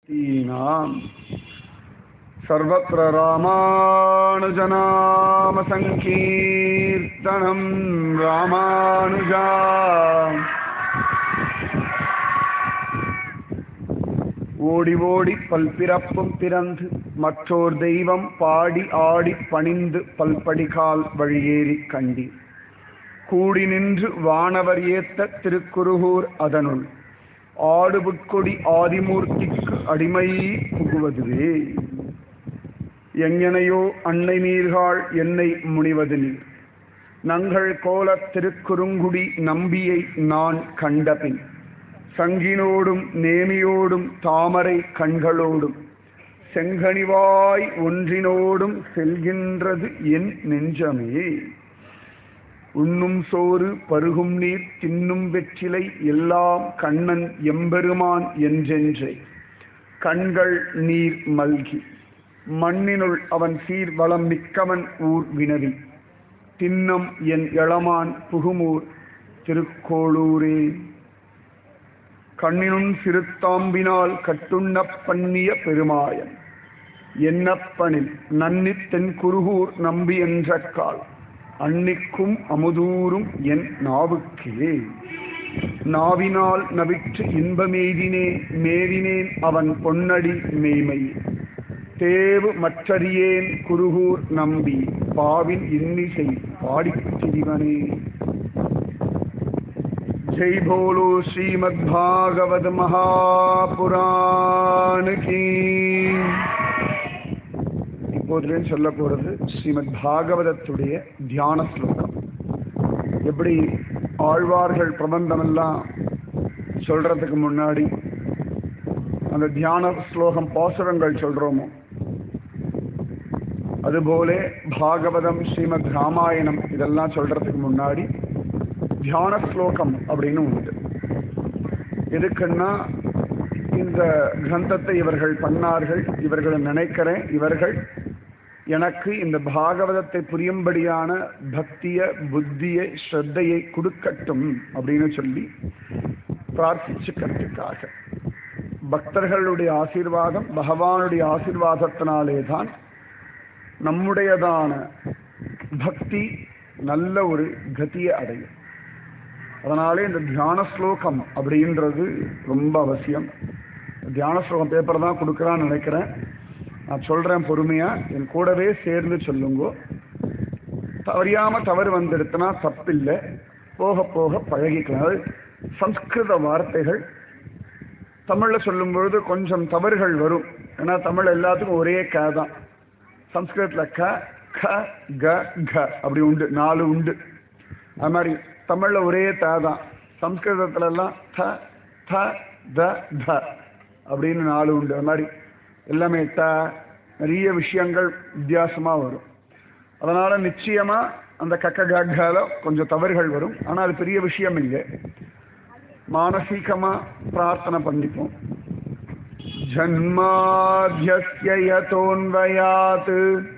ीनाम् सर्वत्र रामानुजनामसङ्कीर्तनं रामानुजा ஓடி ஓடி பல்பிறப்பும் பிறந்து மற்றோர் தெய்வம் பாடி ஆடி பணிந்து பல்படிகால் வழியேறி கண்டி கூடி நின்று வானவர் ஏத்த திருக்குருகூர் அதனுள் ஆடுபுட்கொடி ஆதிமூர்த்திக்கு அடிமை புகுவதுவே எங்கனையோ அன்னை நீர்காள் என்னை முனிவது நீர் நங்கள் கோலத் திருக்குறுங்குடி நம்பியை நான் கண்டபின் சங்கினோடும் நேமியோடும் தாமரை கண்களோடும் செங்கனிவாய் ஒன்றினோடும் செல்கின்றது என் நெஞ்சமே உண்ணும் சோறு பருகும் நீர் தின்னும் வெற்றிலை எல்லாம் கண்ணன் எம்பெருமான் என்றென்றே கண்கள் நீர் மல்கி மண்ணினுள் அவன் சீர் வளம் மிக்கவன் ஊர் வினவி தின்னம் என் எளமான் புகுமூர் திருக்கோளூரே கண்ணினும் சிறுத்தாம்பினால் கட்டுண்ண பண்ணிய பெருமாயன் என்னப்பனில் நன்னி தென் குருகூர் நம்பி என்ற கால் அன்னிக்கும் அமுதூரும் என் நாவுக்கே நாவினால் நவிற்று இன்பமெய்தினேன் மேவினேன் அவன் பொன்னடி மெய்மை தேவு மற்றறியேன் குருகூர் நம்பி பாவின் இன்னிசை பாடித் திரிவனே ஜெய் போலோ ஸ்ரீமத் பாகவத் மகாபுராண கீ இப்போதுலேன்னு சொல்ல போறது ஸ்ரீமத் பாகவதத்துடைய தியான ஸ்லோகம் எப்படி ஆழ்வார்கள் பிரபந்தமெல்லாம் சொல்றதுக்கு முன்னாடி அந்த தியான ஸ்லோகம் பாசுரங்கள் சொல்றோமோ அதுபோல பாகவதம் ஸ்ரீமத் ராமாயணம் இதெல்லாம் சொல்றதுக்கு முன்னாடி தியான ஸ்லோகம் அப்படின்னு உண்டு எதுக்குன்னா இந்த கிரந்தத்தை இவர்கள் பண்ணார்கள் இவர்களை நினைக்கிறேன் இவர்கள் எனக்கு இந்த பாகவதத்தை புரியும்படியான பக்திய புத்தியை ஸ்ரத்தையை கொடுக்கட்டும் அப்படின்னு சொல்லி பிரார்த்திச்சுக்கிறதுக்காக பக்தர்களுடைய ஆசீர்வாதம் பகவானுடைய ஆசீர்வாதத்தினாலே தான் நம்முடையதான பக்தி நல்ல ஒரு கதியை அடையும் அதனாலே இந்த தியான ஸ்லோகம் அப்படின்றது ரொம்ப அவசியம் தியான ஸ்லோகம் பேப்பர் தான் கொடுக்குறான்னு நினைக்கிறேன் நான் சொல்கிறேன் பொறுமையாக என் கூடவே சேர்ந்து சொல்லுங்கோ தவறியாமல் தவறு வந்துடுத்துனா தப்பில்லை போக போக பழகிக்கலாம் அதாவது சம்ஸ்கிருத வார்த்தைகள் தமிழில் சொல்லும் பொழுது கொஞ்சம் தவறுகள் வரும் ஏன்னா தமிழ் எல்லாத்துக்கும் ஒரே க தான் சம்ஸ்கிருதத்தில் க க க க அப்படி உண்டு நாலு உண்டு அது மாதிரி தமிழில் ஒரே த தான் சம்ஸ்கிருதத்துலலாம் த த த த அப்படின்னு நாலு உண்டு அது மாதிரி எல்லாமே த நிறைய விஷயங்கள் வித்தியாசமாக வரும் அதனால் நிச்சயமாக அந்த கக்க கக்கால கொஞ்சம் தவறுகள் வரும் ஆனால் அது பெரிய விஷயம் இல்லை மானசீகமாக பிரார்த்தனை பண்ணிப்போம் ஜன்மாத்தியஸ்ய யதோன்வயாத்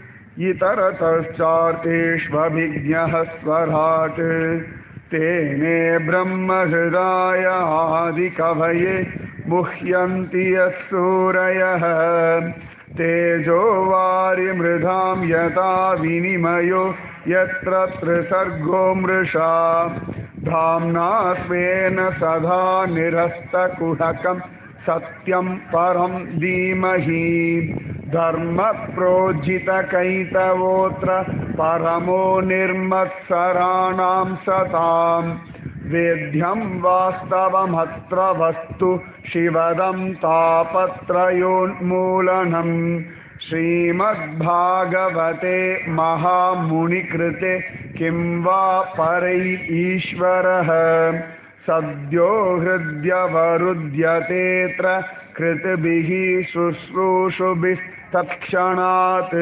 इतरतश्चार्तेष्वभिज्ञः स्वराट् तेने ब्रह्महृदाय आदिकवये मुह्यन्ति यः सूरयः तेजो वारिमृधां यथा विनिमयो यत्र त्रिसर्गो मृषा धाम्ना स्वेन सदा निरस्तकुहकम् सत्यं परं धीमहि धर्मप्रोज्झितकैतवोऽत्र परमो निर्मत्सराणां सतां वेद्यं वास्तवमत्र वस्तु शिवदं तापत्रयोन्मूलनम् श्रीमद्भागवते महामुनिकृते किं वा परै ईश्वरः सद्यो हृद्यवरुध्यतेऽत्र कृतभिः शुश्रूषुभिस्तत्क्षणात्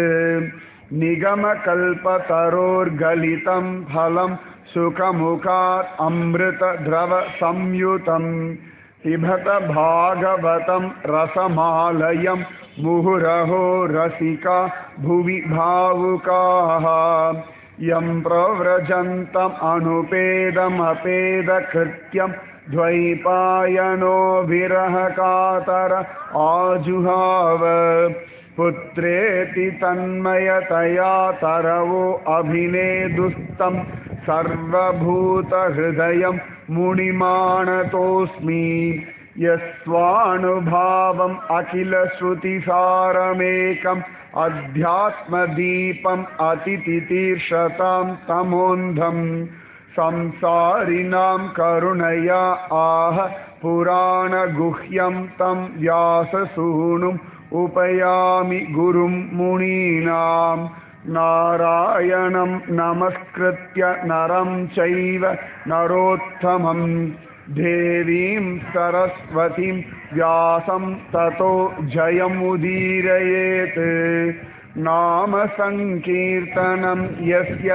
निगमकल्पतरोर्गलितं फलं सुखमुखात् अमृतद्रवसंयुतम् पिबत भागवतं रसमालयं मुहुरहो रसिका भुवि भावुकाः यं प्रव्रजन्तम् अनुपेदमपेदकृत्यं द्वैपायनो विरहकातर आजुहाव पुत्रेति तन्मयतया तरवो अभिनेदुस्तं सर्वभूतहृदयं मुनिमानतोऽस्मि यस्वानुभावम् अखिलश्रुतिसारमेकम् अध्यात्मदीपम् अतितितीर्षतां तमोन्धम् संसारिणां करुणया आह पुराणगुह्यं तं व्याससूनुम् उपयामि गुरुं मुनीनां नारायणं नमस्कृत्य नरं चैव नरोत्तमं देवीं सरस्वतीं व्यासं ततो जयमुदीरयेत् नाम सङ्कीर्तनं यस्य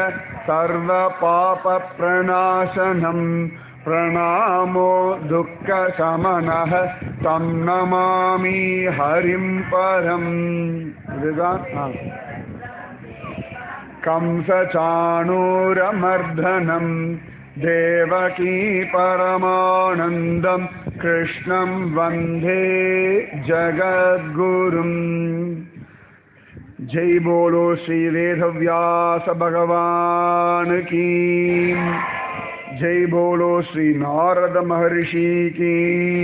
सर्वपापप्रणाशनम् प्रणामो दुःखशमनः तं नमामि हरिं परम् இதுதான் कंसचाणूरमर्दनं देवकी परमानन्दं कृष्णं वन्दे जगद्गुरुम् जय बोलो श्री वेदव्यास भगवान की जय बोलो श्री नारद महर्षि की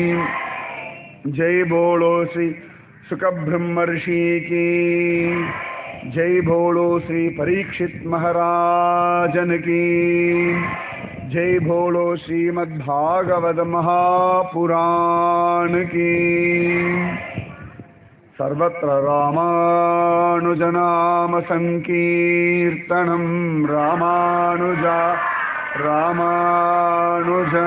जय बोलो श्री सुखब्रह्मर्षि की जय बोलो श्री परीक्षित महाराजन की जय बोलो श्रीमद्भागवत महापुराण की सर्वत्र रामानुजनाम सङ्कीर्तनं रामानुजा रामानुजा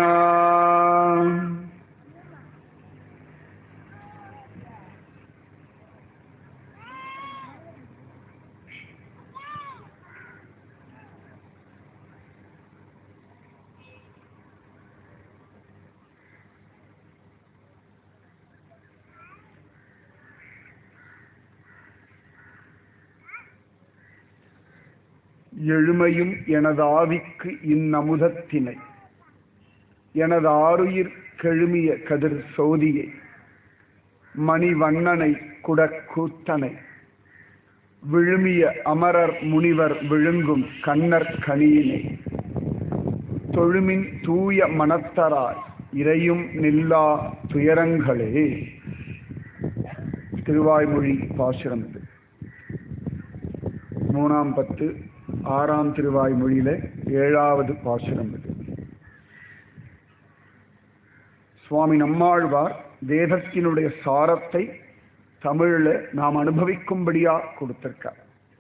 எழுமையும் எனது ஆவிக்கு இந்நமுதத்தினை எனது ஆருயிர் கெழுமிய கதிர் சோதியை மணிவண்ணனை குடக்கூத்தனை விழுமிய அமரர் முனிவர் விழுங்கும் கண்ணர் கனியினை தொழுமின் தூய மனத்தராய் இறையும் நில்லா துயரங்களே திருவாய்மொழி பாசுரம் இது மூணாம் பத்து ஆறாம் திருவாய்மொழியில ஏழாவது பாசுரம் இது சுவாமி நம்மாழ்வார் வேதத்தினுடைய சாரத்தை தமிழ்ல நாம் அனுபவிக்கும்படியா கொடுத்திருக்கார்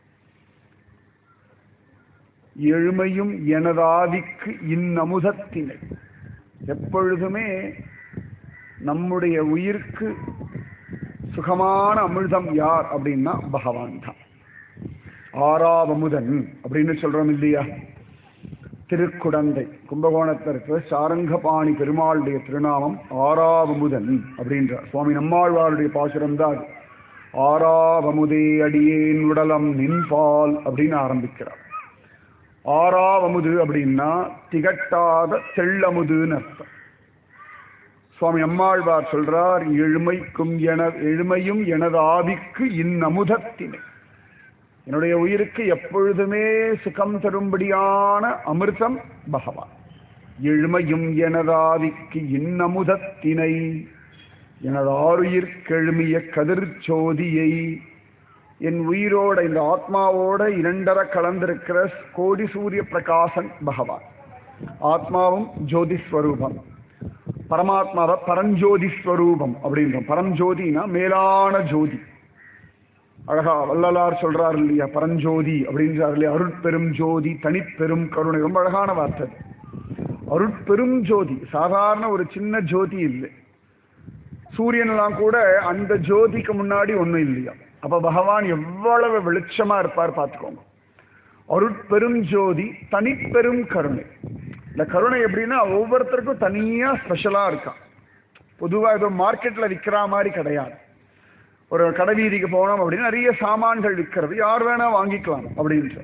எழுமையும் எனதாதிக்கு இந்நமுதத்தினை எப்பொழுதுமே நம்முடைய உயிர்க்கு சுகமான அமிர்தம் யார் அப்படின்னா பகவான் தான் ஆறாவமுதன் அப்படின்னு சொல்றோம் இல்லையா திருக்குடந்தை கும்பகோணத்தில் இருக்கிற சாரங்கபாணி பெருமாளுடைய திருநாமம் ஆறாவமுதன் அப்படின்றார் சுவாமி நம்மாழ்வாருடைய பாசுரம் தான் அது ஆறாவமுதே அடியேன் உடலம் நின்பால் அப்படின்னு ஆரம்பிக்கிறார் ஆறாவமுது அப்படின்னா திகட்டாத தெள்ளமுதுன்னு அர்த்தம் சுவாமி அம்மாழ்வார் சொல்றார் எழுமைக்கும் என எழுமையும் எனது ஆவிக்கு இந்நமுதத்தினை என்னுடைய உயிருக்கு எப்பொழுதுமே சுகம் தரும்படியான அமிர்தம் பகவான் எழுமையும் எனதாவிக்கு இன்னமுதத்தினை எனது ஆறுயிர் கெழுமிய கதிர்ச்சோதியை என் உயிரோட இந்த ஆத்மாவோட இரண்டர கலந்திருக்கிற கோடி சூரிய பிரகாசன் பகவான் ஆத்மாவும் ஜோதி ஸ்வரூபம் பரமாத்மாவை பரஞ்சோதி ஸ்வரூபம் அப்படின்றோம் பரஞ்சோதினா மேலான ஜோதி அழகா வள்ளலார் சொல்றார் இல்லையா பரஞ்சோதி அப்படின்றார் இல்லையா அருட்பெரும் ஜோதி தனிப்பெரும் கருணை ரொம்ப அழகான வார்த்தை அருட்பெரும் ஜோதி சாதாரண ஒரு சின்ன ஜோதி இல்லை சூரியன்லாம் கூட அந்த ஜோதிக்கு முன்னாடி ஒண்ணும் இல்லையா அப்ப பகவான் எவ்வளவு வெளிச்சமா இருப்பார் பார்த்துக்கோங்க அருட்பெரும் ஜோதி தனிப்பெரும் கருணை இந்த கருணை எப்படின்னா ஒவ்வொருத்தருக்கும் தனியா ஸ்பெஷலா இருக்கான் பொதுவா ஏதோ மார்க்கெட்ல விற்கிற மாதிரி கிடையாது ஒரு கடை வீதிக்கு போனோம் அப்படின்னு நிறைய சாமான்கள் விற்கிறது யார் வேணா வாங்கிக்கலாம் அப்படின்ற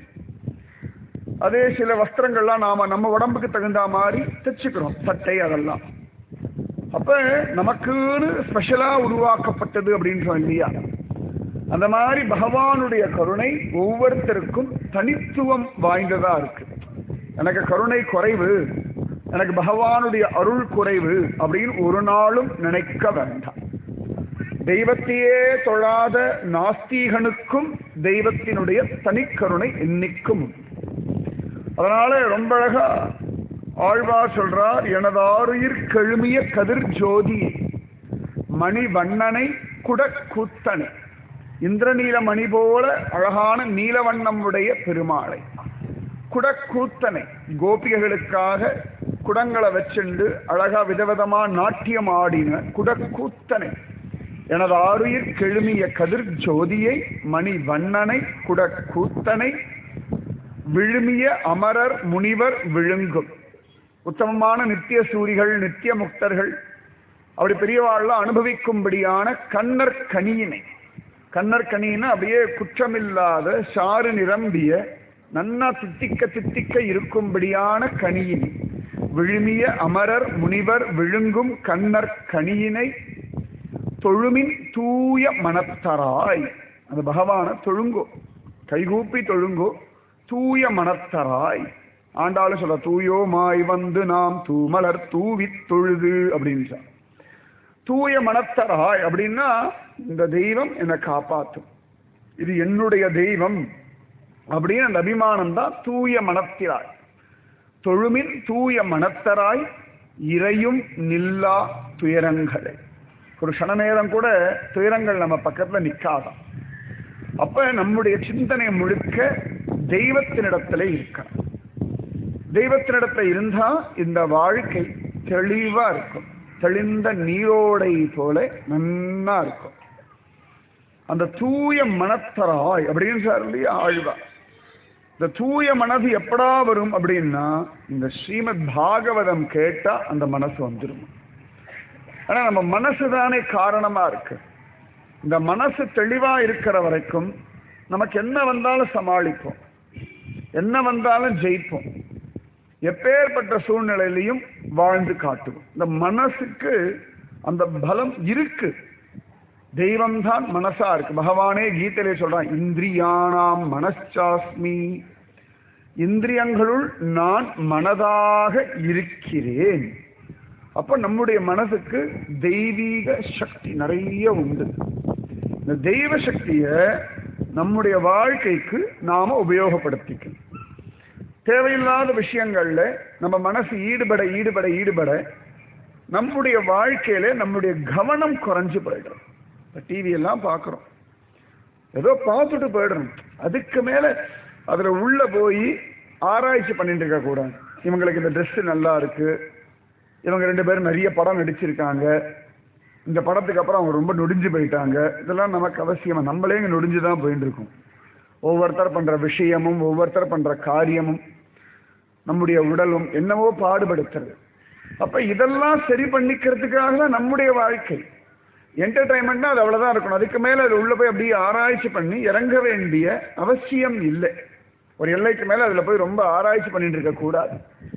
அதே சில வஸ்திரங்கள்லாம் நாம நம்ம உடம்புக்கு தகுந்த மாதிரி தைச்சுக்கிறோம் சட்டை அதெல்லாம் அப்ப நமக்குன்னு ஸ்பெஷலா உருவாக்கப்பட்டது அப்படின்றோம் இல்லையா அந்த மாதிரி பகவானுடைய கருணை ஒவ்வொருத்தருக்கும் தனித்துவம் வாய்ந்ததா இருக்கு எனக்கு கருணை குறைவு எனக்கு பகவானுடைய அருள் குறைவு அப்படின்னு ஒரு நாளும் நினைக்க வேண்டாம் தெய்வத்தையே தொழாத நாஸ்தீகனுக்கும் தெய்வத்தினுடைய தனிக்கருணை என்னைக்கும் உண்டு. அதனால ரொம்ப அழகா ஆழ்வார் சொல்றார் எனதாருயிர் கெழுமிய கதிர் ஜோதி மணி வண்ணனை குடக்கூத்தனை இந்திரநீல மணி போல அழகான நீலவண்ணம் உடைய பெருமாளை குடக்கூத்தனை கோபிகைகளுக்காக குடங்களை வச்சுண்டு அழகா விதவிதமா நாட்டியம் ஆடின குடக்கூத்தனை எனது ஆருயிர் கெழுமிய கதிர் ஜோதியை மணி வண்ணனை குடக்கூத்தனை விழுமிய அமரர் முனிவர் விழுங்கும் உத்தமமான நித்திய சூரிகள் நித்திய முக்தர்கள் அப்படி பெரியவாழ்ல அனுபவிக்கும்படியான கண்ணர் கனியினை கண்ணர் கனியின அப்படியே குற்றமில்லாத சாறு நிரம்பிய நன்னா தித்திக்க தித்திக்க இருக்கும்படியான கனியினை விழுமிய அமரர் முனிவர் விழுங்கும் கண்ணர் கனியினை தொழுமின் தூய மனத்தராய் அந்த பகவான தொழுங்கோ கைகூப்பி தொழுங்கோ தூய மனத்தராய் ஆண்டாலும் சொல்ல தூயோ மாய் வந்து நாம் தூமலர் தூவி தொழுது அப்படின்றார் தூய மனத்தராய் அப்படின்னா இந்த தெய்வம் என்னை காப்பாற்றும் இது என்னுடைய தெய்வம் அப்படின்னு அந்த அபிமானம் தான் தூய மனத்திராய் தொழுமின் தூய மனத்தராய் இறையும் நில்லா துயரங்களை ஒரு க்ஷண நேரம் கூட துயரங்கள் நம்ம பக்கத்துல நிக்காதான் அப்ப நம்முடைய சிந்தனை முழுக்க தெய்வத்தினிடத்துல இருக்கணும் தெய்வத்தினிடத்துல இருந்தா இந்த வாழ்க்கை தெளிவா இருக்கும் தெளிந்த நீரோடை போல நன்னா இருக்கும் அந்த தூய மனத்தராய் அப்படின்னு சார் இல்லையா ஆழ்வா இந்த தூய மனது எப்படா வரும் அப்படின்னா இந்த ஸ்ரீமத் பாகவதம் கேட்டா அந்த மனசு வந்துடும் ஆனா நம்ம மனசு தானே காரணமா இருக்கு இந்த மனசு தெளிவா இருக்கிற வரைக்கும் நமக்கு என்ன வந்தாலும் சமாளிப்போம் என்ன வந்தாலும் ஜெயிப்போம் எப்பேற்பட்ட சூழ்நிலையிலையும் வாழ்ந்து காட்டுவோம் இந்த மனசுக்கு அந்த பலம் இருக்கு தெய்வம் தான் மனசா இருக்கு பகவானே கீதையிலே சொல்றான் இந்திரியானாம் மனச்சாஸ்மி இந்திரியங்களுள் நான் மனதாக இருக்கிறேன் அப்ப நம்முடைய மனசுக்கு தெய்வீக சக்தி நிறைய உண்டு இந்த தெய்வ சக்திய நம்முடைய வாழ்க்கைக்கு நாம உபயோகப்படுத்திக்கணும் தேவையில்லாத விஷயங்கள்ல நம்ம மனசு ஈடுபட ஈடுபட ஈடுபட நம்முடைய வாழ்க்கையில நம்முடைய கவனம் குறைஞ்சு போயிடும் இப்போ டிவி எல்லாம் பார்க்குறோம் ஏதோ பார்த்துட்டு போயிடணும் அதுக்கு மேல அதுல உள்ள போய் ஆராய்ச்சி பண்ணிட்டு இருக்க கூடாது இவங்களுக்கு இந்த Dress நல்லா இருக்கு இவங்க ரெண்டு பேரும் நிறைய படம் நடிச்சிருக்காங்க இந்த படத்துக்கு அப்புறம் அவங்க ரொம்ப நொடிஞ்சு போயிட்டாங்க இதெல்லாம் நமக்கு அவசியமா நம்மளே இங்க நொடிஞ்சு தான் போயிட்டு இருக்கோம் ஒவ்வொருத்தர் பண்ற விஷயமும் ஒவ்வொருத்தர் பண்ற காரியமும் நம்முடைய உடலும் என்னவோ பாடுபடுத்துறது அப்ப இதெல்லாம் சரி பண்ணிக்கிறதுக்காக தான் நம்முடைய வாழ்க்கை என்டர்டைன்மெண்ட்னா அது அவ்வளவுதான் இருக்கணும் அதுக்கு மேல அது உள்ள போய் அப்படியே ஆராய்ச்சி பண்ணி இறங்க வேண்டிய அவசியம் இல்லை ஒரு எல்லைக்கு மேல அதுல போய் ரொம்ப ஆராய்ச்சி பண்ணிட்டு இருக்க கூடாது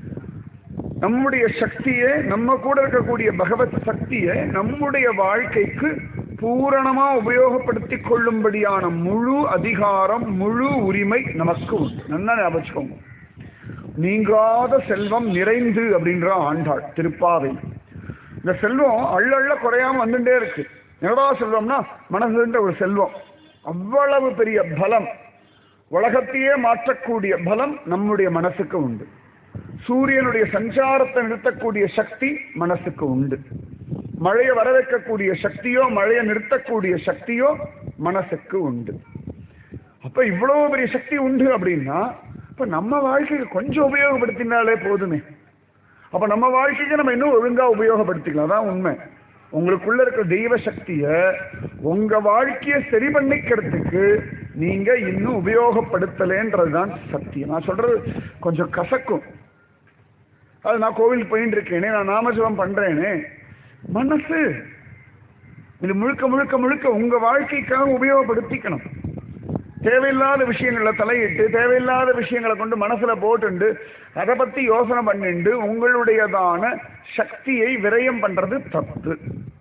நம்முடைய சக்தியை நம்ம கூட இருக்கக்கூடிய பகவத் சக்தியை நம்முடைய வாழ்க்கைக்கு பூரணமா உபயோகப்படுத்தி கொள்ளும்படியான முழு அதிகாரம் முழு உரிமை நமக்கு உண்டு நல்லா ஞாபகம் நீங்காத செல்வம் நிறைந்து அப்படின்ற ஆண்டாள் திருப்பாவை இந்த செல்வம் அள்ள அள்ள குறையாம வந்துட்டே இருக்கு என்னடா செல்வம்னா மனசுன்ற ஒரு செல்வம் அவ்வளவு பெரிய பலம் உலகத்தையே மாற்றக்கூடிய பலம் நம்முடைய மனசுக்கு உண்டு சூரியனுடைய சஞ்சாரத்தை நிறுத்தக்கூடிய சக்தி மனசுக்கு உண்டு மழையை வர வைக்கக்கூடிய சக்தியோ மழையை நிறுத்தக்கூடிய சக்தியோ மனசுக்கு உண்டு அப்ப இவ்வளவு பெரிய சக்தி உண்டு அப்படின்னா இப்ப நம்ம வாழ்க்கைக்கு கொஞ்சம் உபயோகப்படுத்தினாலே போதுமே அப்ப நம்ம வாழ்க்கைக்கு நம்ம இன்னும் ஒழுங்கா உபயோகப்படுத்திக்கலாம் அதான் உண்மை உங்களுக்குள்ள இருக்கிற தெய்வ சக்திய உங்க வாழ்க்கைய சரி பண்ணிக்கிறதுக்கு நீங்க இன்னும் உபயோகப்படுத்தலேன்றதுதான் சத்தியம் நான் சொல்றது கொஞ்சம் கசக்கும் அது நான் கோவிலுக்கு போயிட்டு இருக்கேனே நான் நாமஜபம் பண்றேனே மனசு இது முழுக்க முழுக்க முழுக்க உங்க வாழ்க்கைக்காக உபயோகப்படுத்திக்கணும் தேவையில்லாத விஷயங்களை தலையிட்டு தேவையில்லாத விஷயங்களை கொண்டு மனசுல போட்டுண்டு அதை பத்தி யோசனை பண்ணிண்டு உங்களுடையதான சக்தியை விரயம் பண்றது தப்பு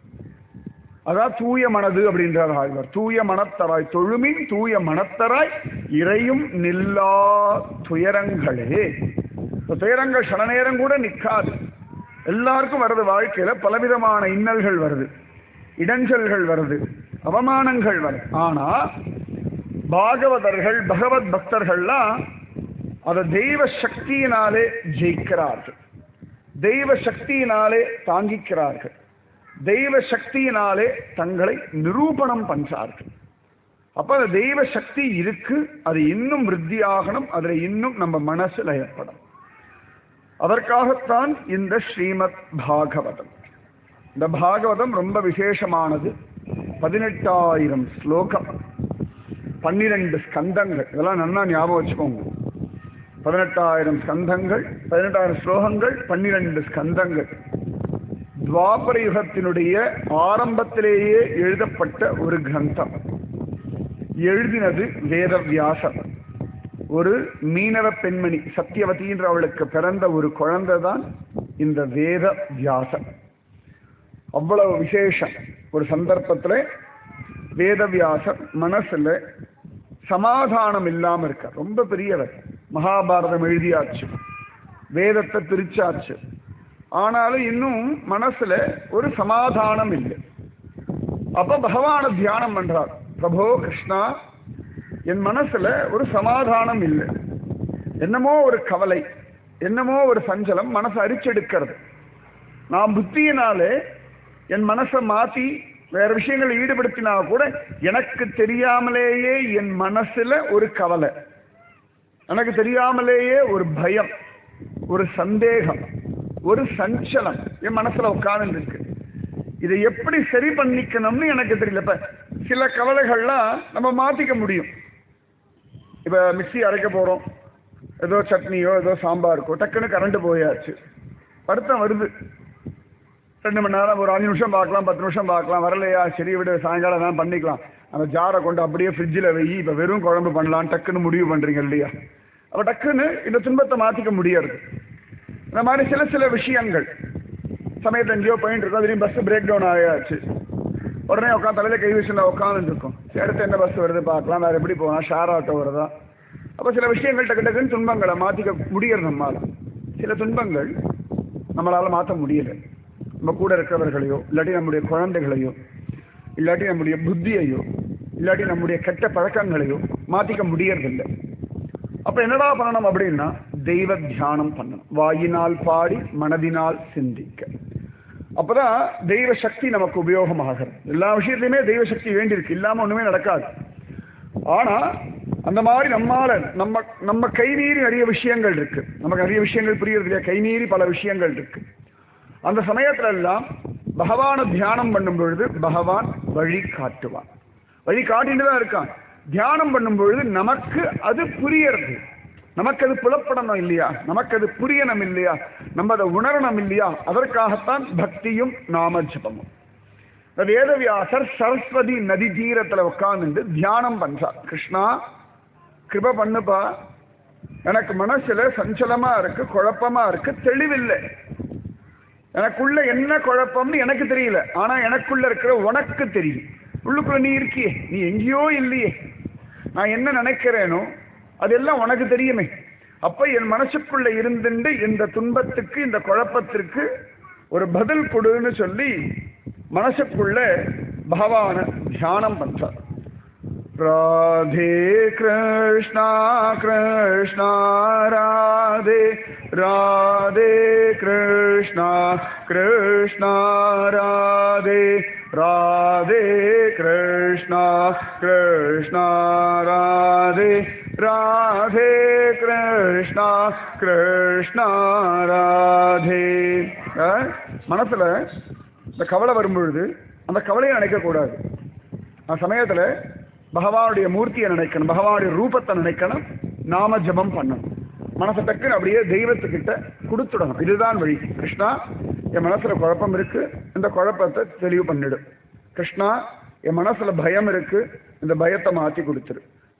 அதான் தூய மனது அப்படின்றார் ஆழ்வார் தூய மனத்தராய் தொழுமின் தூய மனத்தராய் இறையும் நில்லா துயரங்களே இந்த துயரங்கள் சில நேரம் கூட நிற்காது எல்லாருக்கும் வருது வாழ்க்கையில பலவிதமான இன்னல்கள் வருது இடைஞ்சல்கள் வருது அவமானங்கள் வருது ஆனா பாகவதர்கள் பகவத் பக்தர்கள்லாம் அதை தெய்வ சக்தியினாலே ஜெயிக்கிறார்கள் தெய்வ சக்தியினாலே தாங்கிக்கிறார்கள் தெய்வ சக்தியினாலே தங்களை நிரூபணம் பண்றார்கள் அப்ப அந்த தெய்வ சக்தி இருக்கு அது இன்னும் விருத்தியாகணும் அதுல இன்னும் நம்ம மனசு லயப்படும் அதற்காகத்தான் இந்த ஸ்ரீமத் பாகவதம் இந்த பாகவதம் ரொம்ப விசேஷமானது பதினெட்டாயிரம் ஸ்லோகம் பன்னிரண்டு ஸ்கந்தங்கள் இதெல்லாம் நல்லா ஞாபகம் வச்சுக்கோங்க பதினெட்டாயிரம் ஸ்கந்தங்கள் பதினெட்டாயிரம் ஸ்லோகங்கள் பன்னிரண்டு ஸ்கந்தங்கள் துவாபர யுகத்தினுடைய ஆரம்பத்திலேயே எழுதப்பட்ட ஒரு கிரந்தம் எழுதினது வேதவியாசர் ஒரு மீனவ பெண்மணி சத்தியவதின்ற அவளுக்கு பிறந்த ஒரு குழந்தை தான் இந்த வேத வியாசர் அவ்வளவு விசேஷம் ஒரு சந்தர்ப்பத்துல வேதவியாசர் மனசுல சமாதானம் இல்லாம இருக்க ரொம்ப பெரியவர் மகாபாரதம் எழுதியாச்சு வேதத்தை பிரிச்சாச்சு ஆனாலும் இன்னும் மனசுல ஒரு சமாதானம் இல்லை அப்ப பகவான தியானம் பண்றார் பிரபோ கிருஷ்ணா என் மனசுல ஒரு சமாதானம் இல்லை என்னமோ ஒரு கவலை என்னமோ ஒரு சஞ்சலம் மனசை அரிச்செடுக்கிறது நான் புத்தியினாலே என் மனசை மாத்தி வேற விஷயங்களை ஈடுபடுத்தினா கூட எனக்கு தெரியாமலேயே என் மனசுல ஒரு கவலை எனக்கு தெரியாமலேயே ஒரு பயம் ஒரு சந்தேகம் ஒரு சஞ்சலம் என் மனசுல உட்கார்ந்து இருக்கு இதை எப்படி சரி பண்ணிக்கணும்னு எனக்கு தெரியல இப்ப சில கவலைகள்லாம் நம்ம மாத்திக்க முடியும் இப்ப மிக்ஸி அரைக்க போறோம் ஏதோ சட்னியோ ஏதோ சாம்பாருக்கோ டக்குன்னு கரண்ட் போயாச்சு வருத்தம் வருது ரெண்டு மணி நேரம் ஒரு அஞ்சு நிமிஷம் பார்க்கலாம் பத்து நிமிஷம் பார்க்கலாம் வரலையா சரி விட சாயங்காலம் தான் பண்ணிக்கலாம் அந்த ஜாரை கொண்டு அப்படியே ஃப்ரிட்ஜில் வை இப்போ வெறும் குழம்பு பண்ணலாம் டக்குன்னு முடிவு பண்ணுறீங்க இல்லையா அப்போ டக்குன்னு இந்த துன்பத்தை மாற்றிக்க முடியாது இந்த மாதிரி சில சில விஷயங்கள் சமயத்தில் எங்கேயோ போயிட்டு இருக்கோம் திடீர்னு பஸ் பிரேக் டவுன் ஆயாச்சு உடனே உட்காந்து தலையில கை வச்சுல உட்காந்துட்டு இருக்கோம் சரி, அடுத்து என்ன பஸ் வருது பார்க்கலாம் வேற எப்படி போகலாம் ஷேர் ஆட்டோ வருதா அப்போ சில விஷயங்கள் டக்கு டக்குன்னு துன்பங்களை மாற்றிக்க முடியறது நம்மால சில துன்பங்கள் நம்மளால மாற்ற முடியல நம்ம கூட இருக்கிறவர்களையோ இல்லாட்டி நம்முடைய குழந்தைகளையோ இல்லாட்டி நம்முடைய புத்தியையோ இல்லாட்டி நம்முடைய கெட்ட பழக்கங்களையோ மாற்றிக்க முடியறதில்லை அப்ப என்னடா பண்ணணும் அப்படின்னா தெய்வ தியானம் பண்ணணும் வாயினால் பாடி மனதினால் சிந்திக்க அப்பதான் தெய்வ சக்தி நமக்கு உபயோகமாகிறது எல்லா விஷயத்திலுமே தெய்வ சக்தி வேண்டியிருக்கு இல்லாம ஒண்ணுமே நடக்காது ஆனா அந்த மாதிரி நம்மால நம்ம நம்ம கைமீறி நிறைய விஷயங்கள் இருக்கு நமக்கு நிறைய விஷயங்கள் புரியுறது இல்லையா கைமீறி பல விஷயங்கள் இருக்கு அந்த சமயத்துல எல்லாம் பகவான தியானம் பண்ணும் பொழுது பகவான் வழி காட்டுவான் வழி காட்டிட்டு தான் இருக்கான் தியானம் பண்ணும் பொழுது நமக்கு அது புரியறது நமக்கு அது புலப்படணும் இல்லையா நமக்கு அது புரியணும் இல்லையா நம்ம அதை உணரணும் இல்லையா அதற்காகத்தான் பக்தியும் நாம ஜபமும் இந்த வேதவியாசர் சரஸ்வதி நதி தீரத்துல உட்கார்ந்து தியானம் பண்றார் கிருஷ்ணா கிருப பண்ணுப்பா எனக்கு மனசுல சஞ்சலமா இருக்கு குழப்பமா இருக்கு தெளிவில்லை எனக்குள்ள என்ன குழப்பம்னு எனக்கு தெரியல ஆனா எனக்குள்ள இருக்கிற உனக்கு தெரியும் உள்ளுக்குள்ள நீ இருக்கியே நீ எங்கேயோ இல்லையே நான் என்ன நினைக்கிறேனோ அதெல்லாம் உனக்கு தெரியுமே அப்ப என் மனசுக்குள்ள இருந்துட்டு இந்த துன்பத்துக்கு இந்த குழப்பத்திற்கு ஒரு பதில் கொடுன்னு சொல்லி மனசுக்குள்ள பகவான தியானம் பண்றார் ராதே கிருஷ்ணா கிருஷ்ணா ராதே ராதே கிருஷ்ணா கிருஷ்ணா ராதே ராதே கிருஷ்ணா கிருஷ்ணா ராதே ராதே கிருஷ்ணா கிருஷ்ணா ராதே அஹ், மனசுல இந்த கவலை வரும்பொழுது அந்த கவலையை நினைக்கக்கூடாது அந்த சமயத்துல பகவானுடைய மூர்த்தியை நினைக்கணும் பகவானுடைய ரூபத்தை நினைக்கணும் நாம ஜபம் பண்ணணும் மனசை டக்குன்னு அப்படியே தெய்வத்துக்கிட்ட கொடுத்துடணும் இதுதான் வழி கிருஷ்ணா என் மனசுல குழப்பம் இருக்கு இந்த குழப்பத்தை தெளிவு பண்ணிடு கிருஷ்ணா என் மனசுல பயம் இருக்கு இந்த பயத்தை மாத்தி கொடுத்துரு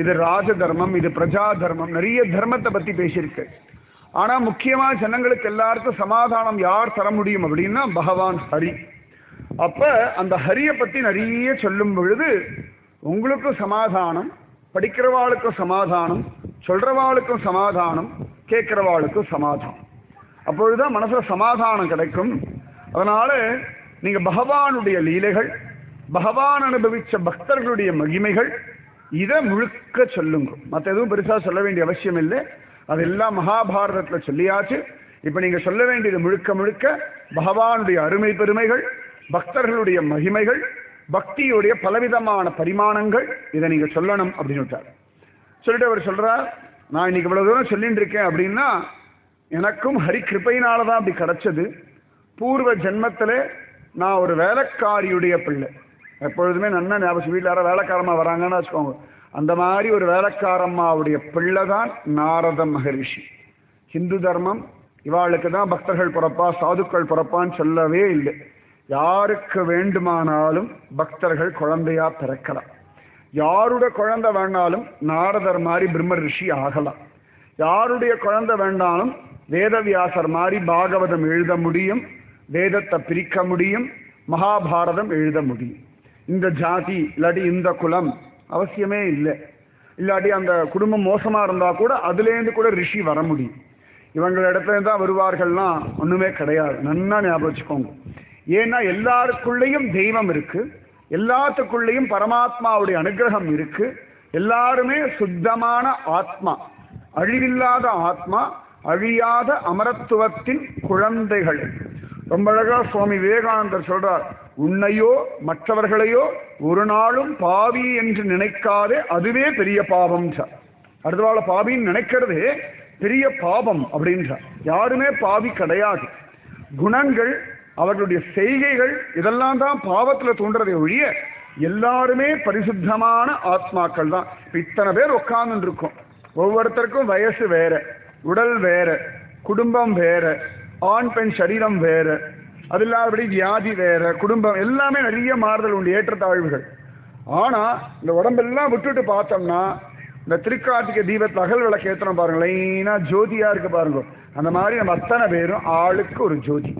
இது ராஜ தர்மம் இது பிரஜா தர்மம் நிறைய தர்மத்தை பத்தி பேசியிருக்கு ஆனா முக்கியமா ஜனங்களுக்கு எல்லாருக்கும் சமாதானம் யார் தர முடியும் அப்படின்னா பகவான் ஹரி அப்ப அந்த ஹரிய பத்தி நிறைய சொல்லும் பொழுது உங்களுக்கும் சமாதானம் படிக்கிறவாளுக்கும் சமாதானம் சொல்றவாளுக்கும் சமாதானம் கேட்கிறவாளுக்கும் சமாதானம் அப்பொழுதுதான் மனசுல சமாதானம் கிடைக்கும் அதனால நீங்க பகவானுடைய லீலைகள் பகவான் அனுபவிச்ச பக்தர்களுடைய மகிமைகள் இதை முழுக்க சொல்லுங்க மற்ற எதுவும் பெருசா சொல்ல வேண்டிய அவசியம் இல்லை அதெல்லாம் மகாபாரதத்துல சொல்லியாச்சு இப்ப நீங்க சொல்ல வேண்டியது முழுக்க முழுக்க பகவானுடைய அருமை பெருமைகள் பக்தர்களுடைய மகிமைகள் பக்தியுடைய பலவிதமான பரிமாணங்கள் இதை நீங்க சொல்லணும் அப்படின்னு விட்டார் சொல்லிட்டு அவர் சொல்றார் நான் இன்னைக்கு இவ்வளவு தூரம் சொல்லிட்டு இருக்கேன் அப்படின்னா எனக்கும் ஹரி கிருப்பையினால தான் அப்படி கிடைச்சது பூர்வ ஜென்மத்திலே நான் ஒரு வேலைக்காரியுடைய பிள்ளை எப்பொழுதுமே நன்னா ஞாபகம் வீட்டில் யாரோ வேலைக்காரமா வராங்கன்னு வச்சுக்கோங்க அந்த மாதிரி ஒரு வேலைக்காரம்மாவுடைய பிள்ளை தான் நாரத மகரிஷி ஹிந்து தர்மம் இவாளுக்கு தான் பக்தர்கள் பிறப்பா சாதுக்கள் பிறப்பான்னு சொல்லவே இல்லை யாருக்கு வேண்டுமானாலும் பக்தர்கள் குழந்தையா பிறக்கலாம் யாருடைய குழந்தை வேணாலும் நாரதர் மாதிரி பிரம்ம ரிஷி ஆகலாம் யாருடைய குழந்தை வேண்டாலும் வேதவியாசர் மாதிரி பாகவதம் எழுத முடியும் வேதத்தை பிரிக்க முடியும் மகாபாரதம் எழுத முடியும் இந்த ஜாதி இல்லாட்டி இந்த குலம் அவசியமே இல்லை இல்லாட்டி அந்த குடும்பம் மோசமா இருந்தா கூட அதுலேருந்து கூட ரிஷி வர முடியும் இவங்க இடத்துல தான் வருவார்கள்னா ஒண்ணுமே கிடையாது நன்னா ஞாபகம் வச்சுக்கோங்க ஏன்னா எல்லாருக்குள்ளேயும் தெய்வம் இருக்கு எல்லாத்துக்குள்ளேயும் பரமாத்மாவுடைய அனுகிரகம் இருக்கு எல்லாருமே சுத்தமான ஆத்மா அழிவில்லாத ஆத்மா அழியாத அமரத்துவத்தின் குழந்தைகள் ரொம்ப அழகா சுவாமி விவேகானந்தர் சொல்றார் உன்னையோ மற்றவர்களையோ ஒரு நாளும் பாவி என்று நினைக்காதே அதுவே பெரிய பாவம் சார் அடுத்தவாழ பாவின்னு நினைக்கிறதே பெரிய பாவம் அப்படின்றார் யாருமே பாவி கிடையாது குணங்கள் அவர்களுடைய செய்கைகள் இதெல்லாம் தான் பாவத்துல தூண்டுறதை ஒழிய எல்லாருமே பரிசுத்தமான ஆத்மாக்கள் தான் இப்ப இத்தனை பேர் உட்கார்ந்து இருக்கோம் ஒவ்வொருத்தருக்கும் வயசு வேற உடல் வேற குடும்பம் வேற ஆண் பெண் சரீரம் வேற அது இல்லாதபடி வியாதி வேற குடும்பம் எல்லாமே நிறைய மாறுதல் உண்டு ஏற்றத்தாழ்வுகள் ஆனா இந்த உடம்பெல்லாம் விட்டுட்டு பார்த்தோம்னா இந்த திருக்கார்த்திகை தீபத்தில் அகல் விளக்கு ஏற்றணும் பாருங்க லைனா ஜோதியா இருக்கு பாருங்க அந்த மாதிரி நம்ம அத்தனை பேரும் ஆளுக்கு ஒரு ஜோதி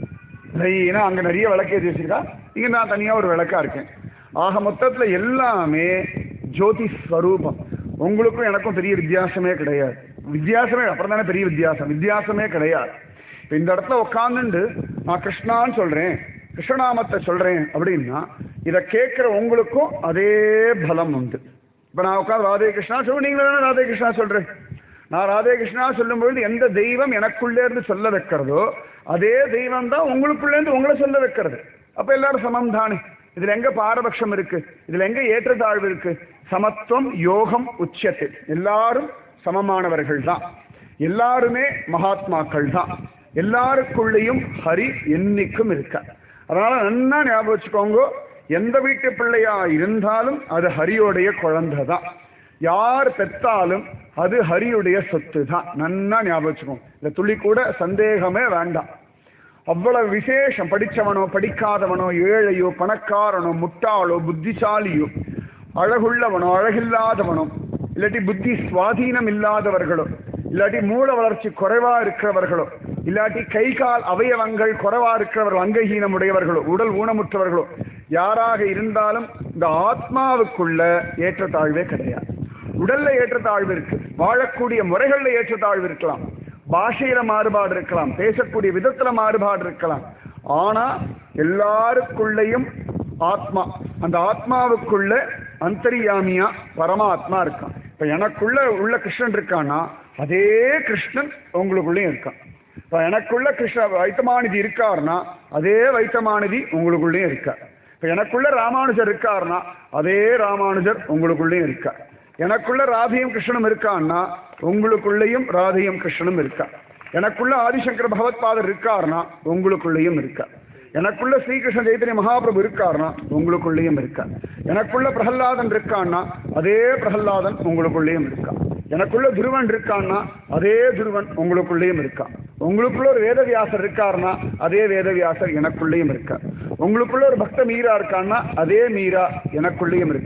லைனா அங்க நிறைய விளக்கு ஏற்றி வச்சிருக்கா இங்க நான் தனியா ஒரு விளக்கா இருக்கேன் ஆக மொத்தத்துல எல்லாமே ஜோதி ஸ்வரூபம் உங்களுக்கும் எனக்கும் பெரிய வித்தியாசமே கிடையாது வித்தியாசமே அப்புறம் தானே பெரிய வித்தியாசம் வித்தியாசமே கிடையாது இப்ப இந்த இடத்துல உட்காந்துண்டு நான் கிருஷ்ணான்னு சொல்றேன் கிருஷ்ணநாமத்தை சொல்றேன் அப்படின்னா இதை கேட்கிற உங்களுக்கும் அதே பலம் உண்டு இப்ப நான் உட்காந்து ராதே கிருஷ்ணா சொல்ல நீங்களும் வேணா ராதே கிருஷ்ணா சொல்றேன் நான் ராதே கிருஷ்ணா சொல்லும்பொழுது எந்த தெய்வம் எனக்குள்ளே இருந்து சொல்ல வைக்கிறதோ அதே தெய்வம் தான் உங்களுக்குள்ளே இருந்து உங்களை சொல்ல வைக்கிறது அப்ப எல்லாரும் சமம் தானே இதுல எங்க பாரபட்சம் இருக்கு இதுல எங்க ஏற்றத்தாழ்வு இருக்கு சமத்துவம் யோகம் உச்சத்தை எல்லாரும் சமமானவர்கள் தான் எல்லாருமே மகாத்மாக்கள் தான் எல்லாருக்குள்ளேயும் ஹரி என்னைக்கும் இருக்க அதனால நன்னா ஞாபகம் வச்சுக்கோங்க எந்த வீட்டு பிள்ளையா இருந்தாலும் அது ஹரியோடைய குழந்தை தான் யார் பெற்றாலும் அது ஹரியுடைய சொத்து தான் நன்னா ஞாபகம் வச்சுக்கோங்க இந்த துளி கூட சந்தேகமே வேண்டாம் அவ்வளவு விசேஷம் படிச்சவனோ படிக்காதவனோ ஏழையோ பணக்காரனோ முட்டாளோ புத்திசாலியோ அழகுள்ளவனோ அழகில்லாதவனோ இல்லாட்டி புத்தி சுவாதீனம் இல்லாதவர்களோ இல்லாட்டி மூல வளர்ச்சி குறைவா இருக்கிறவர்களோ இல்லாட்டி கை கால் அவயவங்கள் குறைவா இருக்கிறவர்கள் அங்கஹீனம் உடையவர்களோ உடல் ஊனமுற்றவர்களோ யாராக இருந்தாலும் இந்த ஆத்மாவுக்குள்ள ஏற்றத்தாழ்வே கிடையாது உடல்ல ஏற்றத்தாழ்வு இருக்கு வாழக்கூடிய முறைகள்ல ஏற்றத்தாழ்வு இருக்கலாம் பாஷையில மாறுபாடு இருக்கலாம் பேசக்கூடிய விதத்துல மாறுபாடு இருக்கலாம் ஆனா எல்லாருக்குள்ளேயும் ஆத்மா அந்த ஆத்மாவுக்குள்ள அந்தரியாமியா பரமாத்மா இருக்கான் இப்ப எனக்குள்ள உள்ள கிருஷ்ணன் இருக்கான்னா அதே கிருஷ்ணன் உங்களுக்குள்ளேயும் இருக்கான் இப்ப எனக்குள்ள கிருஷ்ண வைத்தமாநிதி இருக்காருன்னா அதே வைத்தமாநிதி உங்களுக்குள்ளேயும் இருக்கார் இப்ப எனக்குள்ள ராமானுஜர் இருக்காருன்னா அதே ராமானுஜர் உங்களுக்குள்ளேயும் இருக்கார் எனக்குள்ள ராதையும் கிருஷ்ணனும் இருக்கான்னா உங்களுக்குள்ளேயும் ராதையும் கிருஷ்ணனும் இருக்கா எனக்குள்ள ஆதிசங்கர பகவத்பாதர் இருக்காருன்னா உங்களுக்குள்ளேயும் இருக்கா எனக்குள்ள ஸ்ரீகிருஷ்ண சைத்தன்ய மகாபிரபு இருக்காருன்னா உங்களுக்குள்ளேயும் இருக்கா எனக்குள்ள பிரகல்லாதன் இருக்கான்னா அதே பிரகல்லாதன் உங்களுக்குள்ளேயும் இருக்கா எனக்குள்ள துருவன் இருக்கான்னா அதே துருவன் உங்களுக்குள்ளேயும் இருக்கா உங்களுக்குள்ள ஒரு வேதவியாசர் இருக்காருன்னா அதே வேதவியாசர் எனக்குள்ளேயும் இருக்கா உங்களுக்குள்ள ஒரு பக்த மீரா இருக்கான்னா அதே மீரா எனக்குள்ளேயும் இருக்கா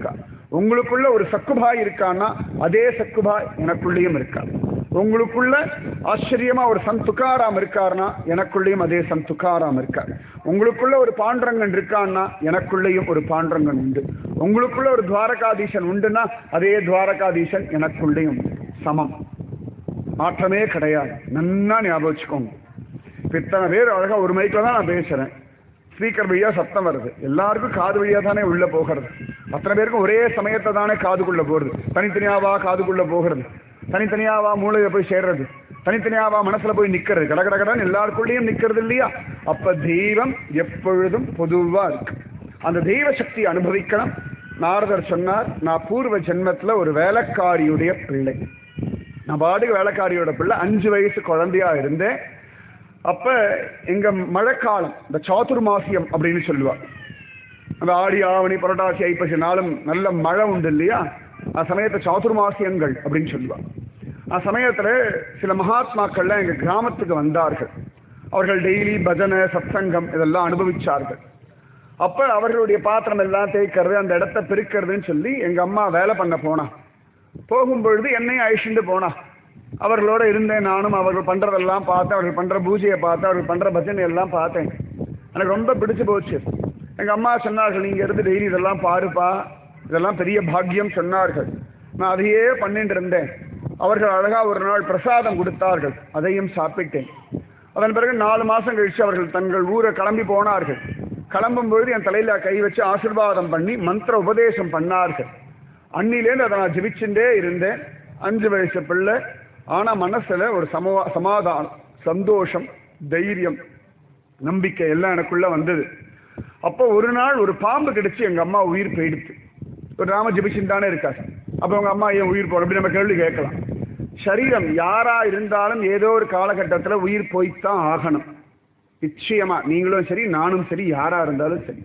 உங்களுக்குள்ள ஒரு சக்குபாய் இருக்கான்னா அதே சக்குபாய் எனக்குள்ளேயும் இருக்கா உங்களுக்குள்ள ஆச்சரியமா ஒரு சந்த் துக்காராம் இருக்காருன்னா எனக்குள்ளேயும் அதே சந்த் துக்காராம் இருக்கார் உங்களுக்குள்ள ஒரு பாண்டரங்கன் இருக்கான்னா எனக்குள்ளேயும் ஒரு பாண்டரங்கன் உண்டு உங்களுக்குள்ள ஒரு துவாரகாதீசன் உண்டுன்னா அதே துவாரகாதீசன் எனக்குள்ளேயும் உண்டு. சமம் மாற்றமே கிடையாது நன்னா ஞாபகம் வச்சுக்கோங்க இப்ப இத்தனை பேர் அழகா ஒரு மைக்கில் தான் நான் பேசுறேன் ஸ்பீக்கர் வழியா சத்தம் வருது எல்லாருக்கும் காது வழியா தானே உள்ள போகிறது அத்தனை பேருக்கும் ஒரே சமயத்தை தானே காதுக்குள்ள போறது தனித்தனியாவா காதுக்குள்ள போகிறது தனித்தனியாவா மூளையில போய் சேர்றது தனித்தனியாவா மனசுல போய் நிக்கிறது கட கட கடன்னு எல்லாருக்குள்ளேயும் நிக்கிறது இல்லையா அப்ப தெய்வம் எப்பொழுதும் பொதுவா இருக்கு அந்த தெய்வ சக்தி அனுபவிக்கணும் நாரதர் சொன்னார் நான் பூர்வ ஜென்மத்துல ஒரு வேலைக்காரியுடைய பிள்ளை நான் பாட்டுக்கு வேலைக்காரியோட பிள்ளை அஞ்சு வயசு குழந்தையா இருந்தேன் அப்ப எங்க மழைக்காலம் இந்த சாதுர்மாசியம் அப்படின்னு சொல்லுவா அந்த ஆடி ஆவணி புரட்டாசி ஐப்பசி நாளும் நல்ல மழை உண்டு இல்லையா அந்த சமயத்தை சாதுர்மாசியங்கள் அப்படின்னு சொல்லுவா அந்த சமயத்துல சில மகாத்மாக்கள்லாம் எங்க கிராமத்துக்கு வந்தார்கள் அவர்கள் டெய்லி பஜனை சத்சங்கம் இதெல்லாம் அனுபவிச்சார்கள் அப்ப அவர்களுடைய பாத்திரம் எல்லாம் தேய்க்கிறது அந்த இடத்த பெருக்கிறதுன்னு சொல்லி எங்க அம்மா வேலை பண்ண போனா போகும்பொழுது என்னையும் அழிச்சுட்டு போனா அவர்களோட இருந்தேன் நானும் அவர்கள் பண்றதெல்லாம் பார்த்தேன் அவர்கள் பண்ற பூஜையை பார்த்தேன் அவர்கள் பண்ற பஜனை எல்லாம் பார்த்தேன் எனக்கு ரொம்ப பிடிச்சு போச்சு எங்க அம்மா சொன்னார்கள் நீங்க இருந்து டெய்லி இதெல்லாம் பாருப்பா இதெல்லாம் பெரிய பாக்கியம் சொன்னார்கள் நான் அதையே பண்ணிட்டு இருந்தேன் அவர்கள் அழகா ஒரு நாள் பிரசாதம் கொடுத்தார்கள் அதையும் சாப்பிட்டேன் அதன் பிறகு நாலு மாசம் கழிச்சு அவர்கள் தங்கள் ஊரை கிளம்பி போனார்கள் கிளம்பும் பொழுது என் தலையில கை வச்சு ஆசீர்வாதம் பண்ணி மந்திர உபதேசம் பண்ணார்கள் அன்னிலேருந்து அதை நான் ஜெபிச்சுட்டே இருந்தேன் அஞ்சு வயசு பிள்ளை ஆனா மனசுல ஒரு சமவா சமாதானம் சந்தோஷம் தைரியம் நம்பிக்கை எல்லாம் எனக்குள்ள வந்தது அப்போ ஒரு நாள் ஒரு பாம்பு கிடைச்சு எங்க அம்மா உயிர் போயிடுச்சு ஒரு ராம ஜெபிச்சுட்டு தானே இருக்காரு அப்போ உங்க அம்மா ஏன் உயிர் போற அப்படி நம்ம கேள்வி கேட்கலாம் சரீரம் யாரா இருந்தாலும் ஏதோ ஒரு காலகட்டத்தில் உயிர் போய்த்தான் ஆகணும் நிச்சயமா நீங்களும் சரி நானும் சரி யாரா இருந்தாலும் சரி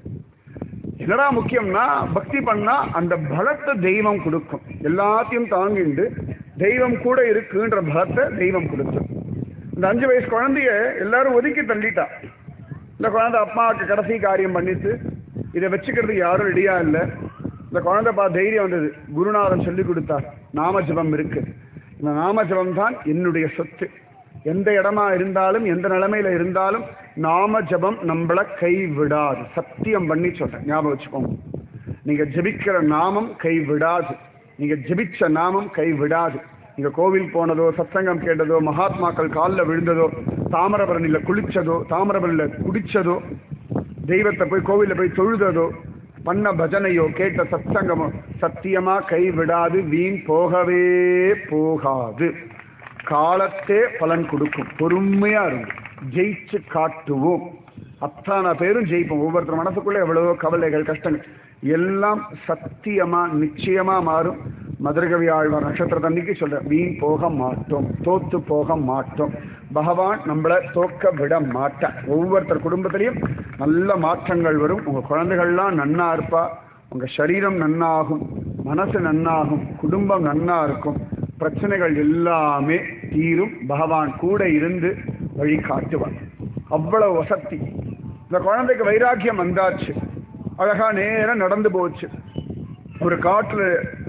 என்னடா முக்கியம்னா பக்தி பண்ணா அந்த பலத்தை தெய்வம் கொடுக்கும் எல்லாத்தையும் தாங்கிண்டு தெய்வம் கூட இருக்குன்ற பலத்தை தெய்வம் கொடுக்கும் இந்த அஞ்சு வயசு குழந்தைய எல்லாரும் ஒதுக்கி தள்ளிட்டா இந்த குழந்தை அப்பாவுக்கு கடைசி காரியம் பண்ணிட்டு இதை வச்சுக்கிறதுக்கு யாரும் ரெடியா இல்லை இந்த குழந்தை பா தைரியம் வந்தது குருநாதன் சொல்லி கொடுத்தார் நாம ஜபம் இருக்கு இந்த நாம ஜபம் தான் என்னுடைய சொத்து எந்த இடமா இருந்தாலும் எந்த நிலைமையில இருந்தாலும் நாம ஜபம் நம்மள கை விடாது சத்தியம் பண்ணி சொல்றேன் ஞாபகம் வச்சுக்கோங்க நீங்க ஜெபிக்கிற நாமம் கை விடாது நீங்க ஜெபிச்ச நாமம் கை விடாது நீங்க கோவில் போனதோ சத்சங்கம் கேட்டதோ மகாத்மாக்கள் காலில் விழுந்ததோ தாமிரபரணியில குளிச்சதோ தாமிரபரணியில குடிச்சதோ தெய்வத்தை போய் கோவில்ல போய் தொழுததோ பண்ண பஜனையோ கேட்ட சத்சங்கமோ சத்தியமா கை விடாது வீண் போகவே போகாது காலத்தே பலன் கொடுக்கும் பொறுமையா இருக்கும் ஜெயிச்சு காட்டுவோம் அத்தனை பேரும் ஜெயிப்போம் ஒவ்வொருத்தர் மனசுக்குள்ள எவ்வளவோ கவலைகள் கஷ்டங்கள் எல்லாம் சத்தியமா நிச்சயமா மாறும் மதுரகவி ஆழ்வார் நட்சத்திரத்தன்னைக்கு சொல்ற வீண் போக மாட்டோம் தோத்து போக மாட்டோம் பகவான் நம்மள தோக்க விட மாட்டான் ஒவ்வொருத்தர் குடும்பத்திலையும் நல்ல மாற்றங்கள் வரும் உங்க குழந்தைகள்லாம் நன்னா இருப்பா உங்க சரீரம் நன்னாகும் மனசு நன்னாகும் குடும்பம் நன்னா இருக்கும் பிரச்சனைகள் எல்லாமே தீரும் பகவான் கூட இருந்து வழி காட்டுவார் அவ்வளவு வசதி இந்த குழந்தைக்கு வைராக்கியம் வந்தாச்சு அழகா நேரம் நடந்து போச்சு ஒரு காட்டுல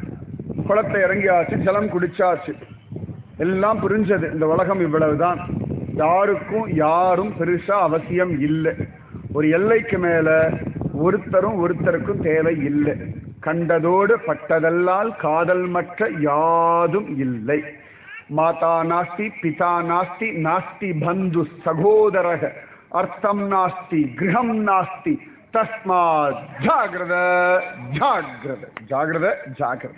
குளத்தை இறங்கியாச்சு ஜலம் குடிச்சாச்சு எல்லாம் புரிஞ்சது இந்த உலகம் இவ்வளவுதான் யாருக்கும் யாரும் பெருசா அவசியம் இல்லை ஒரு எல்லைக்கு மேல ஒருத்தரும் ஒருத்தருக்கும் தேவை இல்லை கண்டதோடு பட்டதல்லால் காதல் மற்ற யாதும் இல்லை மாதா நாஸ்தி பிதா நாஸ்தி நாஸ்தி பந்து சகோதரக அர்த்தம் நாஸ்தி கிரகம் நாஸ்தி தஸ்மாத் ஜாகிரத ஜாகிரத ஜாகிரத ஜாகிரத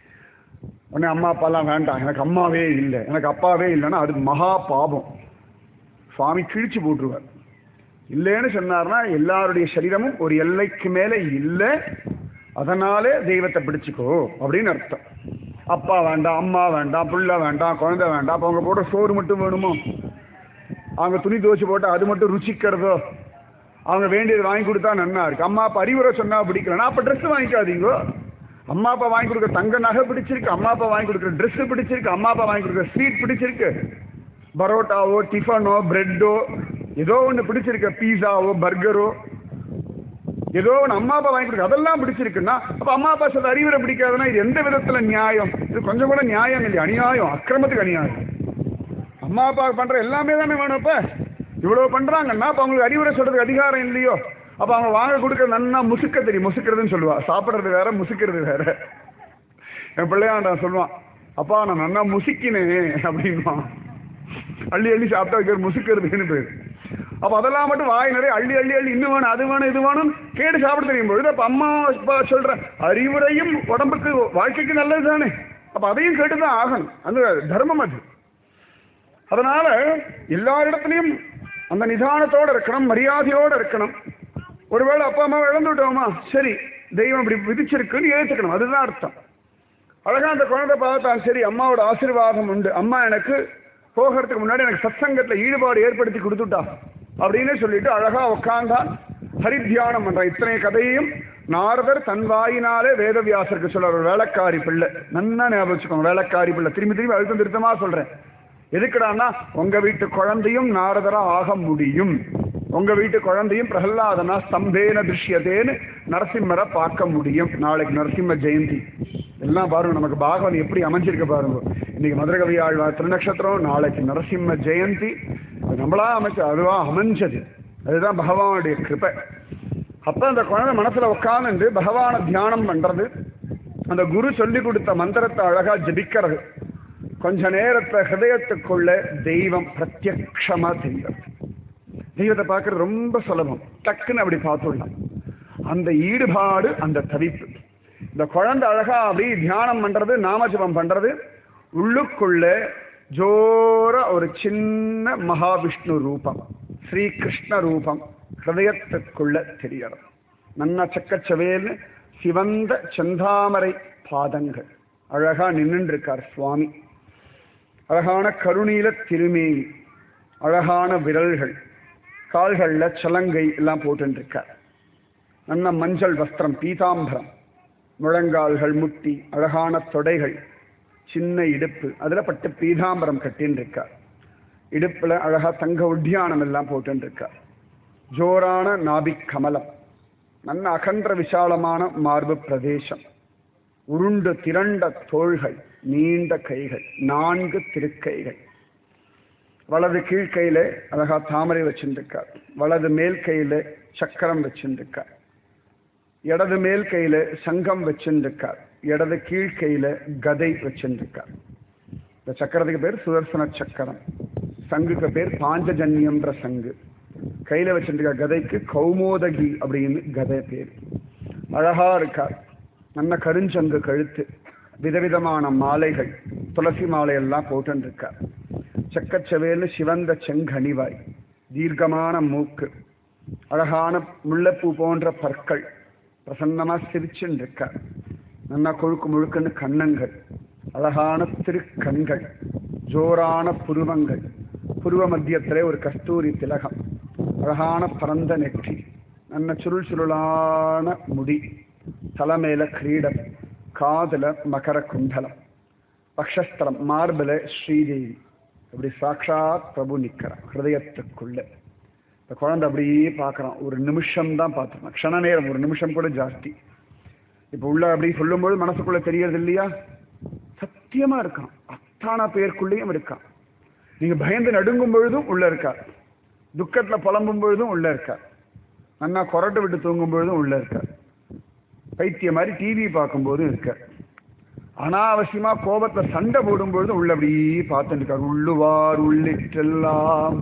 உடனே அம்மா அப்பாலாம் வேண்டாம் எனக்கு அம்மாவே இல்லை எனக்கு அப்பாவே இல்லைன்னா அது மகா பாபம் சுவாமி கிழிச்சு போட்டுருவார் இல்லைன்னு சொன்னார்னா எல்லாருடைய சரீரமும் ஒரு எல்லைக்கு மேலே இல்லை அதனாலே தெய்வத்தை பிடிச்சுக்கோ அப்படின்னு அர்த்தம் அப்பா வேண்டாம் அம்மா வேண்டாம் புள்ள வேண்டாம் குழந்தை வேண்டாம் அப்போ அவங்க போட்ட சோறு மட்டும் வேணுமோ அவங்க துணி துவச்சு போட்டு அது மட்டும் ருச்சிக்கிறதோ அவங்க வேண்டியது வாங்கி கொடுத்தா நன்னா இருக்கு அம்மா அப்பா அறிவுரை சொன்னா பிடிக்கலன்னா அப்ப ட்ரெஸ் வாங்கிக்காதீங்க அம்மா அப்பா வாங்கி கொடுக்குற தங்க நகை பிடிச்சிருக்கு அம்மா அப்பா வாங்கி கொடுக்குற ட்ரெஸ் பிடிச்சிருக்கு அம்மா அப்பா வாங்கி கொடுக்குற ஸ்வீட் பிடிச்சிருக்கு பரோட்டாவோ டிஃபனோ பிரெட்டோ ஏதோ ஒன்று பிடிச்சிருக்க பீஸாவோ பர்கரோ ஏதோ ஒன்று அம்மா அப்பா வாங்கி கொடுக்க அதெல்லாம் பிடிச்சிருக்குன்னா அப்ப அம்மா அப்பா சொல்ற அறிவுரை பிடிக்காதுன்னா இது எந்த விதத்துல நியாயம் இது கொஞ்சம் கூட நியாயம் இல்லை அநியாயம் அக்கிரமத்துக்கு அநியாயம் அம்மா அப்பா பண்ற எல்லாமே தானே வேணும் இப்ப இவ்வளவு பண்றாங்கன்னா அப்ப அவங்களுக்கு அறிவுரை சொல்றதுக்கு அதிகாரம் இல்லையோ அப்ப அவங்க வாங்க கொடுக்க நன்னா முசுக்க தெரியும் முசுக்கிறதுன்னு சொல்லுவா சாப்பிடுறது வேற முசுக்கிறது வேற என் பிள்ளையாண்டான் சொல்லுவான் அப்பா நான் நன்னா முசிக்கினேன் அப்படின்வான் அள்ளி அள்ளி சாப்பிட்டா வைக்கிற முசுக்கிறதுன்னு பேர் அப்ப அதெல்லாம் மட்டும் வாய் நிறைய அள்ளி அள்ளி அள்ளி இன்னும் வேணும் அது வேணும் இது வேணும் கேட்டு சாப்பிட தெரியும் பொழுது அப்ப அம்மா அப்பா சொல்ற அறிவுரையும் உடம்புக்கு வாழ்க்கைக்கு நல்லது தானே அப்ப அதையும் கேட்டுதான் ஆகணும் அந்த தர்மம் அது அதனால எல்லாரிடத்துலயும் அந்த நிதானத்தோட இருக்கணும் மரியாதையோட இருக்கணும் ஒருவேளை அப்பா அம்மா இழந்து விட்டோமா சரி தெய்வம் இப்படி விதிச்சிருக்குன்னு ஏற்றுக்கணும் அதுதான் அர்த்தம் அழகா அந்த குழந்தை பார்த்தான் சரி அம்மாவோட ஆசீர்வாதம் உண்டு அம்மா எனக்கு போகிறதுக்கு முன்னாடி எனக்கு சத்சங்கத்துல ஈடுபாடு ஏற்படுத்தி கொடுத்துட்டா அப்படின்னு சொல்லிட்டு அழகா உட்கார்ந்தான் ஹரித்தியானம் பண்றான் இத்தனை கதையையும் நாரதர் தன் வாயினாலே வேதவியாசருக்கு சொல்ற ஒரு வேலைக்காரி பிள்ளை நன்னா ஞாபகம் வச்சுக்கோங்க வேலைக்காரி பிள்ளை திரும்பி திரும்பி அழுத்தம் திருத்தமா சொல்றேன் எதுக்குடான்னா உங்க வீட்டு குழந்தையும் நாரதரா ஆக முடியும் உங்க வீட்டு குழந்தையும் பிரகலாதனா ஸ்தம்பேன திருஷ்யத்தேன்னு நரசிம்மரை பார்க்க முடியும் நாளைக்கு நரசிம்ம ஜெயந்தி எல்லாம் பாருங்க நமக்கு பாகவன் எப்படி அமைஞ்சிருக்க பாருங்க இன்னைக்கு மதுரகவி ஆழ்வார் திருநக்ஷத்திரம் நாளைக்கு நரசிம்ம ஜெயந்தி அது நம்மளா அமைச்ச அதுவா அமைஞ்சது அதுதான் பகவானுடைய கிருபை அப்ப அந்த குழந்தை மனசுல உட்கார்ந்து பகவானை தியானம் பண்றது அந்த குரு சொல்லி கொடுத்த மந்திரத்தை அழகா ஜபிக்கிறது கொஞ்ச நேரத்தை ஹிருதயத்துக்குள்ள தெய்வம் பிரத்யக்ஷமா தெரிகிறது தெய்வத்தை பார்க்கறது ரொம்ப சுலபம் டக்குன்னு அப்படி பார்த்துடலாம் அந்த ஈடுபாடு அந்த தவிப்பு இந்த குழந்தை அழகா அப்படி தியானம் பண்றது நாமஜபம் பண்றது உள்ளுக்குள்ள ஜோர ஒரு சின்ன மகாவிஷ்ணு ரூபம் ஸ்ரீகிருஷ்ண ரூபம் ஹிருதயத்துக்குள்ள தெரியறது நன்ன சக்கச்சவேல்னு சிவந்த செந்தாமரை பாதங்கள் அழகா நின்னுட்டு இருக்கார் சுவாமி அழகான கருணீல திருமேனி அழகான விரல்கள் கால்கள்ல சலங்கை எல்லாம் போட்டுருக்கார் நல்ல மஞ்சள் வஸ்திரம் பீதாம்பரம் முழங்கால்கள் முட்டி அழகான தொடைகள் சின்ன இடுப்பு அதுல பட்டு பீதாம்பரம் கட்டின்னு இருக்கார் இடுப்புல அழகா தங்க உத்தியானம் எல்லாம் போட்டுன்னு இருக்கார் ஜோரான நாபிக் கமலம் நல்ல அகன்ற விசாலமான மார்பு பிரதேசம் உருண்டு திரண்ட தோள்கள் நீண்ட கைகள் நான்கு திருக்கைகள் வலது கீழ்கையில அழகா தாமரை வச்சுருக்கார் வலது மேல் கையில சக்கரம் வச்சுருக்கார் இடது மேல் கையில சங்கம் வச்சுருக்கார் இடது கீழ்கையில கதை வச்சுருக்கார் இந்த சக்கரத்துக்கு பேர் சுதர்சன சக்கரம் சங்குக்கு பேர் பாஞ்சஜன்யம்ன்ற சங்கு கையில வச்சிருக்க கதைக்கு கௌமோதகி அப்படின்னு கதை பேர் அழகா இருக்கார் நல்ல கருஞ்சங்கு கழுத்து விதவிதமான மாலைகள் துளசி மாலையெல்லாம் போட்டுருக்கார் செக்கச்சவேலு சிவந்த செங்கனிவாய் தீர்க்கமான மூக்கு அழகான முல்லைப்பூ போன்ற பற்கள் பிரசன்னமா சிரிச்சுன்னு இருக்கார் நல்லா கொழுக்கு முழுக்குன்னு கண்ணங்கள் அழகான திருக்கண்கள் ஜோரான புருவங்கள் புருவ மத்தியத்திலே ஒரு கஸ்தூரி திலகம் அழகான பரந்த நெற்றி நல்ல சுருள் சுருளான முடி தலைமையில கிரீடம் காதுல மகர குண்டலம் பக்ஷஸ்திரம் மார்பில ஸ்ரீதேவி அப்படி சாட்சாத் பிரபு நிக்கிறான் ஹிருதயத்துக்குள்ள இந்த குழந்தை அப்படியே பார்க்கறான் ஒரு நிமிஷம் தான் பார்த்துருக்கான் க்ஷண நேரம் ஒரு நிமிஷம் கூட ஜாஸ்தி இப்போ உள்ள அப்படி சொல்லும்போது மனசுக்குள்ள தெரியறது இல்லையா சத்தியமா இருக்கான் அத்தானா பேருக்குள்ளேயும் இருக்கான் நீங்க பயந்து நடுங்கும் பொழுதும் உள்ள இருக்கார் துக்கத்துல புலம்பும் பொழுதும் உள்ள இருக்கார் நன்னா கொரட்டை விட்டு தூங்கும் பொழுதும் உள்ள இருக்கார் பைத்திய மாதிரி டிவி பார்க்கும்போதும் இருக்கார் அனாவசியமா கோபத்துல சண்டை போடும் பொழுதும் உள்ள அப்படியே பார்த்துட்டு இருக்கார் உள்ளுவார் உள்ளிட்டெல்லாம்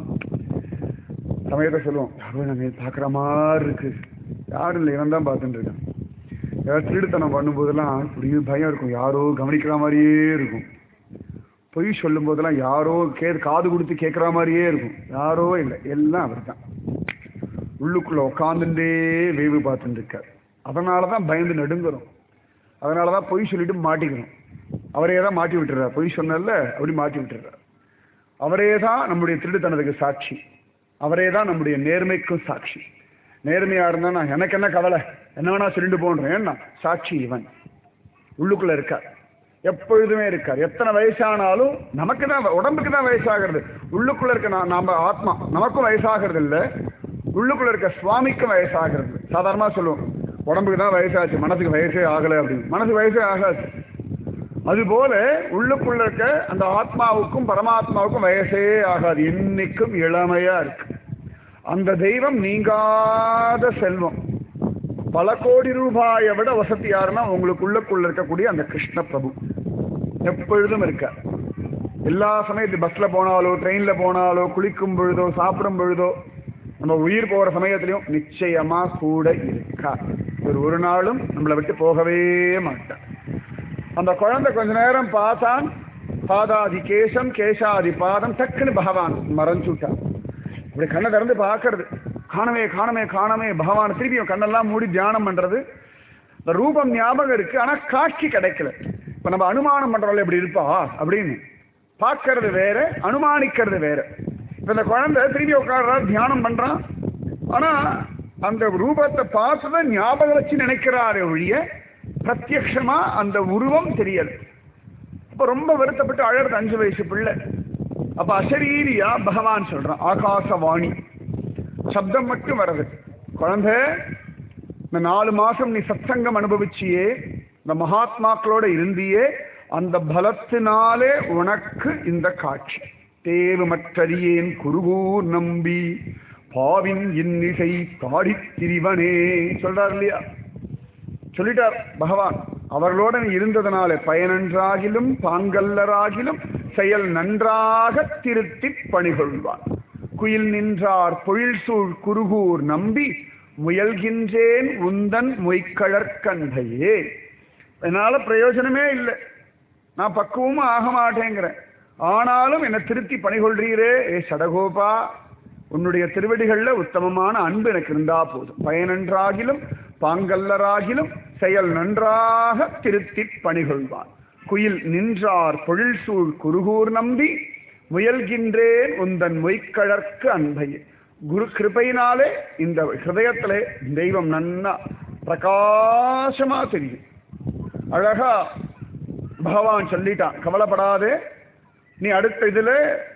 சமயத்தை சொல்லுவோம் யாரோ நம்ம பார்க்குற மாதிரி இருக்கு யாரும் இல்லை இவன் தான் பார்த்துட்டு இருக்கான் ஏதாவது திருடுத்தனம் பண்ணும்போதெல்லாம் அப்படியே பயம் இருக்கும் யாரோ கவனிக்கிற மாதிரியே இருக்கும் பொய் சொல்லும் போதெல்லாம் யாரோ கே காது கொடுத்து கேட்குற மாதிரியே இருக்கும் யாரோ இல்லை எல்லாம் அவர் தான் உள்ளுக்குள்ள உட்காந்துட்டே வேவு பார்த்துட்டு இருக்கார் அதனால தான் பயந்து நடுங்குறோம் அதனால தான் பொய் சொல்லிட்டு மாட்டிக்கிறோம் அவரே தான் மாட்டி விட்டுறார் பொய் சொன்னல அப்படி மாட்டி விட்டுறார் அவரே தான் நம்முடைய திருடுத்தனத்துக்கு சாட்சி அவரே தான் நம்முடைய நேர்மைக்கும் சாட்சி நேர்மையா இருந்தா நான் எனக்கு என்ன கவலை என்ன வேணா சொல்லிட்டு போன்றேன் ஏன்னா சாட்சி இவன் உள்ளுக்குள்ள இருக்கார் எப்பொழுதுமே இருக்கார் எத்தனை வயசானாலும் நமக்கு தான் உடம்புக்கு தான் வயசாகிறது உள்ளுக்குள்ள இருக்க நா- நாம ஆத்மா நமக்கும் வயசாகிறது இல்ல உள்ளுக்குள்ள இருக்க சுவாமிக்கு வயசாகிறது சாதாரணமா சொல்லுவோம் உடம்புக்கு தான் வயசாச்சு மனசுக்கு வயசே ஆகலை அப்படின்னு மனசுக்கு வயசே ஆகாது அதுபோல உள்ளுக்குள்ள இருக்க அந்த ஆத்மாவுக்கும் பரமாத்மாவுக்கும் வயசே ஆகாது என்னைக்கும் இளமையா இருக்கு அந்த தெய்வம் நீங்காத செல்வம் பல கோடி ரூபாயை விட வசதி யாருன்னா உங்களுக்குள்ளக்குள்ள இருக்கக்கூடிய அந்த கிருஷ்ண பிரபு எப்பொழுதும் இருக்கார் எல்லா சமயத்து பஸ்ல போனாலோ ட்ரெயின்ல போனாலோ குளிக்கும் பொழுதோ சாப்பிடும் பொழுதோ நம்ம உயிர் போற சமயத்திலையும் நிச்சயமா கூட இருக்கா ஒரு ஒரு நாளும் நம்மளை விட்டு போகவே மாட்டார் அந்த குழந்தை கொஞ்ச நேரம் பார்த்தான் பாதாதி கேசம் கேசாதி பாதம் டக்குன்னு பகவான் மறைஞ்சுட்டான் இப்படி கண்ணை திறந்து பார்க்கறது காணமே காணமே காணமே பகவான் திருப்பியும் கண்ணெல்லாம் மூடி தியானம் பண்றது இந்த ரூபம் ஞாபகம் இருக்கு ஆனா காட்சி கிடைக்கல இப்ப நம்ம அனுமானம் பண்றோம்ல இப்படி இருப்பா அப்படின்னு பார்க்கறது வேற அனுமானிக்கிறது வேற இப்ப இந்த குழந்தை திரும்பி உட்கார்றா தியானம் பண்றான் ஆனா அந்த ரூபத்தை பார்த்துதான் ஞாபகம் வச்சு நினைக்கிறாரே ஒழிய பிரத்யக்ஷமா அந்த உருவம் தெரியல அப்ப ரொம்ப வருத்தப்பட்டு அழறது அஞ்சு வயசு பிள்ளை அப்ப அசரீரியா பகவான் சொல்றான் ஆகாசவாணி சப்தம் மட்டும் வருது குழந்தை இந்த நாலு மாசம் நீ சத்சங்கம் அனுபவிச்சியே இந்த மகாத்மாக்களோட இருந்தியே அந்த பலத்தினாலே உனக்கு இந்த காட்சி தேவுமற்றறியேன் குருகூர் நம்பி பாவின் இன்னிசை பாடித் திரிவனே சொல்றார் இல்லையா சொல்லிட்டார் பகவான் அவர்களோட நீ இருந்ததனாலே பயனன்றாகிலும் பாங்கல்லராகிலும் செயல் நன்றாக திருத்தி பணிகொள்வான் குயில் நின்றார் பொழில் சூழ் குருகூர் நம்பி முயல்கின்றேன் உந்தன் மொய்க்கழற்கண்டையே என்னால பிரயோஜனமே இல்லை நான் பக்குவமும் ஆக மாட்டேங்கிறேன் ஆனாலும் என்னை திருத்தி பணிகொள்றீரே ஏ சடகோபா உன்னுடைய திருவடிகள்ல உத்தமமான அன்பு எனக்கு இருந்தா போதும் பயனன்றாகிலும் பாங்கல்லராகிலும் செயல் நன்றாக திருத்தி பணிகொள்வான் குயில் நின்றார் பொழில் சூழ் குருகூர் நம்பி முயல்கின்றேன் உந்தன் மொய்க்கழற்கு அன்பையே குரு கிருபையினாலே இந்த ஹிருதயத்திலே தெய்வம் நன்னா பிரகாசமா தெரியும் அழகா பகவான் சொல்லிட்டான் கவலைப்படாதே நீ அடுத்த இதுல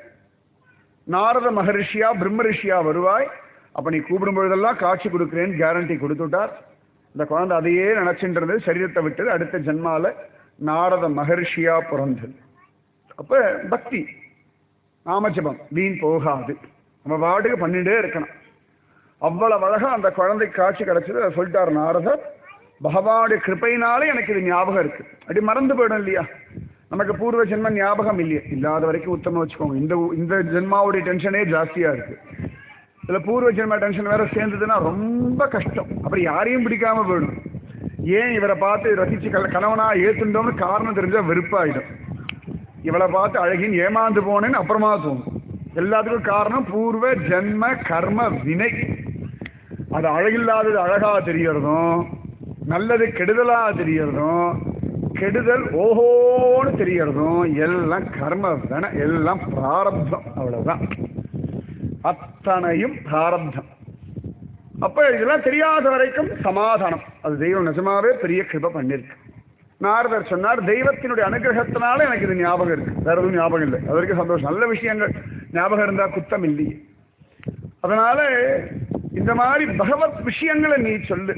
நாரத மகரிஷியா பிரம்ம ரிஷியா வருவாய் அப்ப நீ கூப்பிடும் பொழுதெல்லாம் காட்சி கொடுக்கிறேன்னு கேரண்டி கொடுத்துட்டார் இந்த குழந்தை அதையே நினைச்சுன்றது சரீரத்தை விட்டது அடுத்த ஜென்மால நாரத மகரிஷியா பிறந்தது அப்ப பக்தி நாமஜபம் வீண் போகாது நம்ம பாட்டுக்கு பண்ணிட்டே இருக்கணும் அவ்வளவு அழகா அந்த குழந்தை காட்சி கிடைச்சது அதை சொல்லிட்டார் நாரதர் பகவானுடைய கிருப்பையினாலே எனக்கு இது ஞாபகம் இருக்கு அப்படி மறந்து போயிடும் இல்லையா நமக்கு பூர்வ ஜென்ம ஞாபகம் இல்லையே இல்லாத வரைக்கும் உத்தமம் வச்சுக்கோங்க இந்த இந்த ஜென்மாவுடைய டென்ஷனே ஜாஸ்தியா இருக்கு இதுல பூர்வ ஜென்ம டென்ஷன் வேற சேர்ந்ததுன்னா ரொம்ப கஷ்டம் அப்புறம் யாரையும் பிடிக்காம போயிடும் ஏன் இவரை பார்த்து ரசிச்சு கல கணவனா ஏத்துட்டோம்னு காரணம் தெரிஞ்சா வெறுப்பாயிடும் இவளை பார்த்து அழகின் ஏமாந்து போனேன்னு அப்புறமா தோணும் எல்லாத்துக்கும் காரணம் பூர்வ ஜென்ம கர்ம வினை அது அழகில்லாதது அழகா தெரியறதும் நல்லது கெடுதலா தெரியறதும் கெடுதல் ஓஹோன்னு தெரியறதும் எல்லாம் கர்ம வினை எல்லாம் பிராரப்தம் அவ்வளவுதான் அத்தனையும் பிராரப்தம் அப்ப இதெல்லாம் தெரியாத வரைக்கும் சமாதானம் அது தெய்வம் நிஜமாவே பெரிய கிருப பண்ணிருக்கு நாரதர் சொன்னார் தெய்வத்தினுடைய அனுகிரகத்தினால எனக்கு இது ஞாபகம் இருக்கு வேற எதுவும் ஞாபகம் இல்லை அது வரைக்கும் சந்தோஷம் நல்ல விஷயங்கள் ஞாபகம் இருந்தா குத்தம் இல்லையே அதனால இந்த மாதிரி பகவத் விஷயங்களை நீ சொல்லு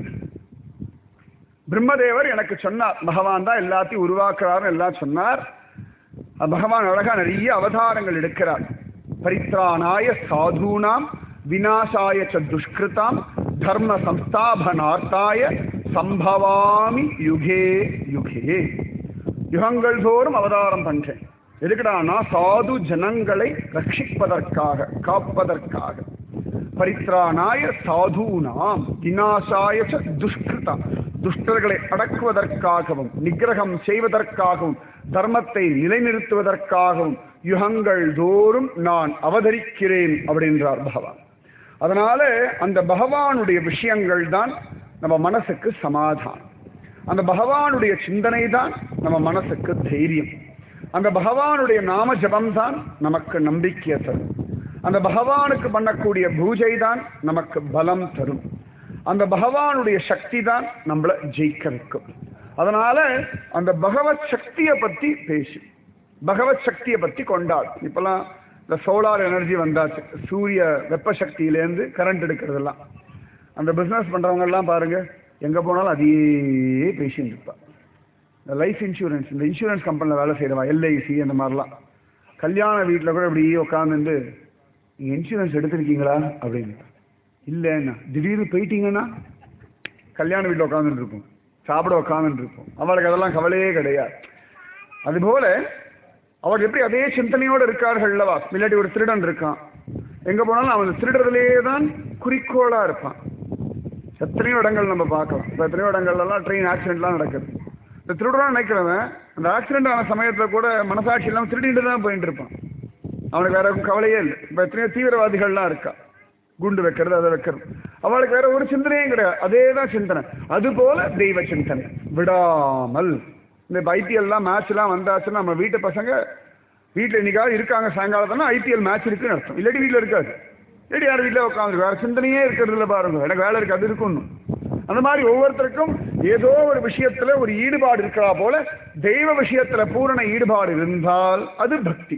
பிரம்மதேவர் எனக்கு சொன்னார் பகவான் தான் எல்லாத்தையும் உருவாக்குறாருன்னு எல்லாம் சொன்னார் அது பகவான் அழகா நிறைய அவதாரங்கள் எடுக்கிறார் பரித்ராணாய சாதுனாம் விநாசாய ச துஷ்கிருதாம் தர்ம சம்ஸ்தாபனார்த்தாய சம்பவாமி யுகே யுகே யுகங்கள் தோறும் அவதாரம் பண்றேன் எதுக்குடானா சாது ஜனங்களை ரட்சிப்பதற்காக காப்பதற்காக பரித்ராணாய சாதுனாம் விநாசாய ச துஷ்கிருதா துஷ்டர்களை அடக்குவதற்காகவும் நிகிரகம் செய்வதற்காகவும் தர்மத்தை நிலைநிறுத்துவதற்காகவும் யுகங்கள் தோறும் நான் அவதரிக்கிறேன் அப்படின்றார் பகவான் அதனால அந்த பகவானுடைய விஷயங்கள் தான் நம்ம மனசுக்கு சமாதானம் அந்த பகவானுடைய சிந்தனை தான் நம்ம மனசுக்கு தைரியம் அந்த பகவானுடைய நாம ஜபம் தான் நமக்கு நம்பிக்கையை தரும் அந்த பகவானுக்கு பண்ணக்கூடிய பூஜை தான் நமக்கு பலம் தரும் அந்த பகவானுடைய சக்தி தான் நம்மளை ஜெயிக்க வைக்கும் அதனால அந்த பகவத் சக்தியை பத்தி பேசு பகவத் சக்தியை பத்தி கொண்டாடு இப்பெல்லாம் இந்த சோலார் எனர்ஜி வந்தாச்சு சூரிய வெப்ப சக்தியிலேருந்து கரண்ட் எடுக்கிறதெல்லாம் அந்த பிஸ்னஸ் பண்றவங்க எல்லாம் பாருங்க எங்க போனாலும் அதையே பேசிட்டு இருப்பா இந்த லைஃப் இன்சூரன்ஸ் இந்த இன்சூரன்ஸ் கம்பெனியில் வேலை செய்யறவா எல்ஐசி அந்த மாதிரிலாம் கல்யாண வீட்டில் கூட இப்படி உட்காந்துட்டு நீங்க இன்சூரன்ஸ் எடுத்திருக்கீங்களா அப்படின்னு இல்லைன்னா திடீர்னு போயிட்டீங்கன்னா கல்யாண வீட்டில் உட்காந்துட்டு இருப்போம் சாப்பிட உட்காந்துட்டு இருப்போம் அவளுக்கு அதெல்லாம் கவலையே கிடையாது அதுபோல அவள் எப்படி அதே சிந்தனையோடு இருக்கார்கள்லவா இல்லாட்டி ஒரு திருடன் இருக்கான் எங்க போனாலும் அவன் திருடுறதுலே தான் குறிக்கோளா இருப்பான் எத்தனையோ இடங்கள் நம்ம பார்க்கலாம் இப்போ எத்தனையோ இடங்கள்லாம் ட்ரெயின் ஆக்சிடென்ட்லாம் நடக்குது இந்த திருடுறான் நினைக்கிறவன் அந்த ஆக்சிடென்ட் ஆன சமயத்துல கூட மனசாட்சி இல்லாமல் திருடிட்டு தான் போயிட்டு இருப்பான் அவனுக்கு வேற எதுவும் கவலையே இல்லை இப்போ எத்தனையோ தீவிரவாதிகள்லாம் இருக்கா குண்டு வைக்கிறது அதை வைக்கிறது அவளுக்கு வேற ஒரு சிந்தனையும் கிடையாது அதே தான் சிந்தனை அது போல தெய்வ சிந்தனை விடாமல் இந்த ஐபிஎல்லாம் மேட்ச்லாம் வந்தாச்சுன்னா நம்ம வீட்டு பசங்க வீட்டில் இன்னைக்காவது இருக்காங்க சாயங்காலத்தானா ஐபிஎல் மேட்ச் இருக்குன்னு அர்த்தம் இல்லாட்டி வீட்டில் இருக்காது இல்லாட்டி யார் வீட்டில் உட்காந்து வேற சிந்தனையே இருக்கிறது இல்லை பாருங்க எனக்கு வேலை இருக்கு அது இருக்கணும் அந்த மாதிரி ஒவ்வொருத்தருக்கும் ஏதோ ஒரு விஷயத்துல ஒரு ஈடுபாடு இருக்கிறா போல தெய்வ விஷயத்துல பூரண ஈடுபாடு இருந்தால் அது பக்தி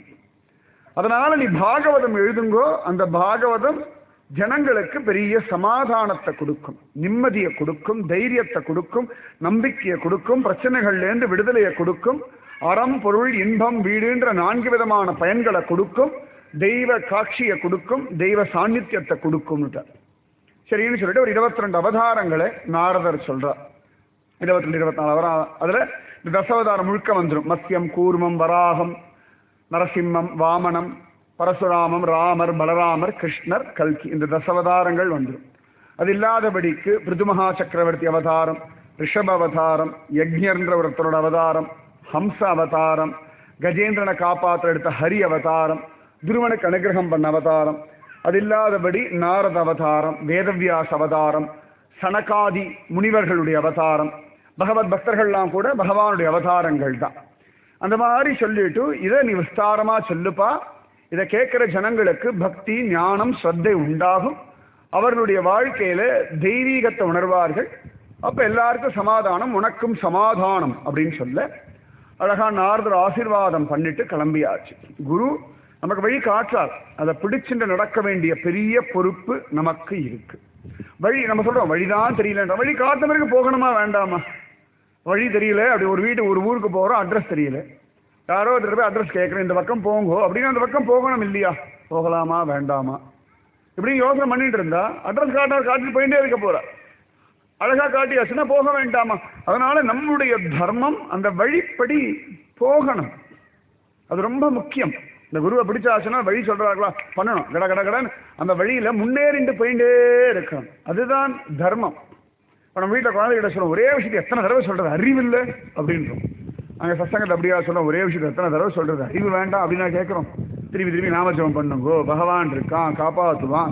அதனால நீ பாகவதம் எழுதுங்கோ அந்த பாகவதம் ஜனங்களுக்கு பெரிய சமாதானத்தை கொடுக்கும் நிம்மதியை கொடுக்கும் தைரியத்தை கொடுக்கும் நம்பிக்கையை கொடுக்கும் பிரச்சனைகள்லேருந்து விடுதலையை கொடுக்கும் அறம் பொருள் இன்பம் வீடுன்ற நான்கு விதமான பயன்களை கொடுக்கும் தெய்வ காட்சியை கொடுக்கும் தெய்வ சாநித்தியத்தை கொடுக்கும்னுட்டார் சரின்னு சொல்லிட்டு ஒரு இருபத்தி ரெண்டு அவதாரங்களை நாரதர் சொல்றார் இருபத்தி ரெண்டு இருபத்தி நாலு அவதாரம் அதுல இந்த தசாவதாரம் முழுக்க வந்துடும் மத்தியம் கூர்மம் வராகம் நரசிம்மம் வாமனம் பரசுராமம் ராமர் பலராமர் கிருஷ்ணர் கல்கி இந்த தசவதாரங்கள் வந்துடும் அது இல்லாதபடிக்கு பிருதுமகா சக்கரவர்த்தி அவதாரம் ரிஷப அவதாரம் யக்ஞர்ன்ற ஒருத்தரோட அவதாரம் ஹம்ச அவதாரம் கஜேந்திரனை காப்பாற்ற எடுத்த ஹரி அவதாரம் துருவனுக்கு அனுகிரகம் பண்ண அவதாரம் அது இல்லாதபடி நாரத அவதாரம் வேதவியாஸ் அவதாரம் சனகாதி முனிவர்களுடைய அவதாரம் பகவத் பக்தர்கள்லாம் கூட பகவானுடைய அவதாரங்கள் தான் அந்த மாதிரி சொல்லிட்டு இதை நீ விஸ்தாரமா சொல்லுப்பா இதை கேட்கிற ஜனங்களுக்கு பக்தி ஞானம் ஸ்ரத்தை உண்டாகும் அவர்களுடைய வாழ்க்கையில தெய்வீகத்தை உணர்வார்கள் அப்ப எல்லாருக்கும் சமாதானம் உனக்கும் சமாதானம் அப்படின்னு சொல்ல அழகா நாரதர் ஆசீர்வாதம் பண்ணிட்டு கிளம்பியாச்சு குரு நமக்கு வழி காற்றார் அதை பிடிச்சுட்டு நடக்க வேண்டிய பெரிய பொறுப்பு நமக்கு இருக்கு வழி நம்ம சொல்றோம் வழிதான் தெரியலன்ற வழி காத்த பிறகு போகணுமா வேண்டாமா வழி தெரியல அப்படி ஒரு வீட்டு ஒரு ஊருக்கு போறோம் அட்ரஸ் தெரியல யாரோ ஒருத்தர் போய் அட்ரஸ் கேட்குறேன் இந்த பக்கம் போங்கோ அப்படின்னு அந்த பக்கம் போகணும் இல்லையா போகலாமா வேண்டாமா இப்படின்னு யோசனை பண்ணிட்டு இருந்தா அட்ரஸ் காட்டார் காட்டிட்டு போயிட்டே இருக்க போறா அழகா காட்டியாச்சுன்னா போக வேண்டாமா அதனால நம்முடைய தர்மம் அந்த வழிப்படி போகணும் அது ரொம்ப முக்கியம் இந்த குருவை பிடிச்சாச்சுன்னா வழி சொல்றாங்களா பண்ணணும் கட கட கடன்னு அந்த வழியில முன்னேறிண்டு போயிட்டே இருக்கணும் அதுதான் தர்மம் இப்போ நம்ம வீட்டில் குழந்தைகிட்ட சொல்லுவோம் ஒரே விஷயத்தை எத்தனை தடவை சொல்றது அறிவு இல்லை அப்படின்றோம் அங்கே சசங்கத்தை அப்படியா சொல்லுவோம் ஒரே விஷயத்தை எத்தனை தடவை சொல்றது அறிவு வேண்டாம் அப்படின்னு நான் கேட்குறோம் திருப்பி திருப்பி நாமஜபம் பண்ணுங்கோ பகவான் இருக்கான் காப்பாற்றுவான்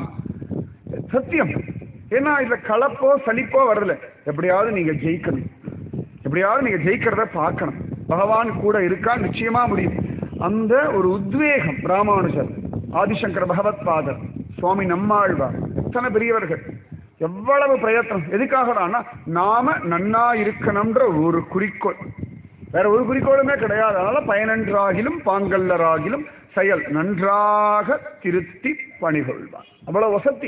சத்தியம் ஏன்னா இதுல கலப்போ சலிப்போ வரல எப்படியாவது நீங்க ஜெயிக்கணும் எப்படியாவது நீங்க ஜெயிக்கிறத பார்க்கணும் பகவான் கூட இருக்கா நிச்சயமா முடியும் அந்த ஒரு உத்வேகம் ராமானுஜர் ஆதிசங்கர பகவத் பாதர் சுவாமி நம்மாழ்வார் எத்தனை பெரியவர்கள் எவ்வளவு பிரயத்தனம் எதுக்காகடான்னா நாம நன்னா இருக்கணும்ன்ற ஒரு குறிக்கோள் வேற ஒரு குறிக்கோளுமே கிடையாது அதனால பயனன்றாகிலும் பாங்கல்லராகிலும் செயல் நன்றாக திருத்தி பணிகொள்வார் அவ்வளவு வசதி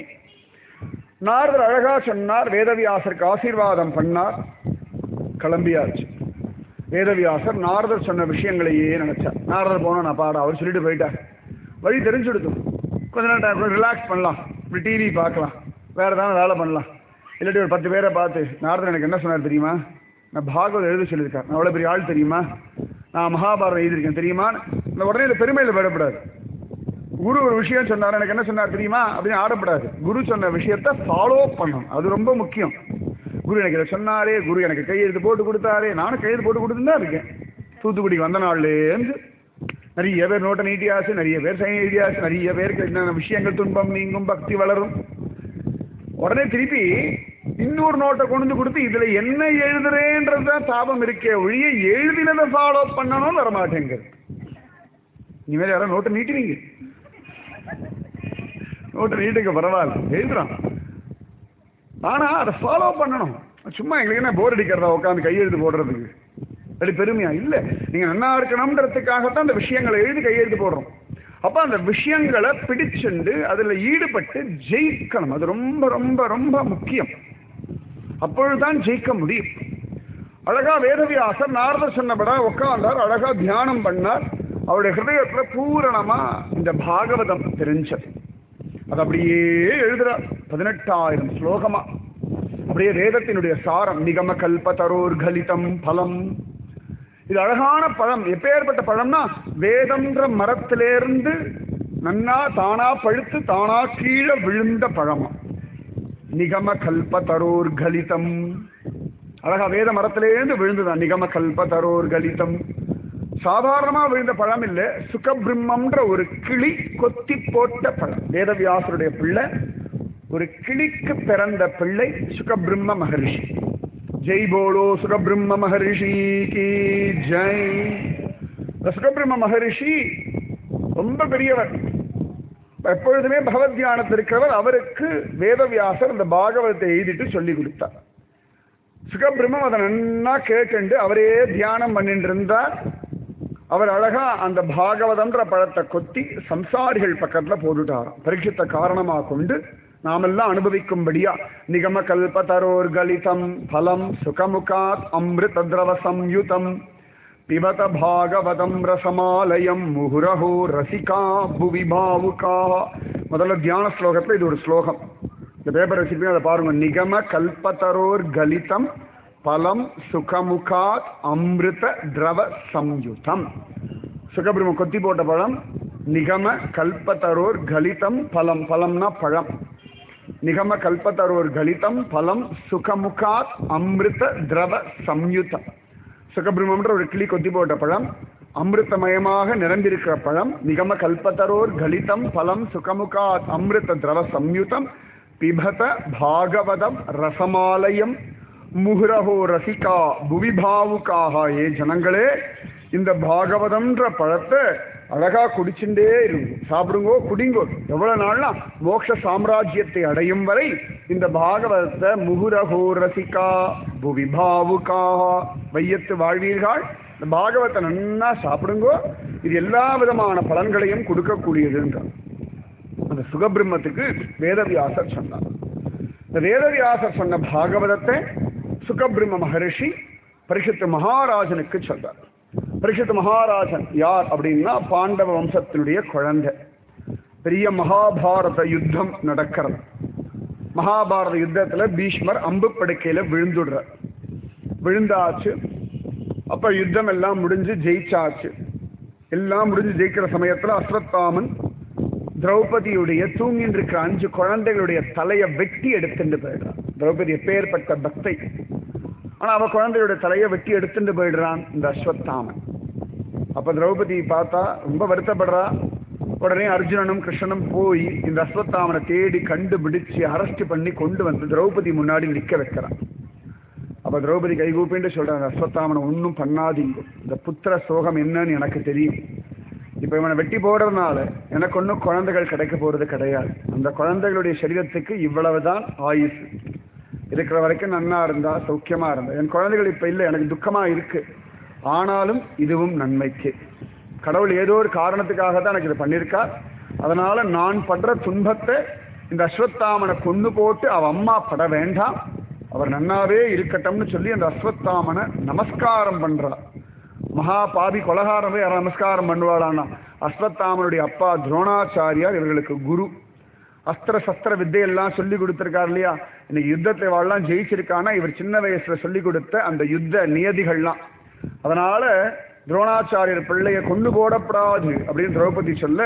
நாரதர் அழகா சொன்னார் வேதவியாசருக்கு ஆசீர்வாதம் பண்ணார் கிளம்பியாச்சு வேதவியாசர் நாரதர் சொன்ன விஷயங்களையே நினைச்சார் நாரதர் போனா நான் பாட அவர் சொல்லிட்டு போயிட்டார் வழி தெரிஞ்சு கொடுத்தோம் கொஞ்ச நேரம் டைம் ரிலாக்ஸ் பண்ணலாம் இப்படி டிவி பார்க்கலாம் வேற ஏதாவது வேலை பண்ணலாம் இல்லாட்டி ஒரு பத்து பேரை பார்த்து நாரதர் எனக்கு என்ன சொன்னார் தெரியுமா நான் பாகவத் எழுத சொல்லியிருக்கேன் நான் அவ்வளோ பெரிய ஆள் தெரியுமா நான் மகாபாரதம் எழுதியிருக்கேன் தெரியுமா இந்த உடனே இந்த பெருமையில் விடப்படாது குரு ஒரு விஷயம் சொன்னார் எனக்கு என்ன சொன்னார் தெரியுமா அப்படின்னு ஆடப்படாது குரு சொன்ன விஷயத்த ஃபாலோ பண்ணணும் அது ரொம்ப முக்கியம் குரு எனக்கு இதை சொன்னாரே குரு எனக்கு கையெழுத்து போட்டு கொடுத்தாரே நானும் கையெழுத்து போட்டு கொடுத்துட்டு தான் இருக்கேன் தூத்துக்குடிக்கு வந்த நாள்லேருந்து நிறைய பேர் நோட்டை நீட்டியாச்சு நிறைய பேர் சைன் எழுதியாச்சு நிறைய பேருக்கு என்னென்ன விஷயங்கள் துன்பம் நீங்கும் பக்தி வளரும் உடனே திருப்பி இன்னொரு நோட்டை கொண்டு வந்து கொடுத்து இதுல என்ன எழுதுறேன்றதுதான் தாபம் இருக்கே ஒழிய எழுதினதை ஃபாலோ பண்ணணும்னு வரமாட்டேங்குது இனிமேல் யாரும் நோட்டை நீட்டுவீங்க நோட்டை நீட்டுக்க பரவாயில்ல எழுதுறான் ஆனா அதை ஃபாலோ பண்ணணும் சும்மா எங்களுக்கு என்ன போர் அடிக்கிறதா உட்காந்து கையெழுத்து போடுறதுக்கு அப்படி பெருமையா இல்ல நீங்க நல்லா இருக்கணும்ன்றதுக்காகத்தான் அந்த விஷயங்களை எழுதி கையெழுத்து போடுறோம் அப்ப அந்த விஷயங்களை பிடிச்சுண்டு அதுல ஈடுபட்டு ஜெயிக்கணும் அது ரொம்ப ரொம்ப ரொம்ப முக்கியம் அப்பொழுதுதான் ஜெயிக்க முடியும் அழகா வேதவியாசர் நாரதர் சொன்னபடா உட்கார்ந்தார் அழகா தியானம் பண்ணார் அவருடைய ஹிருதயத்துல பூரணமா இந்த பாகவதம் தெரிஞ்சது அது அப்படியே எழுதுறார் பதினெட்டாயிரம் ஸ்லோகமா அப்படியே வேதத்தினுடைய சாரம் நிகம கல்ப தரோர்கலிதம் பலம் இது அழகான பழம் எப்பேற்பட்ட பழம்னா வேதம்ன்ற மரத்திலிருந்து நன்னா தானா பழுத்து தானா கீழே விழுந்த பழமா நிகம கல்ப தரோர்கலிதம் அழகா வேத மரத்திலேருந்து விழுந்துதான் நிகம கல்ப தரோர்கலிதம் சாதாரணமா விழுந்த பழம் இல்ல சுகபிரம்மம்ன்ற ஒரு கிளி கொத்தி போட்ட பழம் வேதவியாசருடைய பிள்ளை ஒரு கிளிக்கு பிறந்த பிள்ளை சுகபிரம்ம மகரிஷி ஜெய் போலோ சுகபிரம்ம மகரிஷி கி ஜெய் இந்த சுகபிரம்ம மகரிஷி ரொம்ப பெரியவர் எப்பொழுதுமே பகவத் தியானத்தில் இருக்கிறவர் அவருக்கு வேதவியாசர் இந்த பாகவதத்தை எழுதிட்டு சொல்லி கொடுத்தார் சுகபிரம்மம் அதை நன்னா கேட்டுண்டு அவரே தியானம் பண்ணிட்டு இருந்தார் அவர் அழகா அந்த பாகவதம்ன்ற பழத்தை கொத்தி சம்சாரிகள் பக்கத்துல போட்டுட்டாராம் பரீட்சித்த காரணமா கொண்டு நாமெல்லாம் அனுபவிக்கும்படியா நிகம கல்ப தரோர் கலிதம் பலம் சுகமுகாத் அமிர்த திரவ சம்யுதம் பிபத பாகவதம் ரசமாலயம் முகுரஹோ ரசிகா புவி பாவுகா முதல்ல தியான ஸ்லோகத்துல இது ஒரு ஸ்லோகம் இந்த பேப்பர் வச்சிருப்பீங்க அதை பாருங்க நிகம கல்பதரோர் கலிதம் பலம் சுகமுகாத் அமிர்த திரவ சம்யுதம் சுகபிரம கொத்தி போட்ட பழம் நிகம கல்பதரோர் கலிதம் பலம் பலம்னா பழம் நிகம கல்பதரோர் கலிதம் பலம் சுகமுகாத் அமிர்த திரவ சம்யுதம் சுகபிரமன்ற ஒரு கிளி கொத்தி போட்ட பழம் அமிர்தமயமாக நிரம்பியிருக்கிற பழம் நிகம கல்பதரோர் கலிதம் பலம் சுகமுகாத் அமிர்த திரவ சம்யுதம் பிபத பாகவதம் ரசமாலயம் முகுரஹோ ரசிகா புவி பாவுக்காக ஏ ஜனங்களே இந்த பாகவதம்ன்ற பழத்தை அழகா குடிச்சுட்டே இருங்க சாப்பிடுங்கோ குடிங்கோ எவ்வளவு நாள்னா மோட்ச சாம்ராஜ்யத்தை அடையும் வரை இந்த பாகவதத்தை முகுரஹோ ரசிகா புவி பாவுக்காக வையத்து வாழ்வீர்கள் இந்த பாகவத்தை நன்னா சாப்பிடுங்கோ இது எல்லா விதமான பலன்களையும் கொடுக்கக்கூடியதுன்றார் அந்த சுகபிரம்மத்துக்கு வேதவியாசர் சொன்னார் இந்த வேதவியாசர் சொன்ன பாகவதத்தை சுகபிரம்ம மகரிஷி பரிசுத்த மகாராஜனுக்கு சொல்றார் பரிசுத்த மகாராஜன் யார் அப்படின்னா பாண்டவ வம்சத்தினுடைய குழந்தை பெரிய மகாபாரத யுத்தம் நடக்கிறது மகாபாரத யுத்தத்துல பீஷ்மர் அம்பு படுக்கையில விழுந்துடுறார் விழுந்தாச்சு அப்ப யுத்தம் எல்லாம் முடிஞ்சு ஜெயிச்சாச்சு எல்லாம் முடிஞ்சு ஜெயிக்கிற சமயத்துல அஸ்வத்தாமன் திரௌபதியுடைய தூங்கின்னு இருக்கிற அஞ்சு குழந்தைகளுடைய தலையை வெட்டி எடுத்துட்டு போயிடுறான் திரௌபதி எப்பேற்பட்ட பக்தை ஆனா அவ குழந்தையுடைய தலையை வெட்டி எடுத்துட்டு போயிடுறான் இந்த அஸ்வத்தாமன் அப்ப திரௌபதி பார்த்தா ரொம்ப வருத்தப்படுறா உடனே அர்ஜுனனும் கிருஷ்ணனும் போய் இந்த அஸ்வத்தாமனை தேடி கண்டுபிடிச்சு அரெஸ்ட் பண்ணி கொண்டு வந்து திரௌபதி முன்னாடி நிக்க வைக்கிறான் அப்ப திரௌபதி கைகூப்பின்னு சொல்றாங்க அஸ்வத்தாமனை ஒன்றும் பண்ணாதீங்க இந்த புத்திர சோகம் என்னன்னு எனக்கு தெரியும் இப்ப இவனை வெட்டி போடுறதுனால எனக்கு ஒன்றும் குழந்தைகள் கிடைக்க போறது கிடையாது அந்த குழந்தைகளுடைய சரீரத்துக்கு இவ்வளவுதான் ஆயுசு இருக்கிற வரைக்கும் நன்னா இருந்தா சௌக்கியமா இருந்தா என் குழந்தைகள் இப்ப இல்லை எனக்கு துக்கமா இருக்கு ஆனாலும் இதுவும் நன்மைக்கு கடவுள் ஏதோ ஒரு காரணத்துக்காக தான் எனக்கு இது பண்ணியிருக்கா அதனால நான் படுற துன்பத்தை இந்த அஸ்வத்தாமனை கொண்டு போட்டு அவ அம்மா பட வேண்டாம் அவர் நன்னாவே இருக்கட்டும்னு சொல்லி அந்த அஸ்வத்தாமனை நமஸ்காரம் பண்றா மகா பாபி கொலகாரமே யாரும் நமஸ்காரம் பண்ணுவாளான்னா அஸ்வத்தாமனுடைய அப்பா துரோணாச்சாரியார் இவர்களுக்கு குரு அஸ்திர சஸ்திர வித்தையெல்லாம் சொல்லி கொடுத்துருக்காரு இல்லையா இன்னைக்கு யுத்தத்தை வாழலாம் ஜெயிச்சிருக்கானா இவர் சின்ன வயசுல சொல்லி கொடுத்த அந்த யுத்த நியதிகள்லாம் அதனால துரோணாச்சாரியர் பிள்ளைய கொண்டு போடப்படாது அப்படின்னு திரௌபதி சொல்ல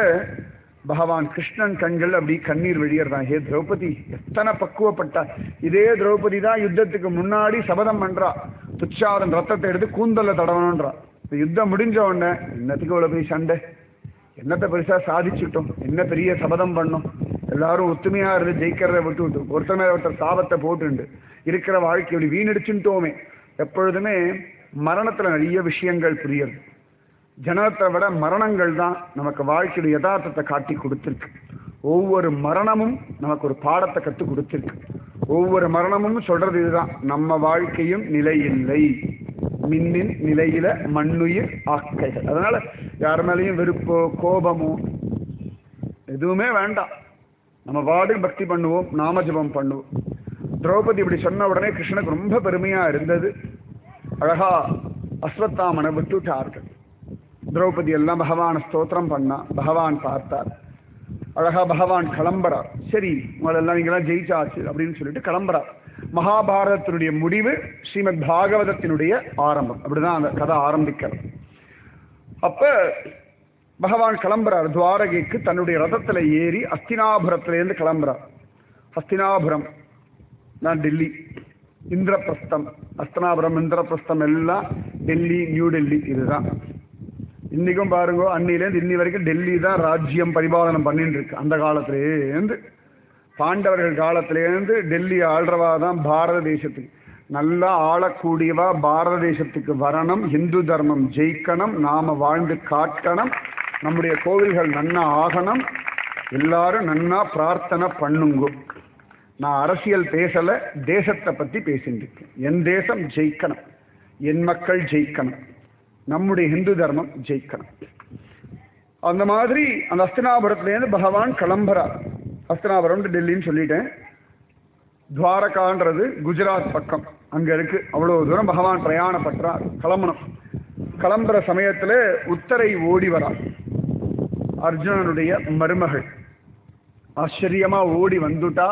பகவான் கிருஷ்ணன் கண்கள் அப்படி கண்ணீர் வெளியேறான் ஹே திரௌபதி எத்தனை பக்குவப்பட்டா இதே திரௌபதி தான் யுத்தத்துக்கு முன்னாடி சபதம் பண்றா துச்சாதன் ரத்தத்தை எடுத்து கூந்தல்ல தடவணுன்றா இந்த யுத்தம் முடிஞ்ச உடனே என்னத்துக்கு இவ்வளவு பெரிய சண்டை என்னத்தை பெருசா சாதிச்சுட்டோம் என்ன பெரிய சபதம் பண்ணோம் எல்லாரும் ஒத்துமையா இருந்து ஜெயிக்கிறத விட்டு விட்டு ஒருத்தர் மேல ஒருத்தர் சாபத்தை போட்டுண்டு இருக்கிற வாழ்க்கை இப்படி வீணடிச்சுட்டோமே எப்பொழுதுமே மரணத்துல நிறைய விஷயங்கள் புரியுது ஜனனத்தை விட மரணங்கள் தான் நமக்கு வாழ்க்கையுடைய யதார்த்தத்தை காட்டி கொடுத்துருக்கு ஒவ்வொரு மரணமும் நமக்கு ஒரு பாடத்தை கத்து கொடுத்துருக்கு ஒவ்வொரு மரணமும் சொல்றது இதுதான் நம்ம வாழ்க்கையும் நிலையில்லை மின்னின் நிலையில மண்ணுயிர் ஆக்கைகள் அதனால யார் மேலேயும் வெறுப்போ கோபமோ எதுவுமே வேண்டாம் நம்ம பாட்டுக்கு பக்தி பண்ணுவோம் நாம ஜபம் பண்ணுவோம் திரௌபதி இப்படி சொன்ன உடனே கிருஷ்ணனுக்கு ரொம்ப பெருமையா இருந்தது அழகா அஸ்வத்தாமனை விட்டுட்டார்கள் திரௌபதி எல்லாம் பகவான ஸ்தோத்திரம் பண்ணா பகவான் பார்த்தார் அழகா பகவான் கிளம்புறார் சரி உங்களெல்லாம் நீங்களாம் ஜெயிச்சாச்சு அப்படின்னு சொல்லிட்டு கிளம்புறார் மகாபாரதத்தினுடைய முடிவு ஸ்ரீமத் பாகவதத்தினுடைய ஆரம்பம் அப்படிதான் அந்த கதை ஆரம்பிக்கிறது அப்ப பகவான் கிளம்புறார் துவாரகைக்கு தன்னுடைய ரதத்துல ஏறி அஸ்தினாபுரத்திலேருந்து கிளம்புறார் ஹஸ்தினாபுரம் நான் டெல்லி இந்திரபிரஸ்தம் அஸ்தனாபுரம் இந்திரபிரஸ்தம் எல்லாம் டெல்லி நியூ டெல்லி இதுதான் இன்னைக்கும் பாருங்க அன்னிலேருந்து இன்னி வரைக்கும் டெல்லி தான் ராஜ்யம் பரிபாலனம் பண்ணிட்டு இருக்கு அந்த காலத்திலேருந்து பாண்டவர்கள் காலத்திலேருந்து டெல்லி ஆள்றவா தான் பாரத தேசத்துக்கு நல்லா ஆளக்கூடியவா பாரத தேசத்துக்கு வரணும் இந்து தர்மம் ஜெயிக்கணும் நாம வாழ்ந்து காட்டணும் நம்முடைய கோவில்கள் நன்னா ஆகணும் எல்லாரும் நன்னா பிரார்த்தனை பண்ணுங்க நான் அரசியல் பேசல தேசத்தை பத்தி பேசிட்டு இருக்கேன் என் தேசம் ஜெயிக்கணும் என் மக்கள் ஜெயிக்கணும் நம்முடைய இந்து தர்மம் ஜெயிக்கணும் அந்த மாதிரி அந்த அஸ்தினாபுரத்துலேருந்து பகவான் கிளம்புறார் அஸ்தினாபுரம் டெல்லின்னு சொல்லிட்டேன் துவாரகான்றது குஜராத் பக்கம் அங்க இருக்கு அவ்வளவு தூரம் பகவான் பிரயாணப்பட்டார் கிளம்பணும் கிளம்புற சமயத்துல உத்தரை ஓடி வரா அர்ஜுனனுடைய மருமகள் ஆச்சரியமா ஓடி வந்துட்டா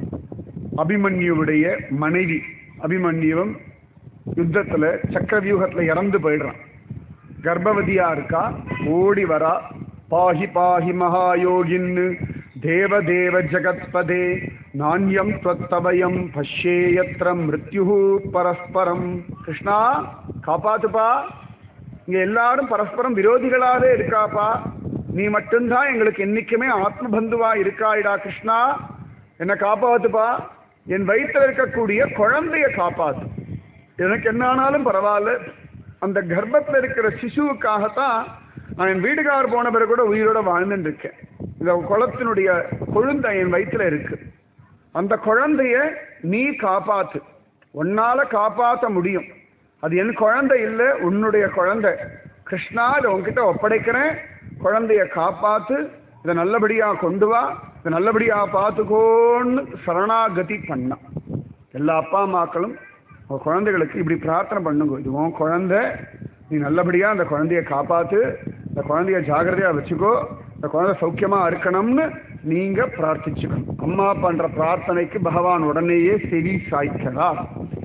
அபிமன்யுவுடைய மனைவி அபிமன்யுவும் யுத்தத்துல சக்கரவியூகத்துல இறந்து போயிடுறான் கர்ப்பவதியா இருக்கா ஓடி வரா பாஹி பாஹி மகாயோகின்னு தேவ தேவ ஜகத்பதே நாண்யம் त्वत्तवयं பஷ்யேயத்ர மிருத்யு பரஸ்பரம் கிருஷ்ணா காப்பாத்துப்பா இங்க எல்லாரும் பரஸ்பரம் விரோதிகளாவே இருக்காப்பா நீ மட்டும்தான் எங்களுக்கு என்னைக்குமே ஆத்ம பந்துவா இருக்காயிடா கிருஷ்ணா என்னை காப்பாத்துப்பா என் வயிற்றில் இருக்கக்கூடிய குழந்தைய காப்பாத்து எனக்கு என்ன ஆனாலும் பரவாயில்ல அந்த கர்ப்பத்தில் இருக்கிற சிசுவுக்காகத்தான் நான் என் வீடுகார் போன பிறகு கூட உயிரோட வாழ்ந்துட்டு இருக்கேன் இந்த குளத்தினுடைய கொழுந்த என் வயிற்றுல இருக்கு அந்த குழந்தைய நீ காப்பாத்து உன்னால காப்பாற்ற முடியும் அது என் குழந்தை இல்லை உன்னுடைய குழந்தை கிருஷ்ணா இதை உன்கிட்ட ஒப்படைக்கிறேன் குழந்தைய காப்பாத்து இதை நல்லபடியா கொண்டு வா இதை நல்லபடியா பார்த்துக்கோன்னு சரணாகதி பண்ணான் எல்லா அப்பா அம்மாக்களும் உங்க குழந்தைகளுக்கு இப்படி பிரார்த்தனை பண்ணுங்க இது உன் குழந்தை நீ நல்லபடியா அந்த குழந்தைய காப்பாத்து இந்த குழந்தைய ஜாகிரதையா வச்சுக்கோ இந்த குழந்தை சௌக்கியமா இருக்கணும்னு நீங்க பிரார்த்திச்சுக்கணும் அம்மா பண்ற பிரார்த்தனைக்கு பகவான் உடனேயே செவி சாய்க்கிறார்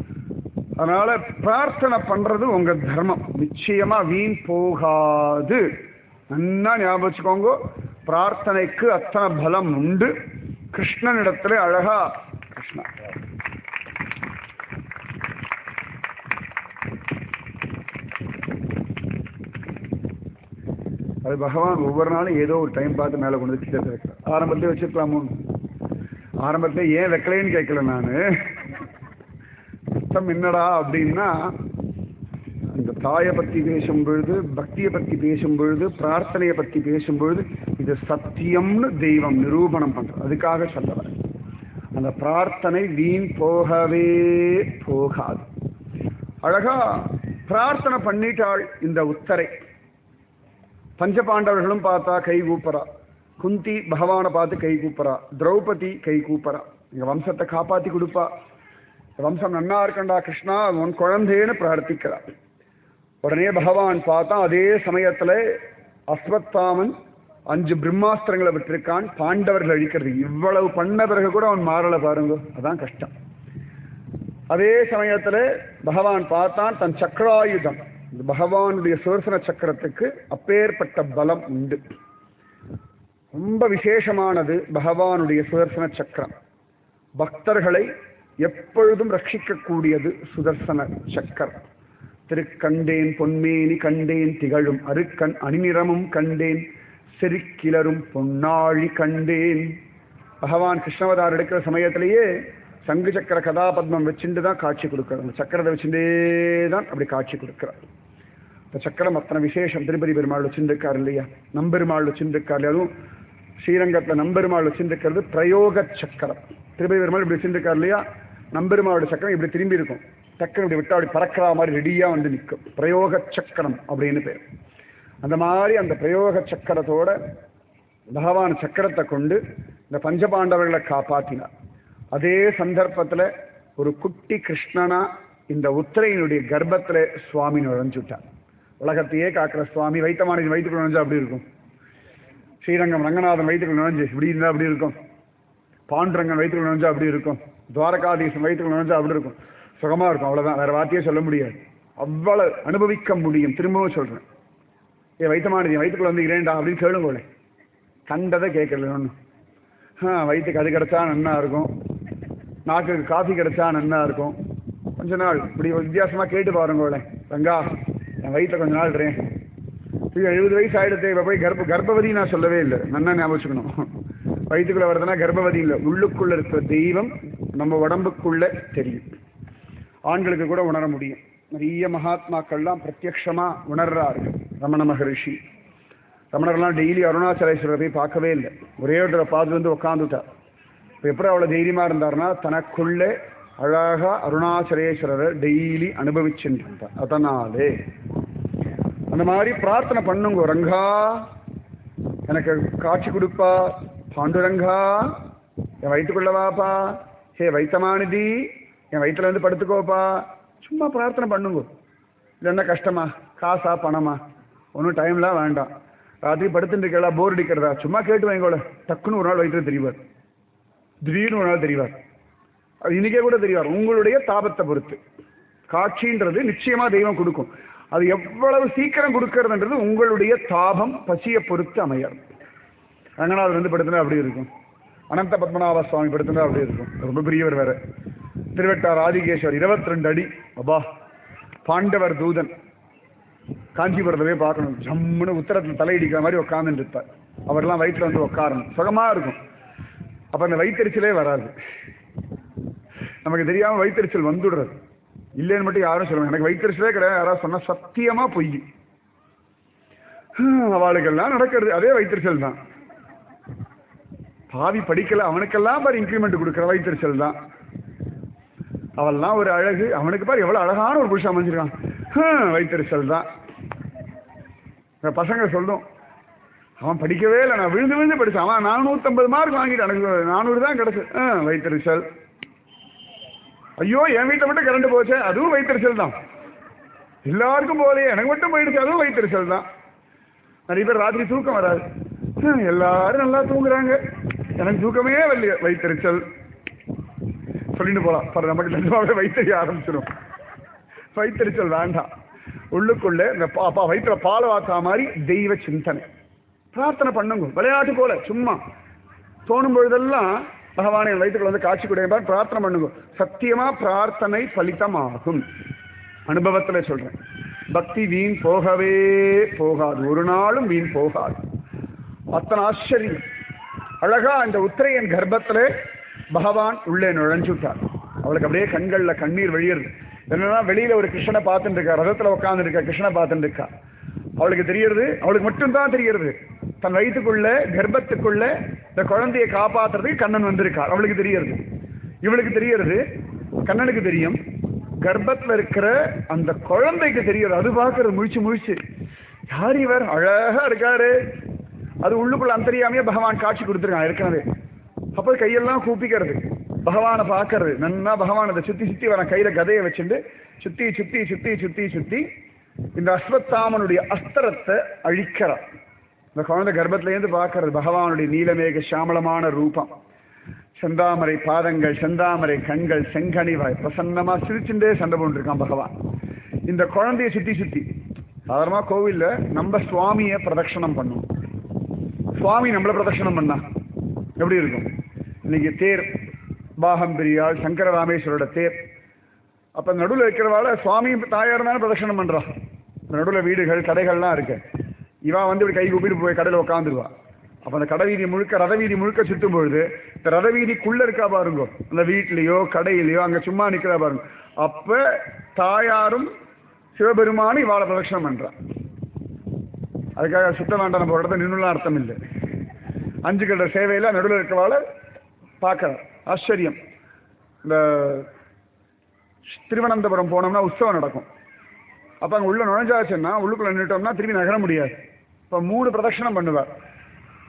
அதனால பிரார்த்தனை பண்றது உங்க தர்மம் நிச்சயமா வீண் போகாது நல்லா ஞாபகம் வச்சுக்கோங்க பிரார்த்தனைக்கு அத்தனை பலம் உண்டு கிருஷ்ணனிடத்துல அழகா கிருஷ்ணா அது பகவான் ஒவ்வொரு நாளும் ஏதோ ஒரு டைம் பார்த்து மேலே கொண்டு வந்து சேர்த்து வைக்கிறார் ஆரம்பத்திலே வச்சிருக்கலாமோ ஆரம்பத்திலே ஏன் வைக்கலைன்னு கேட்கல நான் அர்த்தம் என்னடா அப்படின்னா அந்த தாயை பற்றி பேசும் பொழுது பக்தியை பற்றி பேசும் பொழுது பிரார்த்தனையை பற்றி பேசும் பொழுது இது சத்தியம்னு தெய்வம் நிரூபணம் பண்றது அதுக்காக சொல்ல வரேன் அந்த பிரார்த்தனை வீண் போகவே போகாது அழகா பிரார்த்தனை பண்ணிட்டாள் இந்த உத்தரை பஞ்சபாண்டவர்களும் பார்த்தா கை கூப்பறா குந்தி பகவானை பார்த்து கை கூப்பறா திரௌபதி கை கூப்பறா எங்க வம்சத்தை காப்பாத்தி கொடுப்பா வம்சம் நன்னா இருக்கண்டா கிருஷ்ணா உன் குழந்தைன்னு பிரார்த்திக்கிறா உடனே பகவான் பார்த்தா அதே சமயத்துல அஸ்வத்தாமன் அஞ்சு பிரம்மாஸ்திரங்களை விட்டிருக்கான் பாண்டவர்கள் அழிக்கிறது இவ்வளவு பண்ண பிறகு கூட அவன் மாறல பாருங்க அதான் கஷ்டம் அதே சமயத்துல பகவான் பார்த்தான் தன் சக்கராயுதம் இந்த பகவானுடைய சுதர்சன சக்கரத்துக்கு அப்பேற்பட்ட பலம் உண்டு ரொம்ப விசேஷமானது பகவானுடைய சுதர்சன சக்கரம் பக்தர்களை எப்பொழுதும் ரட்சிக்கக்கூடியது சுதர்சன சக்கரம் திருக்கண்டேன் பொன்மேனி கண்டேன் திகழும் அருக்கண் அணிநிறமும் கண்டேன் செருக்கிலரும் பொன்னாழி கண்டேன் பகவான் கிருஷ்ணவதார் எடுக்கிற சமயத்திலேயே சங்கு சக்கர கதாபத்மம் வச்சுட்டு தான் காட்சி கொடுக்கிறார் அந்த சக்கரத்தை வச்சுட்டே தான் அப்படி காட்சி கொடுக்கிறார் இந்த சக்கரம் அத்தனை விசேஷம் திருப்பதி பெருமாள் வச்சுருக்கார் இல்லையா நம்பெருமாள் வச்சுருக்கார் இல்லையா அதுவும் ஸ்ரீரங்கத்தில் நம்பெருமாள் வச்சுருக்கிறது பிரயோக சக்கரம் திருப்பதி பெருமாள் இப்படி வச்சுருக்கார் இல்லையா நம்பெருமாளோட சக்கரம் இப்படி திரும்பி இருக்கும் டக்குனு இப்படி விட்டா அப்படி பறக்கிற மாதிரி ரெடியாக வந்து நிற்கும் பிரயோக சக்கரம் அப்படின்னு பேர் அந்த மாதிரி அந்த பிரயோக சக்கரத்தோட பகவான் சக்கரத்தை கொண்டு இந்த பஞ்சபாண்டவர்களை காப்பாற்றினார் அதே சந்தர்ப்பத்துல ஒரு குட்டி கிருஷ்ணனா இந்த உத்திரையினுடைய கர்ப்பத்துல சுவாமி நுழைஞ்சுட்டார் உலகத்தையே காக்கிற சுவாமி வைத்தமானது வயிற்றுக்குள்ள நுழைஞ்சா அப்படி இருக்கும் ஸ்ரீரங்கம் ரங்கநாதன் வயிற்றுக்குள்ள நுழைஞ்சு இப்படி இருந்தா அப்படி இருக்கும் பாண்டுரங்கன் வயிற்றுக்குள்ள நுழைஞ்சா அப்படி இருக்கும் துவாரகாதீசன் வயிற்றுக்குள்ள நுழைஞ்சா அப்படி இருக்கும் சுகமா இருக்கும் அவ்வளவுதான் வேற வார்த்தையே சொல்ல முடியாது அவ்வளவு அனுபவிக்க முடியும் திரும்பவும் சொல்றேன் ஏ வைத்தமானது என் வயிற்றுக்குள்ள வந்து இரேண்டா அப்படின்னு கேளுங்களே கண்டதை கேட்கல ஒன்றும் ஆ வயிற்றுக்கு அது கிடைச்சா நன்னா இருக்கும் நாக்குக்கு காஃபி கிடைச்சா நன்னா இருக்கும் கொஞ்ச நாள் இப்படி வித்தியாசமா கேட்டு பாருங்களேன் ரங்கா என் வயிற்றுல கொஞ்ச நாள் இருக்கேன் எழுபது வயசு ஆயிடுத்து இப்போ போய் கர்ப்ப கர்ப்பவதி நான் சொல்லவே இல்லை நன்னா ஞாபகம் வச்சுக்கணும் வயிற்றுக்குள்ள வருதுன்னா கர்ப்பவதி இல்லை உள்ளுக்குள்ள இருக்கிற தெய்வம் நம்ம உடம்புக்குள்ள தெரியும் ஆண்களுக்கு கூட உணர முடியும் நிறைய மகாத்மாக்கள்லாம் பிரத்யக்ஷமா உணர்றாரு ரமண மகரிஷி ரமணர்லாம் டெய்லி அருணாச்சலேஸ்வரரை போய் பார்க்கவே இல்லை ஒரே இடத்துல பார்த்து வந்து உட்காந்துட்டார் இப்போ எப்படி அவ்வளோ தைரியமா இருந்தார்னா தனக்குள்ளே அழகா அருணாச்சலேஸ்வரரை டெய்லி அனுபவிச்சுட்டார் அதனாலே அந்த மாதிரி பிரார்த்தனை பண்ணுங்க ரங்கா எனக்கு காட்சி கொடுப்பா பாண்டுரங்கா என் வயிற்றுக்குள்ள வாப்பா ஹே வைத்தமானிதி என் வயிற்றுல வந்து படுத்துக்கோப்பா சும்மா பிரார்த்தனை பண்ணுங்க இது என்ன கஷ்டமா காசா பணமா ஒன்றும் டைம்லாம் வேண்டாம் ராத்திரி படுத்துட்டு இருக்கா போர் அடிக்கிறதா சும்மா கேட்டு வைங்கோல டக்குன்னு ஒரு நாள் வயிற்றுல தெரிவார் திடீர்னு ஒரு நாள் தெரிவார் அது இன்னைக்கே கூட தெரிவார் உங்களுடைய தாபத்தை பொறுத்து காட்சின்றது நிச்சயமா தெய்வம் கொடுக்கும் அது எவ்வளவு சீக்கிரம் கொடுக்கறதுன்றது உங்களுடைய தாபம் பசியை பொறுத்து அமையாது ரங்கநாதர் வந்து படுத்தினா அப்படி இருக்கும் அனந்த பத்மநாப சுவாமி படுத்தினா அப்படி இருக்கும் ரொம்ப பெரியவர் வேற திருவட்டார் ஆதிகேஸ்வர் இருபத்தி ரெண்டு அடி அப்பா பாண்டவர் தூதன் காஞ்சிபுரத்தவே பார்க்கணும் ஜம்முன்னு உத்தரத்தில் தலையிடிக்கிற மாதிரி உட்காந்துட்டு இருப்பார் அவர்லாம் வயிற்றுல வந்து உட்காரணும் சுகமா இருக்கும் அப்ப அந்த வயிற்றுச்சலே வராது நமக்கு தெரியாம வயிற்றுச்சல் வந்துடுறது இல்லைன்னு மட்டும் யாரும் சொல்லுவாங்க எனக்கு வயிற்றுச்சலே கிடையாது யாராவது சொன்னா சத்தியமா பொய் அவளுக்கெல்லாம் நடக்கிறது அதே வயிற்றுச்சல் தான் பாவி படிக்கல அவனுக்கெல்லாம் பாரு இன்க்ரிமெண்ட் கொடுக்குற வயிற்றுச்சல் தான் அவள்லாம் ஒரு அழகு அவனுக்கு பாரு எவ்வளவு அழகான ஒரு புருஷன் அமைஞ்சிருக்கான் வயிற்றுச்சல் தான் பசங்க சொல்லும் அவன் படிக்கவே இல்லை நான் விழுந்து விழுந்து படிச்சான் அவன் நானூற்றம்பது மார்க் வாங்கிட்டு எனக்கு நானூறு தான் கிடச்சு வயிற்றுச்சல் ஐயோ என் வீட்டில் மட்டும் கரண்ட் போச்சு அதுவும் வயிற்றுச்சல் தான் எல்லாருக்கும் போகலையே எனக்கு மட்டும் போயிடுச்சு அதுவும் வயிற்றுச்சல் தான் நிறைய பேர் ராத்திரி தூக்கம் வராது எல்லாரும் நல்லா தூங்குறாங்க எனக்கு தூக்கமே வரலையே வயிற்றுச்சல் சொல்லிட்டு போலாம் பாரு நமக்கு நிஜமாவே வயிற்று ஆரம்பிச்சிடும் வயிற்றுச்சல் வேண்டாம் உள்ளுக்குள்ள இந்த பாப்பா வயிற்றுல பால் வாத்தா மாதிரி தெய்வ சிந்தனை பிரார்த்தனை பண்ணுங்க விளையாட்டு போல சும்மா தோணும் பொழுதெல்லாம் பகவானை வயிற்றுக்குள்ள வந்து காட்சி கொடுப்பார் பிரார்த்தனை பண்ணுங்க சத்தியமா பிரார்த்தனை பலிதமாகும் அனுபவத்துல சொல்றேன் பக்தி வீண் போகவே போகாது ஒரு நாளும் வீண் போகாது அத்தனை ஆச்சரியம் அழகா அந்த உத்திரையன் கர்ப்பத்துல பகவான் உள்ளே நுழைஞ்சுட்டார் அவளுக்கு அப்படியே கண்கள்ல கண்ணீர் வழியுறது என்னன்னா வெளியில ஒரு கிருஷ்ணனை பார்த்துட்டு இருக்கா ரதத்துல உட்கார்ந்து இருக்கா கிருஷ்ணனை பார்த்துட்டு இருக்கா அவளுக்கு தெரியறது அவளுக்கு மட்டும்தான் தெரியறது தன் வயிற்றுக்குள்ள கர்ப்பத்துக்குள்ள இந்த குழந்தையை காப்பாத்துறதுக்கு கண்ணன் வந்திருக்கார் அவளுக்கு தெரியறது இவளுக்கு தெரியறது கண்ணனுக்கு தெரியும் கர்ப்பத்துல இருக்கிற அந்த குழந்தைக்கு தெரியுது அது பார்க்கறது முழிச்சு முழிச்சு யார் இவர் அழகா இருக்காரு அது உள்ளுக்குள்ள அந்தரியாமையே பகவான் காட்சி கொடுத்துருக்கான் ஏற்கனவே அப்ப கையெல்லாம் கூப்பிக்கிறது பகவானை பார்க்கறது நன்னா பகவான் அதை சுத்தி சுத்தி வர கையில கதையை வச்சுட்டு சுத்தி சுத்தி சுத்தி சுத்தி சுத்தி இந்த அஸ்வத்தாமனுடைய அஸ்திரத்தை அழிக்கிறார் இந்த குழந்தை கர்ப்பத்திலேருந்து பார்க்கறது பகவானுடைய நீலமேக சாமளமான ரூபம் செந்தாமரை பாதங்கள் செந்தாமரை கண்கள் செங்கனிவாய் பிரசன்னமா சிரிச்சுட்டே சண்டை போட்டுருக்கான் பகவான் இந்த குழந்தைய சுத்தி சுத்தி சாதாரணமா கோவில்ல நம்ம சுவாமிய பிரதட்சணம் பண்ணுவோம் சுவாமி நம்மள பிரதட்சணம் பண்ணா எப்படி இருக்கும் இன்னைக்கு தேர் பாகம் பிரியாள் சங்கர ராமேஸ்வரோட தேர் அப்ப நடுவில் இருக்கிறவால சுவாமி தாயார் தானே பிரதட்சணம் பண்றா நடுவில் வீடுகள் கடைகள்லாம் இருக்கு இவா வந்து இப்படி கை கூப்பிட்டு போய் கடையில் உட்காந்துருவா அப்ப அந்த கடை வீதி முழுக்க ரத வீதி முழுக்க சுத்தும் பொழுது இந்த ரத வீதிக்குள்ள இருக்கா பாருங்க அந்த வீட்லயோ கடையிலயோ அங்க சும்மா நிக்கிறா பாருங்க அப்ப தாயாரும் சிவபெருமானும் இவாளை பிரதட்சணம் பண்றா அதுக்காக சுத்த வேண்டாம் நம்ம ஒரு இடத்துல நின்றுலாம் அர்த்தம் இல்லை அஞ்சு கட்ட சேவையில நடுவில் இருக்கிறவாள பார்க்கற ஆச்சரியம் இந்த திருவனந்தபுரம் போனோம்னா உற்சவம் நடக்கும் அப்ப அங்க உள்ள நுழைஞ்சாச்சுன்னா உள்ளுக்குள்ள நின்றுட்டோம்னா திரும்பி நகர முடியாது இப்ப மூணு பிரதட்சணம் பண்ணுவார்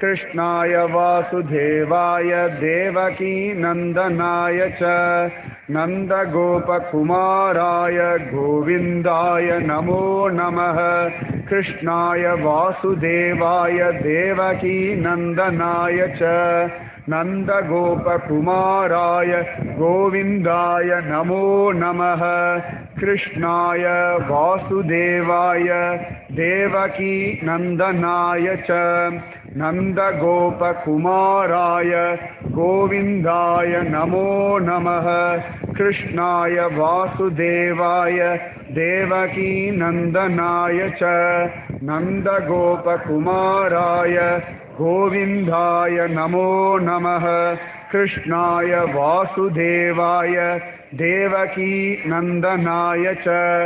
कृष्णाय वासुदेवाय देवकी नन्दनाय च नन्दगोपकुमाराय गोविन्दाय नमो नमः कृष्णाय वासुदेवाय देवकी नन्दनाय च नन्दगोपकुमाराय गोविन्दाय नमो नमः कृष्णाय वासुदेवाय देवकी नन्दनाय च नन्दगोपकुमाराय गोविन्दाय नमो नमः कृष्णाय वासुदेवाय देवकी नन्दनाय च नन्दगोपकुमाराय गोविन्दाय नमो नमः कृष्णाय वासुदेवाय देवकी नन्दनाय च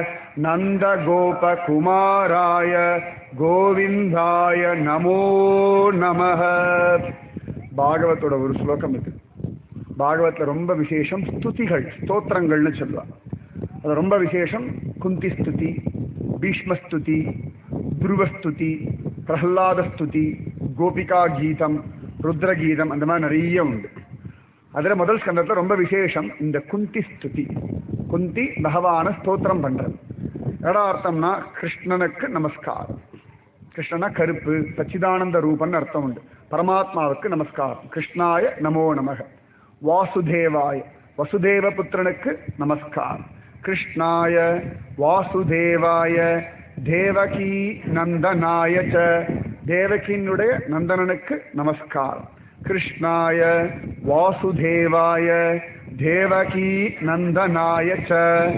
नन्दगोपकुमाराय கோவிந்தாய நமோ நமः பாகவத்தோட ஒரு ஸ்லோகம் இது பாகவத்தில் ரொம்ப விசேஷம் ஸ்துதிகள் ஸ்தோத்திரங்கள்னு சொல்லுவாங்க அது ரொம்ப விசேஷம் குந்தி ஸ்துதி பீஷ்மஸ்துதி துருவஸ்துதி பிரஹ்லாதஸ்துதி கோபிகா கீதம் ருத்ரகீதம் அந்த மாதிரி நிறைய உண்டு அதில் முதல் ஸ்கந்தத்தில் ரொம்ப விசேஷம் இந்த குந்தி ஸ்துதி குந்தி பகவான ஸ்தோத்திரம் பண்றது என்னடா அர்த்தம்னா கிருஷ்ணனுக்கு நமஸ்காரம் கிருஷ்ணனா கருப்பு சச்சிதானந்த ரூபன் அர்த்தம் உண்டு பரமாத்மாவுக்கு நமஸ்காரம் கிருஷ்ணாய நமோ நமக வாசுதேவாய வசுதேவ புத்திரனுக்கு நமஸ்காரம் கிருஷ்ணாய வாசுதேவாய தேவகி நந்தனாய ச தேவகியினுடைய நந்தனனுக்கு நமஸ்காரம் கிருஷ்ணாய வாசுதேவாய தேவகி நந்தனாய ச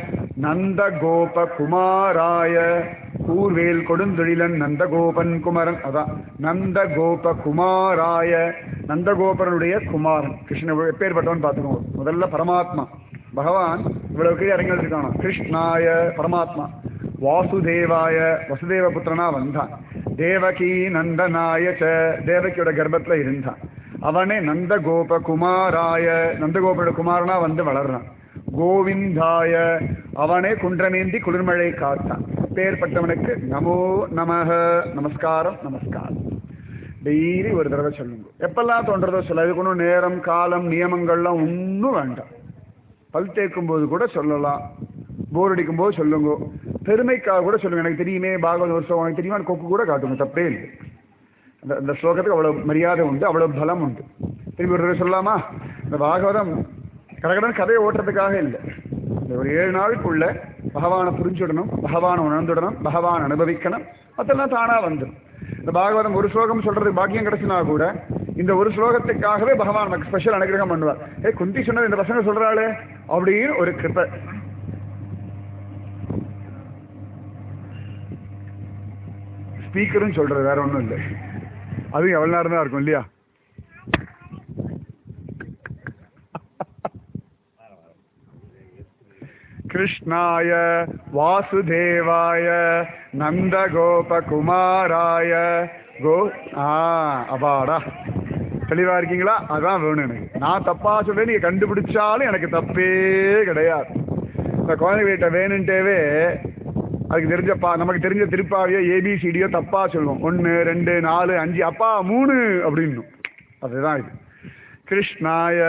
நந்தகோபகுமாராய கூர்வேல் கொடுந்தொழிலன் நந்தகோபன் குமரன் அதான் நந்தகோப குமாராய நந்தகோபரனுடைய குமாரன் கிருஷ்ணன் எப்பேற்பட்டவன் பார்த்துக்கோங்க முதல்ல பரமாத்மா பகவான் இவ்வளவு கீழே இறங்கிருக்கானோ கிருஷ்ணாய பரமாத்மா வாசுதேவாய வசுதேவ புத்திரனா வந்தான் தேவகி நந்தனாய ச தேவகியோட கர்ப்பத்துல இருந்தான் அவனே நந்தகோப குமாராய நந்தகோபனோட குமாரனா வந்து வளர்றான் கோவிந்தாய அவனே குன்றமேந்தி குளிர்மழை காத்தான் பேர்பட்டவனுக்கு நமோ நமக நமஸ்காரம் நமஸ்காரம் டெய்லி ஒரு தடவை சொல்லுங்க எப்பெல்லாம் தோன்றதோ சொல்ல அதுக்கு ஒன்றும் நேரம் காலம் நியமங்கள்லாம் ஒன்றும் வேண்டாம் பல் தேய்க்கும் போது கூட சொல்லலாம் போர் அடிக்கும் போது சொல்லுங்க பெருமைக்காக கூட சொல்லுங்க எனக்கு தெரியுமே பாகவத ஒரு ஸ்லோகம் எனக்கு தெரியுமா கொக்கு கூட காட்டுங்க தப்பே இல்லை அந்த அந்த ஸ்லோகத்துக்கு அவ்வளோ மரியாதை உண்டு அவ்வளோ பலம் உண்டு திரும்பி ஒரு தடவை சொல்லலாமா இந்த பாகவதம் கடகடன் கதையை ஓட்டுறதுக்காக இல்லை இந்த ஒரு ஏழு நாளுக்குள்ள பகவானை புரிஞ்சுடணும் பகவானை உணர்ந்துடணும் பகவான் அனுபவிக்கணும் அதெல்லாம் தானா வந்துடும் இந்த பாகவதம் ஒரு ஸ்லோகம் சொல்றதுக்கு பாக்கியம் கிடைச்சினா கூட இந்த ஒரு ஸ்லோகத்துக்காகவே பகவான் நமக்கு ஸ்பெஷல் அனுகிரகம் பண்ணுவார் ஏ குந்தி சொன்னது இந்த பசங்க சொல்றாளே அப்படின்னு ஒரு கிருப்பை ஸ்பீக்கரும் சொல்றது வேற ஒன்றும் இல்லை அதுவும் எவ்வளோ நேரம் தான் இருக்கும் இல்லையா கிருஷ்ணாய வாசுதேவாய நந்தகோபகுமாராய கோ ஆ அப்பாடா தெளிவா இருக்கீங்களா அதான் வேணும் எனக்கு நான் தப்பா சொல்றேன் நீங்க கண்டுபிடிச்சாலும் எனக்கு தப்பே கிடையாது இந்த குழந்தைகிட்ட வேணுன்ட்டேவே அதுக்கு தெரிஞ்ச பா நமக்கு தெரிஞ்ச திருப்பாவியோ ஏபிசிடியோ தப்பா சொல்லுவோம் ஒன்று ரெண்டு நாலு அஞ்சு அப்பா மூணு அப்படின்னும் அதுதான் இது கிருஷ்ணாய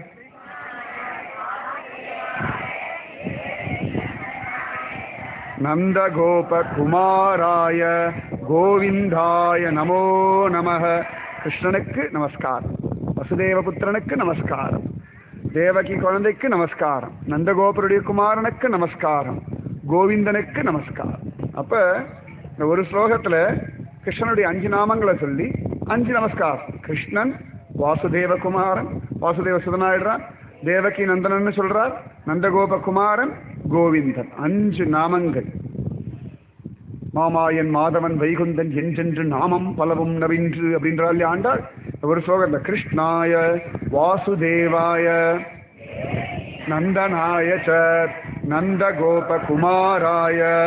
நந்தகோபகுமாராய கோவிந்தாய நமோ நமக கிருஷ்ணனுக்கு நமஸ்காரம் வசுதேவபுத்திரனுக்கு நமஸ்காரம் தேவகி குழந்தைக்கு நமஸ்காரம் நந்தகோபருடைய குமாரனுக்கு நமஸ்காரம் கோவிந்தனுக்கு நமஸ்காரம் அப்ப இந்த ஒரு ஸ்லோகத்துல கிருஷ்ணனுடைய அஞ்சு நாமங்களை சொல்லி அஞ்சு நமஸ்காரம் கிருஷ்ணன் வாசுதேவகுமாரன் வாசுதேவ சுதனாயிடுறான் தேவகி நந்தனன்னு சொல்றார் நந்தகோபகுமாரன் கோவிந்தன் அஞ்சு நாமங்கள் மாமாயன் மாதவன் வைகுந்தன் என்றென்று நாமம் பலவும் நவின்று அப்படின்றால் இல்லையா ஆண்டாள் ஒரு ஸ்லோகத்தில் கிருஷ்ணாய வாசுதேவாய நந்தனாய ச நந்தகோபகுமாராய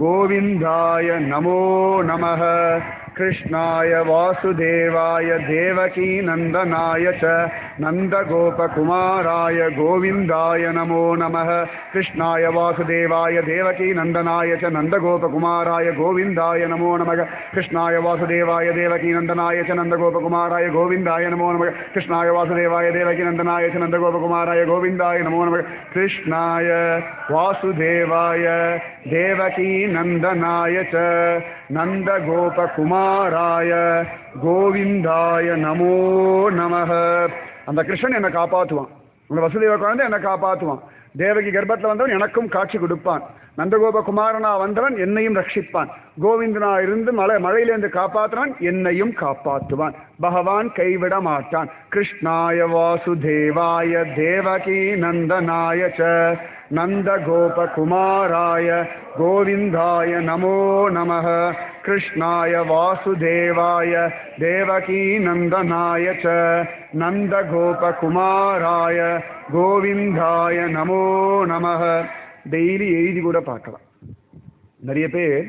गोविन्दाय नमो नमः कृष्णाय वासुदेवाय देवकीनन्दनाय च नन्दगोपकुमाराय गोविन्दाय नमो नमः कृष्णाय वासुदेवाय देवकीनन्दनाय च नन्दगोपकुमाराय गोविन्दाय नमो नमः कृष्णाय वासुदेवाय देवकीनन्दनाय च नन्दगोपकुमाराय गोविन्दाय नमो नमः कृष्णाय वासुदेवाय देवकीनन्दनाय च नन्दगोपकुमाराय गोविन्दाय नमो नमः कृष्णाय वासुदेवाय देवकीनन्दनाय च நந்தகோபகுமாராய கோவிந்தாய நமோ நமக அந்த கிருஷ்ணன் என்னை காப்பாற்றுவான் உங்க வசுதேவ குழந்தை என்னை காப்பாற்றுவான் தேவகி கர்ப்பத்தில் வந்தவன் எனக்கும் காட்சி கொடுப்பான் நந்தகோபகுமாரனா வந்தவன் என்னையும் ரட்சிப்பான் கோவிந்தனா இருந்து மலை மழையிலேருந்து காப்பாற்றுவான் என்னையும் காப்பாற்றுவான் பகவான் கைவிட மாட்டான் கிருஷ்ணாய வாசுதேவாய தேவகி நந்தனாய ச நந்தகோபகுமாராய கோவிந்தாய நமோ நமः कृष्णाय वासुदेवाय देवकीनन्दनाय च நந்தகோபகுமாராய கோவிந்தாய நமோ நமः டெய்லி எழுதி கூட பார்க்கலாம் நிறைய பேர்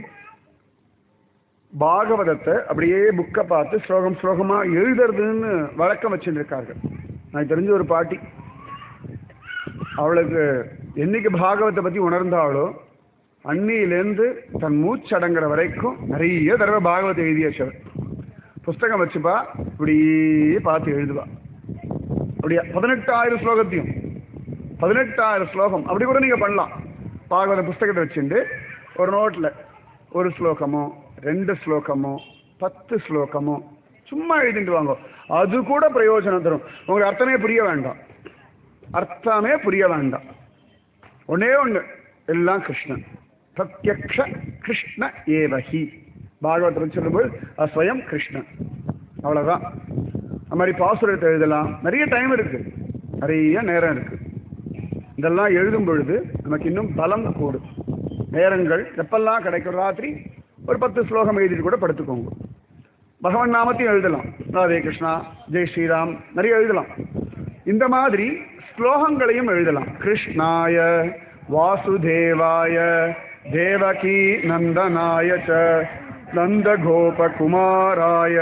பாகவதத்தை அப்படியே புக்கை பார்த்து ஸ்லோகம் ஸ்லோகமா எழுதுறதுன்னு வழக்கம் வச்சுருக்கார்கள் நான் தெரிஞ்ச ஒரு பாட்டி அவளுக்கு என்னைக்கு பாகவத்தை பத்தி உணர்ந்தாளோ அன்னியிலேருந்து தன் மூச்சடங்குற வரைக்கும் நிறைய தடவை பாகவத்தை எழுதி வச்சவள் புஸ்தகம் வச்சுப்பா இப்படியே பார்த்து எழுதுவா அப்படியே பதினெட்டாயிரம் ஸ்லோகத்தையும் பதினெட்டாயிரம் ஸ்லோகம் அப்படி கூட நீங்க பண்ணலாம் பாகவத புஸ்தகத்தை வச்சுட்டு ஒரு நோட்ல ஒரு ஸ்லோகமோ ரெண்டு ஸ்லோகமோ பத்து ஸ்லோகமோ சும்மா எழுதிட்டு வாங்க அது கூட பிரயோஜனம் தரும் உங்களுக்கு அர்த்தமே புரிய வேண்டாம் அர்த்தமே புரிய வேண்டாம் ஒன்னே ஒண்ணு எல்லாம் கிருஷ்ணன் பிரத்யக்ஷ கிருஷ்ண ஏவஹி பாகவத்தில் சொல்லும்போது அஸ்வயம் கிருஷ்ணன் அவ்வளவுதான் அது மாதிரி பாசுரத்தை எழுதலாம் நிறைய டைம் இருக்கு நிறைய நேரம் இருக்கு இதெல்லாம் எழுதும் பொழுது நமக்கு இன்னும் பலம் கூடும் நேரங்கள் எப்பெல்லாம் கிடைக்கும் ராத்திரி ஒரு பத்து ஸ்லோகம் எழுதிட்டு கூட படுத்துக்கோங்க பகவான் நாமத்தையும் எழுதலாம் ராதே கிருஷ்ணா ஜெய் ஸ்ரீராம் நிறைய எழுதலாம் இந்த மாதிரி ஸ்லோகங்களையும் எழுதலாம் கிருஷ்ணாய வாசுதேவாய தேவகி நந்தனாய ச நந்தகோபகுமாராய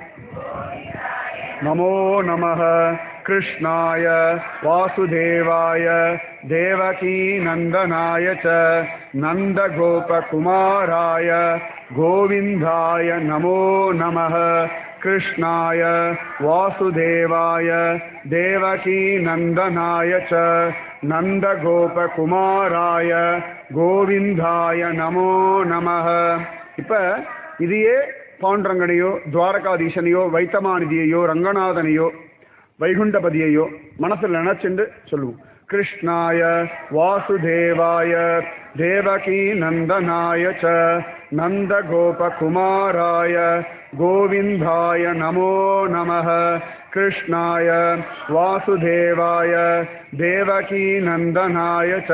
நமோ நமः कृष्णाय वासुदेवाय देवकी नन्दनाय च नन्दगोपकुमाराय गोविन्दाय नमो नमः कृष्णाय वासुदेवाय देवकी नन्दनाय च நந்தகோபகுமாராய கோவிந்தாய நமோ நமः இப்ப இதையே பவுண்டரங்கனையோ துவாரகாதீசனையோ வைத்தமாநிதியையோ ரங்கநாதனையோ வைகுண்டபதியையோ மனசில் நினைச்சுண்டு சொல்லுவோம் கிருஷ்ணாய வாசுதேவாய தேவகி நந்தனாய ச நந்தகோபகுமாராய கோவிந்தாய நமோ நமः कृष्णाय वासुदेवाय देवकी नन्दनाय च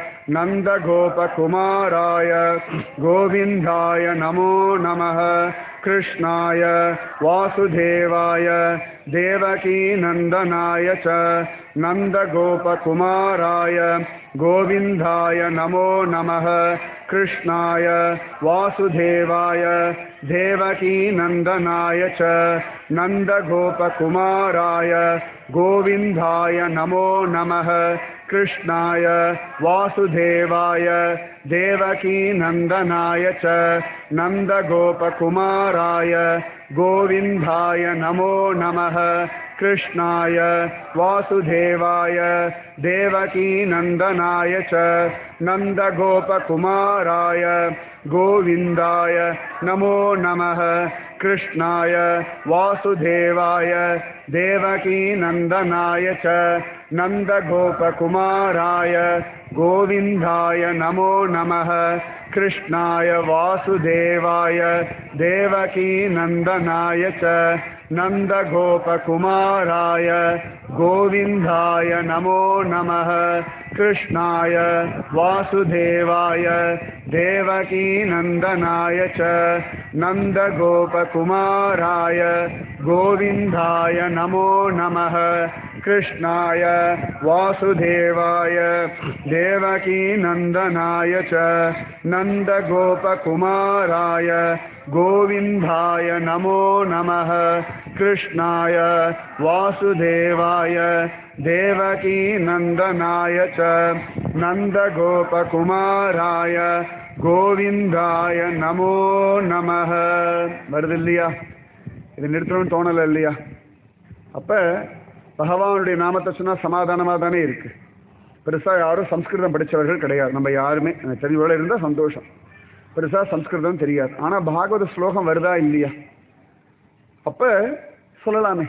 नन्दगोपकुमाराय गोविन्दाय नमो नमः कृष्णाय वासुदेवाय देवकी नन्दनाय च नन्दगोपकुमाराय गोविन्दाय नमो नमः कृष्णाय वासुदेवाय देवकी नन्दनाय च नन्दगोपकुमाराय गोविन्दाय नमो नमः कृष्णाय वासुदेवाय देवकी नन्दनाय च नन्दगोपकुमाराय गोविन्दाय नमो नमः कृष्णाय वासुदेवाय देवकी नन्दनाय च नन्दगोपकुमाराय गोविन्दाय नमो नमः कृष्णाय वासुदेवाय देवकी नन्दनाय च नन्दगोपकुमाराय गोविन्दाय नमो नमः कृष्णाय वासुदेवाय देवकी नन्दनाय च नन्दगोपकुमाराय गोविन्दाय नमो नमः कृष्णाय वासुदेवाय देवकी नन्दनाय च नन्दगोपकुमाराय गोविन्दाय नमो नमः कृष्णाय वासुदेवाय देवकीनन्दनाय च नन्दगोपकुमाराय गोविन्दाय नमो नमः कृष्णाय वासुदेवाय देवकीनन्दनाय च नन्दगोपकुमाराय கோவிந்தாய நமோ நமஹ வருது இல்லையா இது நிறுத்தணும்னு தோணலை இல்லையா அப்ப பகவானுடைய நாமத்தை சொன்னா சமாதானமா தானே இருக்கு பெருசா யாரும் சம்ஸ்கிருதம் படிச்சவர்கள் கிடையாது நம்ம யாருமே எனக்கு தெரிஞ்சோட இருந்தா சந்தோஷம் பெருசா சம்ஸ்கிருதம் தெரியாது ஆனா பாகவத ஸ்லோகம் வருதா இல்லையா அப்ப சொல்லலாமே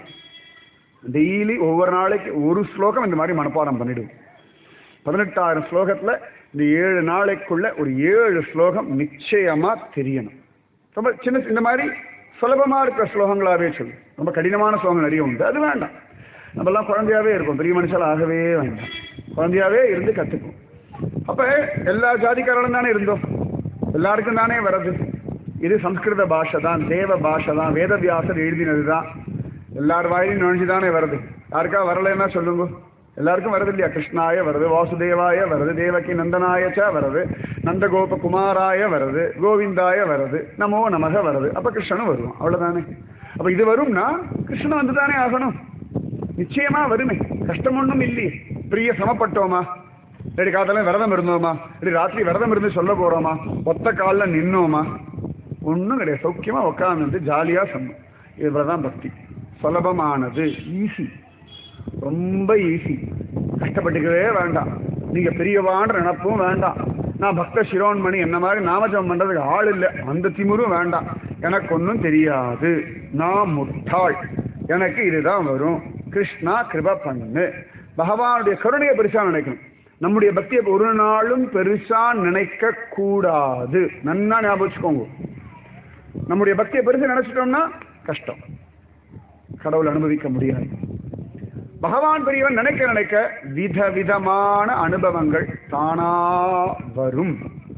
டெய்லி ஒவ்வொரு நாளைக்கு ஒரு ஸ்லோகம் இந்த மாதிரி மனப்பாடம் பண்ணிடுவோம் பதினெட்டாயிரம் ஸ்லோகத்துல இந்த ஏழு நாளைக்குள்ள ஒரு ஏழு ஸ்லோகம் நிச்சயமா தெரியணும் ரொம்ப சின்ன இந்த மாதிரி சுலபமா இருக்கிற ஸ்லோகங்களாவே சொல்லு ரொம்ப கடினமான ஸ்லோகம் நிறைய உண்டு அது வேண்டாம் நம்மெல்லாம் குழந்தையாவே இருக்கும் பெரிய மனுஷால் ஆகவே வேண்டாம் குழந்தையாவே இருந்து கத்துக்கும் அப்ப எல்லா ஜாதிக்காரனும் தானே இருந்தோம் எல்லாருக்கும் தானே வர்றது இது சம்ஸ்கிருத பாஷை தான் தேவ பாஷை தான் வேதவியாசர் எழுதினது தான் எல்லார் வாயிலும் நுழைஞ்சு தானே வருது யாருக்கா வரலைன்னா சொல்லுங்க எல்லாருக்கும் வருது இல்லையா கிருஷ்ணாய வருது வாசுதேவாய வருது தேவகி நந்தனாயச்ச வருது நந்தகோப குமாராய வருது கோவிந்தாய வருது நமோ நமக வருது அப்ப கிருஷ்ணனும் வருவான் அவ்வளவுதானே அப்ப இது வரும்னா கிருஷ்ணன் வந்து தானே ஆகணும் நிச்சயமா வருமே கஷ்டம் ஒன்றும் இல்லையே பிரிய சமப்பட்டோமா ரெடி காத்தால விரதம் இருந்தோமா ரெடி ராத்திரி விரதம் இருந்து சொல்ல போறோமா ஒத்த காலில் நின்னோமா ஒன்றும் கிடையாது சௌக்கியமா உட்காந்து ஜாலியா சொன்னோம் இவ்வளவுதான் பக்தி சுலபமானது ஈஸி ரொம்ப ஈஸி கஷ்டப்பட்டுக்கவே வேண்டாம் நீங்க பெரியவான்ற நினப்பும் வேண்டாம் நான் பக்த சிரோன்மணி என்ன மாதிரி நாமஜபம் பண்றதுக்கு ஆள் இல்லை அந்த திமிரும் வேண்டாம் எனக்கு ஒன்றும் தெரியாது நான் முட்டாள் எனக்கு இதுதான் வரும் கிருஷ்ணா கிருப பண்ணு பகவானுடைய கருணையை பெருசா நினைக்கணும் நம்முடைய பக்தியை ஒரு நாளும் பெருசா நினைக்க கூடாது நன்னா ஞாபகம் வச்சுக்கோங்க நம்முடைய பக்தியை பெருசா நினைச்சிட்டோம்னா கஷ்டம் கடவுள் அனுபவிக்க முடியாது பகவான் பெரியவன் நினைக்க நினைக்க விதவிதமான அனுபவங்கள் தானா வரும்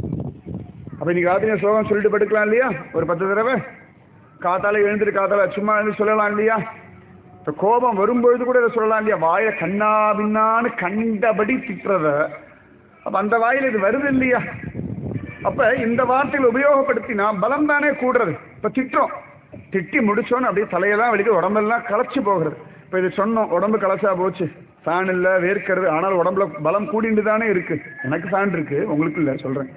அப்ப இன்னைக்கு ராத்திரி சோகம் சொல்லிட்டு படுக்கலாம் இல்லையா ஒரு பத்து தடவை காத்தால எழுந்துட்டு காத்தால சும்மா எழுந்து சொல்லலாம் இல்லையா இப்ப கோபம் வரும்பொழுது கூட இதை சொல்லலாம் இல்லையா வாய கண்ணா பின்னான்னு கண்டபடி திட்டுறத அப்ப அந்த வாயில இது வருது இல்லையா அப்ப இந்த வார்த்தைகளை உபயோகப்படுத்தினா பலம் தானே கூடுறது இப்ப திட்டுறோம் திட்டி முடிச்சோன்னு அப்படியே தலையெல்லாம் வலிக்கு உடம்பெல்லாம் களைச்சு போகிறது இப்ப இது சொன்னோம் உடம்பு களைச்சா போச்சு ஃபேன் இல்ல வேர்க்கிறது ஆனால் உடம்புல பலம் கூடிட்டு தானே இருக்கு எனக்கு ஃபேன் இருக்கு உங்களுக்கு இல்ல சொல்றேன்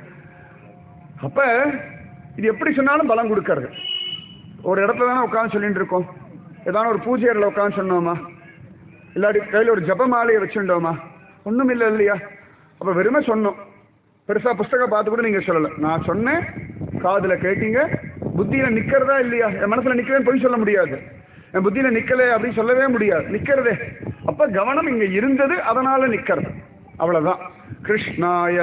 அப்ப இது எப்படி சொன்னாலும் பலம் கொடுக்கறது ஒரு இடத்துல தானே உட்காந்து சொல்லிட்டு இருக்கோம் ஏதாவது ஒரு பூஜை அறையில் உட்காந்து சொன்னோமா இல்லாட்டி கையில் ஒரு ஜப மாலையை வச்சுட்டோமா ஒன்றும் இல்லை இல்லையா அப்போ வெறுமை சொன்னோம் பெருசா புஸ்தகம் பார்த்து கூட நீங்க சொல்லல நான் சொன்னேன் காதுல கேட்டீங்க புத்தியில நிக்கிறதா இல்லையா என் மனசுல நிக்கிறேன்னு பொய் சொல்ல முடியாது என் புத்தியில நிக்கல அப்படின்னு சொல்லவே முடியாது நிக்கிறதே அப்ப கவனம் இங்க இருந்தது அதனால நிக்கிறது அவ்வளவுதான் கிருஷ்ணாய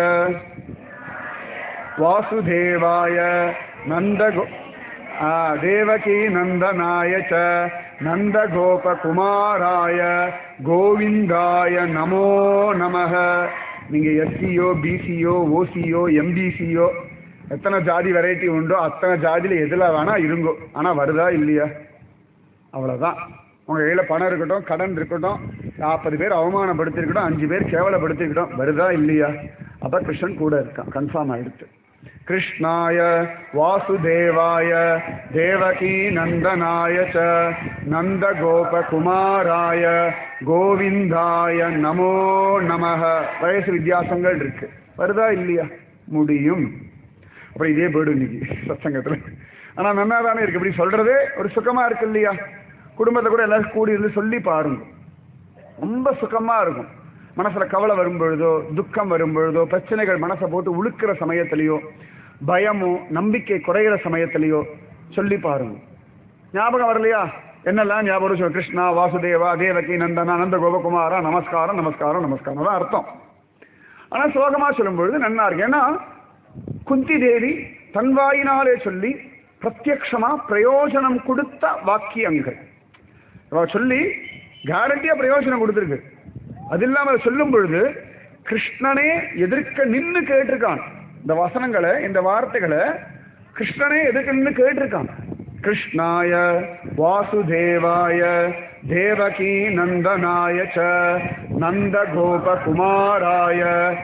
வாசுதேவாய நந்தகோ ஆ, தேவகி நந்தனாய ச நந்தகோபகுமாராய கோவிந்தாய நமோ நமக நீங்க எஸ்சியோ பிசியோ ஓசியோ எம்பிசியோ எத்தனை ஜாதி வெரைட்டி உண்டோ அத்தனை ஜாதியில எதுல வேணா இருங்கோ ஆனா வருதா இல்லையா அவ்வளவுதான் உங்க கையில பணம் இருக்கட்டும் கடன் இருக்கட்டும் நாற்பது பேர் அவமானப்படுத்திருக்கட்டும் அஞ்சு பேர் கேவலப்படுத்திருக்கட்டும் வருதா இல்லையா அப்ப கிருஷ்ணன் கூட இருக்கான் கன்ஃபார்ம் ஆயிடுச்சு கிருஷ்ணாய வாசுதேவாய தேவகி நந்தனாய ச நந்தகோபகுமாராய கோவிந்தாய நமோ நமக வயசு வித்தியாசங்கள் இருக்கு வருதா இல்லையா முடியும் அப்புறம் இதே போயிடும் இன்னைக்கு சத்சங்கத்துல ஆனா நன்னா தானே இருக்கு இப்படி சொல்றதே ஒரு சுகமா இருக்கு இல்லையா குடும்பத்தை கூட எல்லாரும் கூடி இருந்து சொல்லி பாருங்க ரொம்ப சுகமா இருக்கும் மனசுல கவலை வரும் பொழுதோ துக்கம் வரும் பொழுதோ பிரச்சனைகள் மனசை போட்டு உழுக்கிற சமயத்திலேயோ பயமோ நம்பிக்கை குறையிற சமயத்திலேயோ சொல்லி பாருங்க ஞாபகம் வரலையா என்னெல்லாம் ஞாபகம் வரும்? கிருஷ்ணா வாசுதேவா தேவகி நந்தனா நந்த கோபகுமாரா நமஸ்காரம் நமஸ்காரம் நமஸ்காரம் தான் அர்த்தம் ஆனா சோகமா சொல்லும் பொழுது நன்னா இருக்கு ஏன்னா குந்தி தேவி தன் வாயினாலே சொல்லி பிரத்யக்ஷமா பிரயோஜனம் கொடுத்த வாக்கியங்கள் அவ சொல்லி கேரண்டியா பிரயோஜனம் கொடுத்துருக்கு அது இல்லாம அதை சொல்லும் பொழுது கிருஷ்ணனே எதிர்க்க நின்னு கேட்டிருக்கான் இந்த வசனங்களை இந்த வார்த்தைகளை கிருஷ்ணனே எதிர்க்க நின்னு கேட்டிருக்கான் कृष्णाय वासुदेवाय देवकी नन्दनाय च नन्दगोपकुमाराय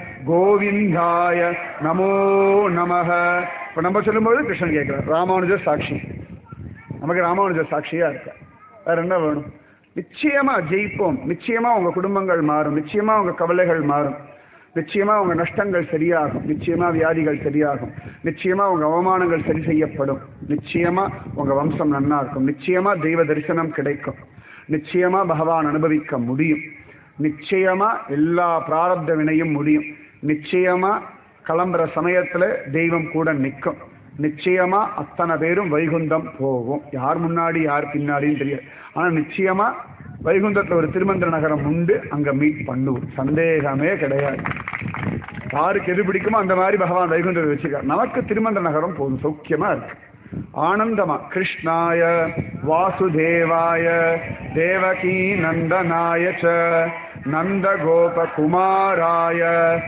கோவிந்தாய நமோ நமஹ இப்போ நம்ம சொல்லும்போது கிருஷ்ணன் கேட்குறார் ராமானுஜர் சாட்சி நமக்கு ராமானுஜர் சாட்சியா இருக்க வேற என்ன வேணும் நிச்சயமா ஜெயிப்போம் நிச்சயமா உங்க குடும்பங்கள் மாறும் நிச்சயமா உங்க கவலைகள் மாறும் நிச்சயமா உங்க நஷ்டங்கள் சரியாகும் நிச்சயமா வியாதிகள் சரியாகும் நிச்சயமா உங்க அவமானங்கள் சரி செய்யப்படும் நிச்சயமா உங்க வம்சம் நன்னா இருக்கும் நிச்சயமா தெய்வ தரிசனம் கிடைக்கும் நிச்சயமா பகவான் அனுபவிக்க முடியும் நிச்சயமா எல்லா பிராரப்த வினையும் முடியும் நிச்சயமா கிளம்புற சமயத்துல தெய்வம் கூட நிற்கும் நிச்சயமா அத்தனை பேரும் வைகுந்தம் போகும் யார் முன்னாடி யார் பின்னாடின்னு தெரியாது ஆனா நிச்சயமா வைகுந்தத்துல ஒரு திருமந்திர நகரம் உண்டு அங்க மீட் பண்ணுவோம் சந்தேகமே கிடையாது யாருக்கு எது பிடிக்குமோ அந்த மாதிரி பகவான் வைகுந்தத்தை வச்சுக்கார் நமக்கு திருமந்திர நகரம் போதும் சௌக்கியமா இருக்கு ஆனந்தமா கிருஷ்ணாய வாசுதேவாய தேவகி நந்தனாய ச நந்த கோபகுமாராய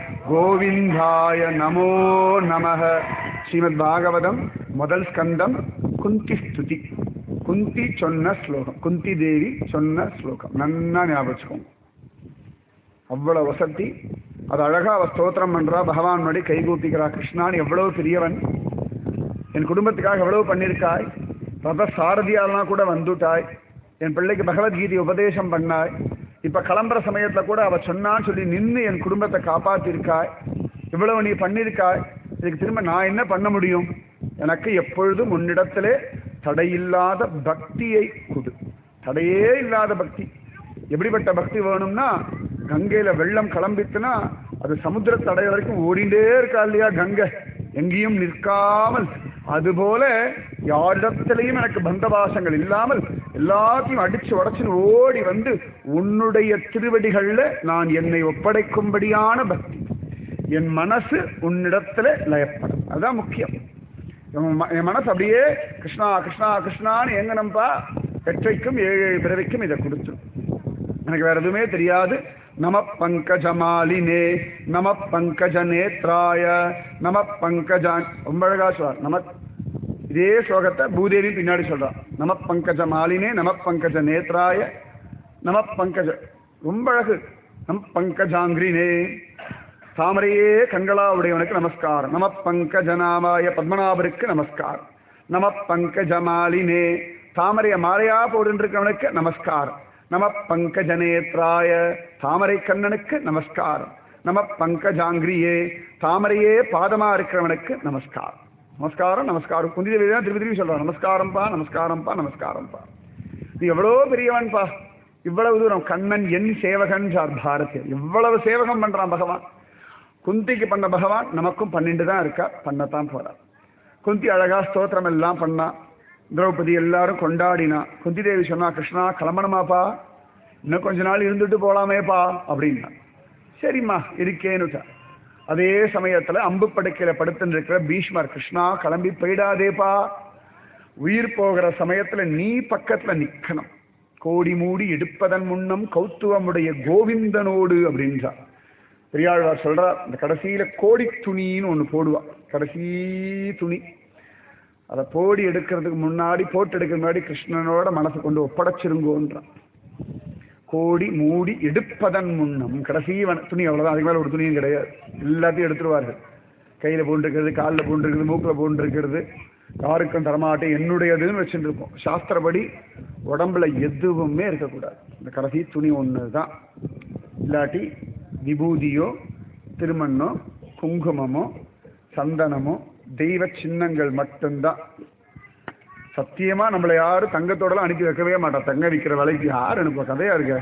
கோவிந்தாய நமோ நமக ஸ்ரீமத் பாகவதம் முதல் ஸ்கந்தம் குந்தி ஸ்துதி குந்தி சொன்ன ஸ்லோகம் குந்தி தேவி சொன்ன ஸ்லோகம் நன்னா ஞாபகம் வச்சுக்கோங்க அவ்வளவு வசதி அது அழகா அவ ஸ்தோத்திரம் பண்றா பகவான் முன்னாடி கைகூப்பிக்கிறா கிருஷ்ணான் எவ்வளவு பெரியவன் என் குடும்பத்துக்காக எவ்வளவு பண்ணியிருக்காய் ரத சாரதியாலாம் கூட வந்துட்டாய் என் பிள்ளைக்கு பகவத்கீதை உபதேசம் பண்ணாய் இப்ப கிளம்புற சமயத்துல கூட அவ சொன்னான்னு சொல்லி நின்று என் குடும்பத்தை காப்பாத்திருக்காய் இவ்வளவு நீ பண்ணியிருக்காய் இதுக்கு திரும்ப நான் என்ன பண்ண முடியும் எனக்கு எப்பொழுதும் உன்னிடத்திலே தடையில்லாத பக்தியை கொடு தடையே இல்லாத பக்தி எப்படிப்பட்ட பக்தி வேணும்னா கங்கையில வெள்ளம் கிளம்பித்துனா அது சமுத்திர தடை வரைக்கும் ஓடிண்டே இருக்கா இல்லையா கங்கை எங்கேயும் நிற்காமல் அதுபோல யாரிடத்திலையும் எனக்கு பந்தபாசங்கள் இல்லாமல் எல்லாத்தையும் அடிச்சு உடச்சுன்னு ஓடி வந்து உன்னுடைய திருவடிகள்ல நான் என்னை ஒப்படைக்கும்படியான பக்தி என் மனசு உன்னிடத்துல லயப்படும் அதுதான் முக்கியம் என் ம- என் மனசு அப்படியே கிருஷ்ணா கிருஷ்ணா கிருஷ்ணான்னு எங்கனம்பா பெற்றைக்கும் ஏழு ஏழு பிறவிக்கும் இதை கொடுத்துரும் எனக்கு வேற எதுவுமே தெரியாது நம பங்கஜமாலினே நம பங்கஜ நேத்ராய நம பங்கஜான் ரொம்ப அழகா சொல்றார் நம இதே ஸ்லோகத்தை பூதேவி பின்னாடி சொல்றான் நம பங்கஜ மாலினே நம பங்கஜ நேத்ராய நம பங்கஜ ரொம்ப அழகு நம் பங்கஜாங்கிரினே தாமரையே கண்களா உடையவனுக்கு நமஸ்காரம் நம பங்கஜநாமாய பத்மநாபருக்கு நமஸ்காரம் நம பங்கஜமாலினே தாமரைய மாலையா போடுன்றிருக்கிறவனுக்கு நமஸ்காரம் நம பங்கஜநேத்ராய தாமரை கண்ணனுக்கு நமஸ்காரம் நம பங்கஜாங்கிரியே தாமரையே பாதமா இருக்கிறவனுக்கு நமஸ்காரம் நமஸ்காரம் நமஸ்காரம் குந்தி தேவி தான் திருப்பி திருப்பி சொல்றான் நமஸ்காரம்பா நமஸ்காரம்பா நமஸ்காரம்பா நீ எவ்வளோ பெரியவன்பா இவ்வளவு தூரம் கண்ணன் என் சேவகன் சார் பாரதியர் இவ்வளவு சேவகம் பண்றான் பகவான் குந்திக்கு பண்ண பகவான் நமக்கும் பண்ணிட்டு தான் இருக்கா பண்ணத்தான் போறார் குந்தி அழகா ஸ்தோத்திரம் எல்லாம் பண்ணா திரௌபதி எல்லாரும் கொண்டாடினா குந்தி தேவி சொன்னா கிருஷ்ணா கிளம்பணுமாப்பா இன்னும் கொஞ்ச நாள் இருந்துட்டு போலாமேப்பா அப்படின்னா சரிம்மா இருக்கேன்னுட்டா அதே சமயத்துல அம்பு படுக்கையில படுத்துன்னு இருக்கிற பீஷ்மர் கிருஷ்ணா கிளம்பி போயிடாதேப்பா உயிர் போகிற சமயத்துல நீ பக்கத்துல நிக்கணும் கோடி மூடி எடுப்பதன் முன்னம் கௌத்துவமுடைய கோவிந்தனோடு அப்படின்றார் பெரியாழ்வார் சொல்றார் இந்த கடைசியில கோடி துணின்னு ஒண்ணு போடுவா கடைசி துணி அதை போடி எடுக்கிறதுக்கு முன்னாடி போட்டு எடுக்கிற முன்னாடி கிருஷ்ணனோட மனசை கொண்டு ஒப்படைச்சிருங்கோன்றான் கோடி மூடி எடுப்பதன் முன்னம் கடைசி வன- துணி அவ்வளவுதான் அதுக்கு மேல ஒரு துணியும் கிடையாது எல்லாத்தையும் எடுத்துருவார்கள் கையில போன்றிருக்கிறது காலில் போன்றிருக்கிறது மூக்கில் போன்றிருக்கிறது யாருக்கும் தரமாட்டேன் என்னுடையதுன்னு வச்சுட்டு இருப்போம் சாஸ்திரப்படி உடம்புல எதுவுமே இருக்கக்கூடாது இந்த கடைசி துணி ஒன்று தான் இல்லாட்டி விபூதியோ திருமண்ணோ குங்குமமோ சந்தனமோ தெய்வ சின்னங்கள் மட்டும்தான் சத்தியமா நம்மளை யாரும் தங்கத்தோடலாம் அனுப்பி வைக்கவே மாட்டா தங்க விற்கிற விலைக்கு யார் அனுப்புவா கதையா இருக்க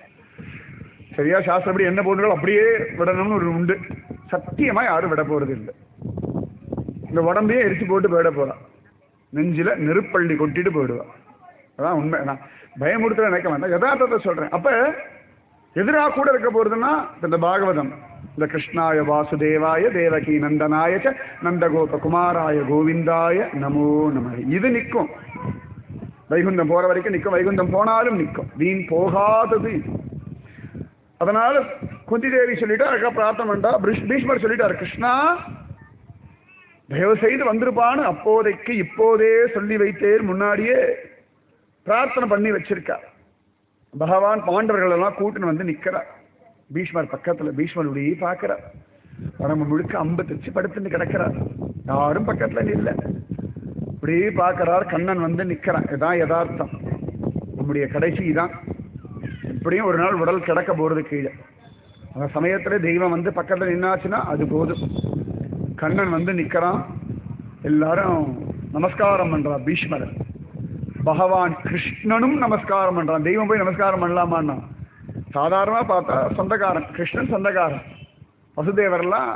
சரியா சாஸ்திரப்படி என்ன போட்டுகளோ அப்படியே விடணும்னு ஒரு உண்டு சத்தியமா யாரும் விட போறது இல்லை இந்த உடம்பையே எரிச்சு போட்டு போயிட போறா நெஞ்சில நெருப்பள்ளி கொட்டிட்டு போயிடுவா அதான் உண்மை நான் பயமுறுத்த நினைக்க வேண்டாம் யதார்த்தத்தை சொல்றேன் அப்ப எதிரா கூட இருக்க போறதுன்னா இந்த பாகவதம் இந்த கிருஷ்ணாய வாசுதேவாய தேவகி நந்தனாய ச நந்தகோப குமாராய கோவிந்தாய நமோ நம இது நிற்கும் வைகுந்தம் போற வரைக்கும் நிற்கும் வைகுந்தம் போனாலும் நிற்கும் வீண் போகாதது இது அதனால குந்தி தேவி சொல்லிட்டா அதுக்கா பிரார்த்தனை பண்ணா பிரிஷ்- பீஷ்மர் சொல்லிட்டார் கிருஷ்ணா தயவு செய்து வந்திருப்பான்னு அப்போதைக்கு இப்போதே சொல்லி வைத்தேன் முன்னாடியே பிரார்த்தனை பண்ணி வச்சிருக்கார் பகவான் பாண்டவர்கள் எல்லாம் கூட்டுன்னு வந்து நிக்கிறார் பீஷ்மர் பக்கத்துல பீஷ்மருடைய பார்க்கிறார் உடம்பு முழுக்க அம்பு தச்சு படுத்துட்டு கிடக்கிறார் யாரும் பக்கத்துல இல்ல இப்படியே பார்க்கிறார் கண்ணன் வந்து நிக்கிறான் இதான் யதார்த்தம் நம்முடைய கடைசி தான் இப்படியும் ஒரு நாள் உடல் கிடக்க போறது கீழே அந்த சமயத்துல தெய்வம் வந்து பக்கத்துல நின்னாச்சுன்னா அது போதும் கண்ணன் வந்து நிக்கிறான் எல்லாரும் நமஸ்காரம் பண்றா பீஷ்மரன் பகவான் கிருஷ்ணனும் நமஸ்காரம் பண்றான் தெய்வம் போய் நமஸ்காரம் பண்ணலாமான்னா சாதாரணமா பார்த்தா சொந்தக்காரன் கிருஷ்ணன் சொந்தக்காரன் வசுதேவர்லாம்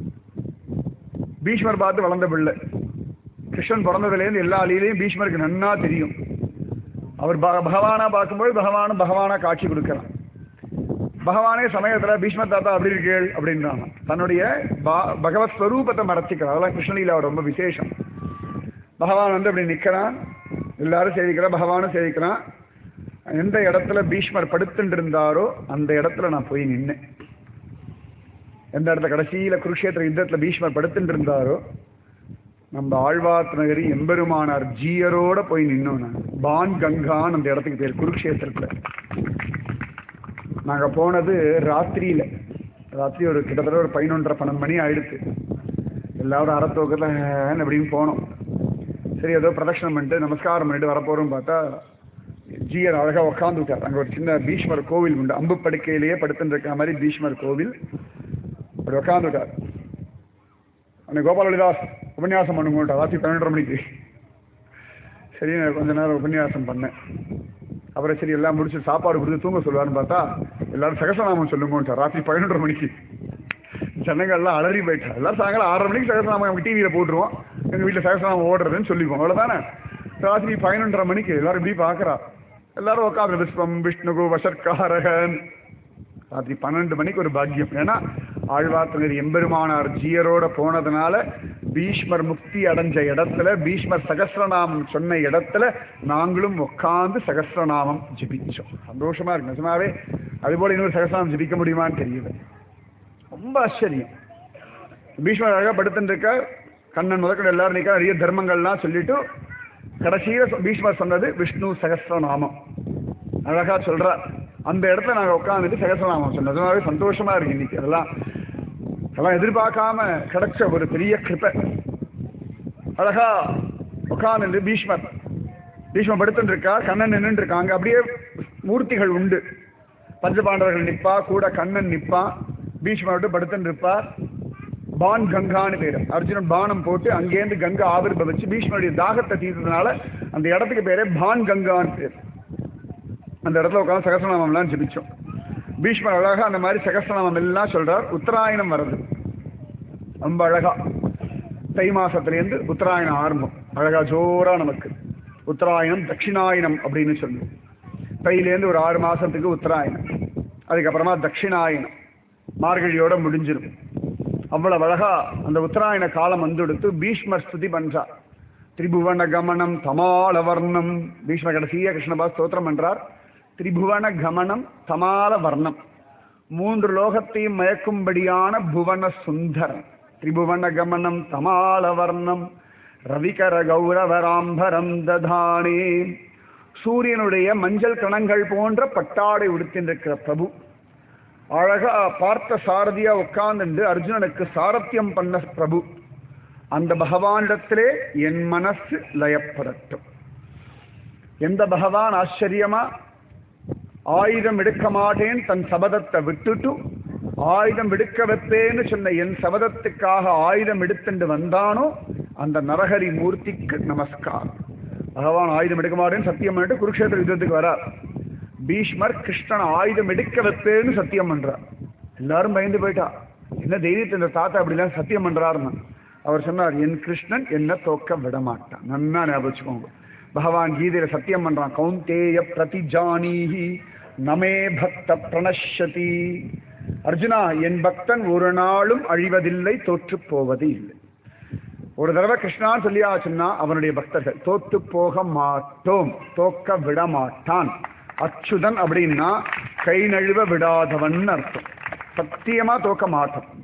பீஷ்மர் பார்த்து வளர்ந்த பிள்ளை கிருஷ்ணன் பிறந்ததுலேருந்து எல்லா அலியிலையும் பீஷ்மருக்கு நன்னா தெரியும் அவர் பக- பகவானா பார்க்கும்போது பகவானும் பகவானா காட்சி கொடுக்கிறான் பகவானே சமயத்துல பீஷ்மர் தாத்தா அப்படி இருக்கேள் அப்படின்றாங்க தன்னுடைய பா- பகவத் ஸ்வரூபத்தை மறைச்சிக்கிறார் அதெல்லாம் கிருஷ்ணலீலாவோட ரொம்ப விசேஷம் பகவான் வந்து அப்படி நிக்கிறான் எல்லாரும் சேவிக்கிறான் பகவானும் சேவிக்கிறான் எந்த இடத்துல பீஷ்மர் படுத்துட்டு இருந்தாரோ அந்த இடத்துல நான் போய் நின்னேன் எந்த இடத்துல கடைசியில குருஷேத்திர யுத்தத்துல பீஷ்மர் படுத்துட்டு இருந்தாரோ நம்ம ஆழ்வார்த்து நகரி எம்பெருமானார் ஜீயரோட போய் நின்னோம் நான் பான் கங்கான்னு அந்த இடத்துக்கு பேர் குருக்ஷேத்திரத்துல நாங்க போனது ராத்திரியில ராத்திரி ஒரு கிட்டத்தட்ட ஒரு பதினொன்றரை பன்னெண்டு மணி ஆயிடுச்சு எல்லாரும் அறத்தோக்கத்துல ஹேன்னு அப்படின்னு போனோம் சரி ஏதோ பிரதட்சணம் பண்ணிட்டு நமஸ்காரம் பண்ணிட்டு வரப்போறோம் பார்த்தா ஜீயர் அழகா உட்காந்துட்டார் அங்க ஒரு சின்ன பீஷ்மர் கோவில் உண்டு அம்பு படுக்கையிலேயே படுத்துட்டு இருக்க மாதிரி பீஷ்மர் கோவில் அப்படி உட்காந்துட்டார் அன்னைக்கு கோபாலதாஸ் உபன்யாசம் பண்ணுங்கட்டார் ராத்திரி பன்னெண்டரை மணிக்கு சரி நான் கொஞ்ச நேரம் உபன்யாசம் பண்ணேன் அப்புறம் சரி எல்லாம் முடிச்சு சாப்பாடு கொடுத்து தூங்க சொல்லுவாருன்னு பார்த்தா எல்லாரும் சகசநாமம் சொல்லுங்கன்ட்டார் ராத்திரி பதினொன்றரை மணிக்கு ஜனங்கள்லாம் அலறி போயிட்டா எல்லாரும் சாயங்காலம் ஆறரை மணிக்கு சகசநாமம் நமக்கு டிவியில் போட்டுருவோம் எங்கள் வீட்டில் சகசநாமம் ஓடுறதுன்னு சொல்லிப்போம் அவ்வளோதானே ராத்திரி பதினொன்றரை மணிக்கு எல்லாரும் இப்படி பார்க்குறா எல்லாரும் உட்காந்து விஸ்வம் விஷ்ணுகு வசற்காரகன் ராத்திரி பன்னெண்டு மணிக்கு ஒரு பாக்கியம் ஏன்னா ஆழ்வார்த்தனர் எம்பெருமானார் ஜீயரோட போனதுனால பீஷ்மர் முக்தி அடைஞ்ச இடத்துல பீஷ்மர் சகஸ்ரநாமம் சொன்ன இடத்துல நாங்களும் உட்கார்ந்து சகஸ்ரநாமம் ஜெபிச்சோம் சந்தோஷமா இருக்கு நிஜமாவே அதுபோல இன்னொரு சகஸ்ரநாமம் ஜெபிக்க முடியுமான்னு தெரியல ரொம்ப ஆச்சரியம் பீஷ்மர் அழகா படுத்துட்டு இருக்க கண்ணன் முதற்கொண்டு எல்லாரும் நிற்க நிறைய தர்மங்கள்லாம் சொல்லிட்டு கடைசியில சொ- பீஷ்மர் சொன்னது விஷ்ணு சகஸ்ரநாமம் அழகா சொல்றார் அந்த இடத்துல நாங்க உட்காந்துட்டு சகஸ்ரநாமம் சொன்னோம் நிஜமாவே சந்தோஷமா இருக்கு இன்னைக்கு அதெல்லாம் அதெல்லாம் எதிர்பார்க்காம கிடைச்ச ஒரு பெரிய கிருப்பை அழகா உட்கார்ந்து பீஷ்மர் பீஷ்மர் படுத்துட்டு இருக்கா கண்ணன் நின்னுட்டு இருக்காங்க அப்படியே மூர்த்திகள் உண்டு பஞ்சபாண்டவர்கள் நிப்பா கூட கண்ணன் நிப்பா பீஷ்மர் விட்டு படுத்துட்டு இருப்பார் பான் கங்கான்னு பேரு அர்ஜுனன் பானம் போட்டு அங்கேருந்து கங்கா ஆவிர்பவிச்சு பீஷ்மருடைய தாகத்தை தீர்த்ததுனால அந்த இடத்துக்கு பேரே பான் கங்கான்னு பேர் அந்த இடத்துல உட்காந்து சகசநாமம்லாம் ஜெபிச்சோம் பீஷ்மர் அழகா அந்த மாதிரி சகசநாமம் எல்லாம் சொல்றார் உத்தராயணம் வருது ரொம்ப அழகா தை மாசத்துலேருந்து உத்தராயணம் ஆரம்பம் அழகா ஜோரா நமக்கு உத்தராயணம் தட்சிணாயனம் அப்படின்னு சொல்லுவோம் தையிலேருந்து ஒரு ஆறு மாசத்துக்கு உத்தராயணம் அதுக்கப்புறமா தட்சிணாயனம் மார்கழியோட முடிஞ்சிடும் அவ்வளவு அழகா அந்த உத்தராயண காலம் வந்துடுத்து பீஷ்மர் ஸ்துதி பண்றார் திரிபுவன கமனம் தமால வர்ணம் பீஷ்ம கடைசியா கிருஷ்ணபா ஸ்தோத்திரம் பண்றார் திரிபுவன கமனம் தமால வர்ணம் மூன்று லோகத்தையும் மயக்கும்படியான புவன சுந்தரம் திரிபுவன கமனம் தமால வர்ணம் ரவிகர கௌரவராம்பரம் ததானே சூரியனுடைய மஞ்சள் கணங்கள் போன்ற பட்டாடை உடுத்தின்றிருக்கிற பிரபு அழகா பார்த்த சாரதியா உட்கார்ந்துண்டு அர்ஜுனனுக்கு சாரத்தியம் பண்ண பிரபு அந்த பகவானிடத்திலே என் மனசு லயப்படட்டும் எந்த பகவான் ஆச்சரியமா ஆயுதம் எடுக்க மாட்டேன் தன் சபதத்தை விட்டுட்டு ஆயுதம் எடுக்க வைப்பேன்னு சொன்ன என் சபதத்துக்காக ஆயுதம் எடுத்துட்டு வந்தானோ அந்த நரஹரி மூர்த்திக்கு நமஸ்காரம் பகவான் ஆயுதம் எடுக்க மாட்டேன்னு சத்தியம் பண்ணிட்டு குருக்ஷேத்திர யுத்தத்துக்கு வரார் பீஷ்மர் கிருஷ்ணன் ஆயுதம் எடுக்க வைப்பேன்னு சத்தியம் பண்றார் எல்லாரும் பயந்து போயிட்டா என்ன தைரியத்தை இந்த தாத்தா அப்படிலாம் சத்தியம் பண்றாருன்னு அவர் சொன்னார் என் கிருஷ்ணன் என்ன தோக்க விட மாட்டான் நன்னா ஞாபகம் வச்சுக்கோங்க பகவான் கீதையில சத்தியம் பண்றான் கௌந்தேய பிரதிஜானீஹி நமே பக்த பிரணஷதி அர்ஜுனா என் பக்தன் ஒரு நாளும் அழிவதில்லை தோற்று போவது இல்லை ஒரு தடவை கிருஷ்ணான்னு சொல்லியாச்சுன்னா அவனுடைய பக்தர்கள் தோத்து போக மாட்டோம் தோக்க விட மாட்டான் அச்சுதன் அப்படின்னா கை நழுவ விடாதவன் அர்த்தம் சத்தியமா தோக்க மாட்டோம்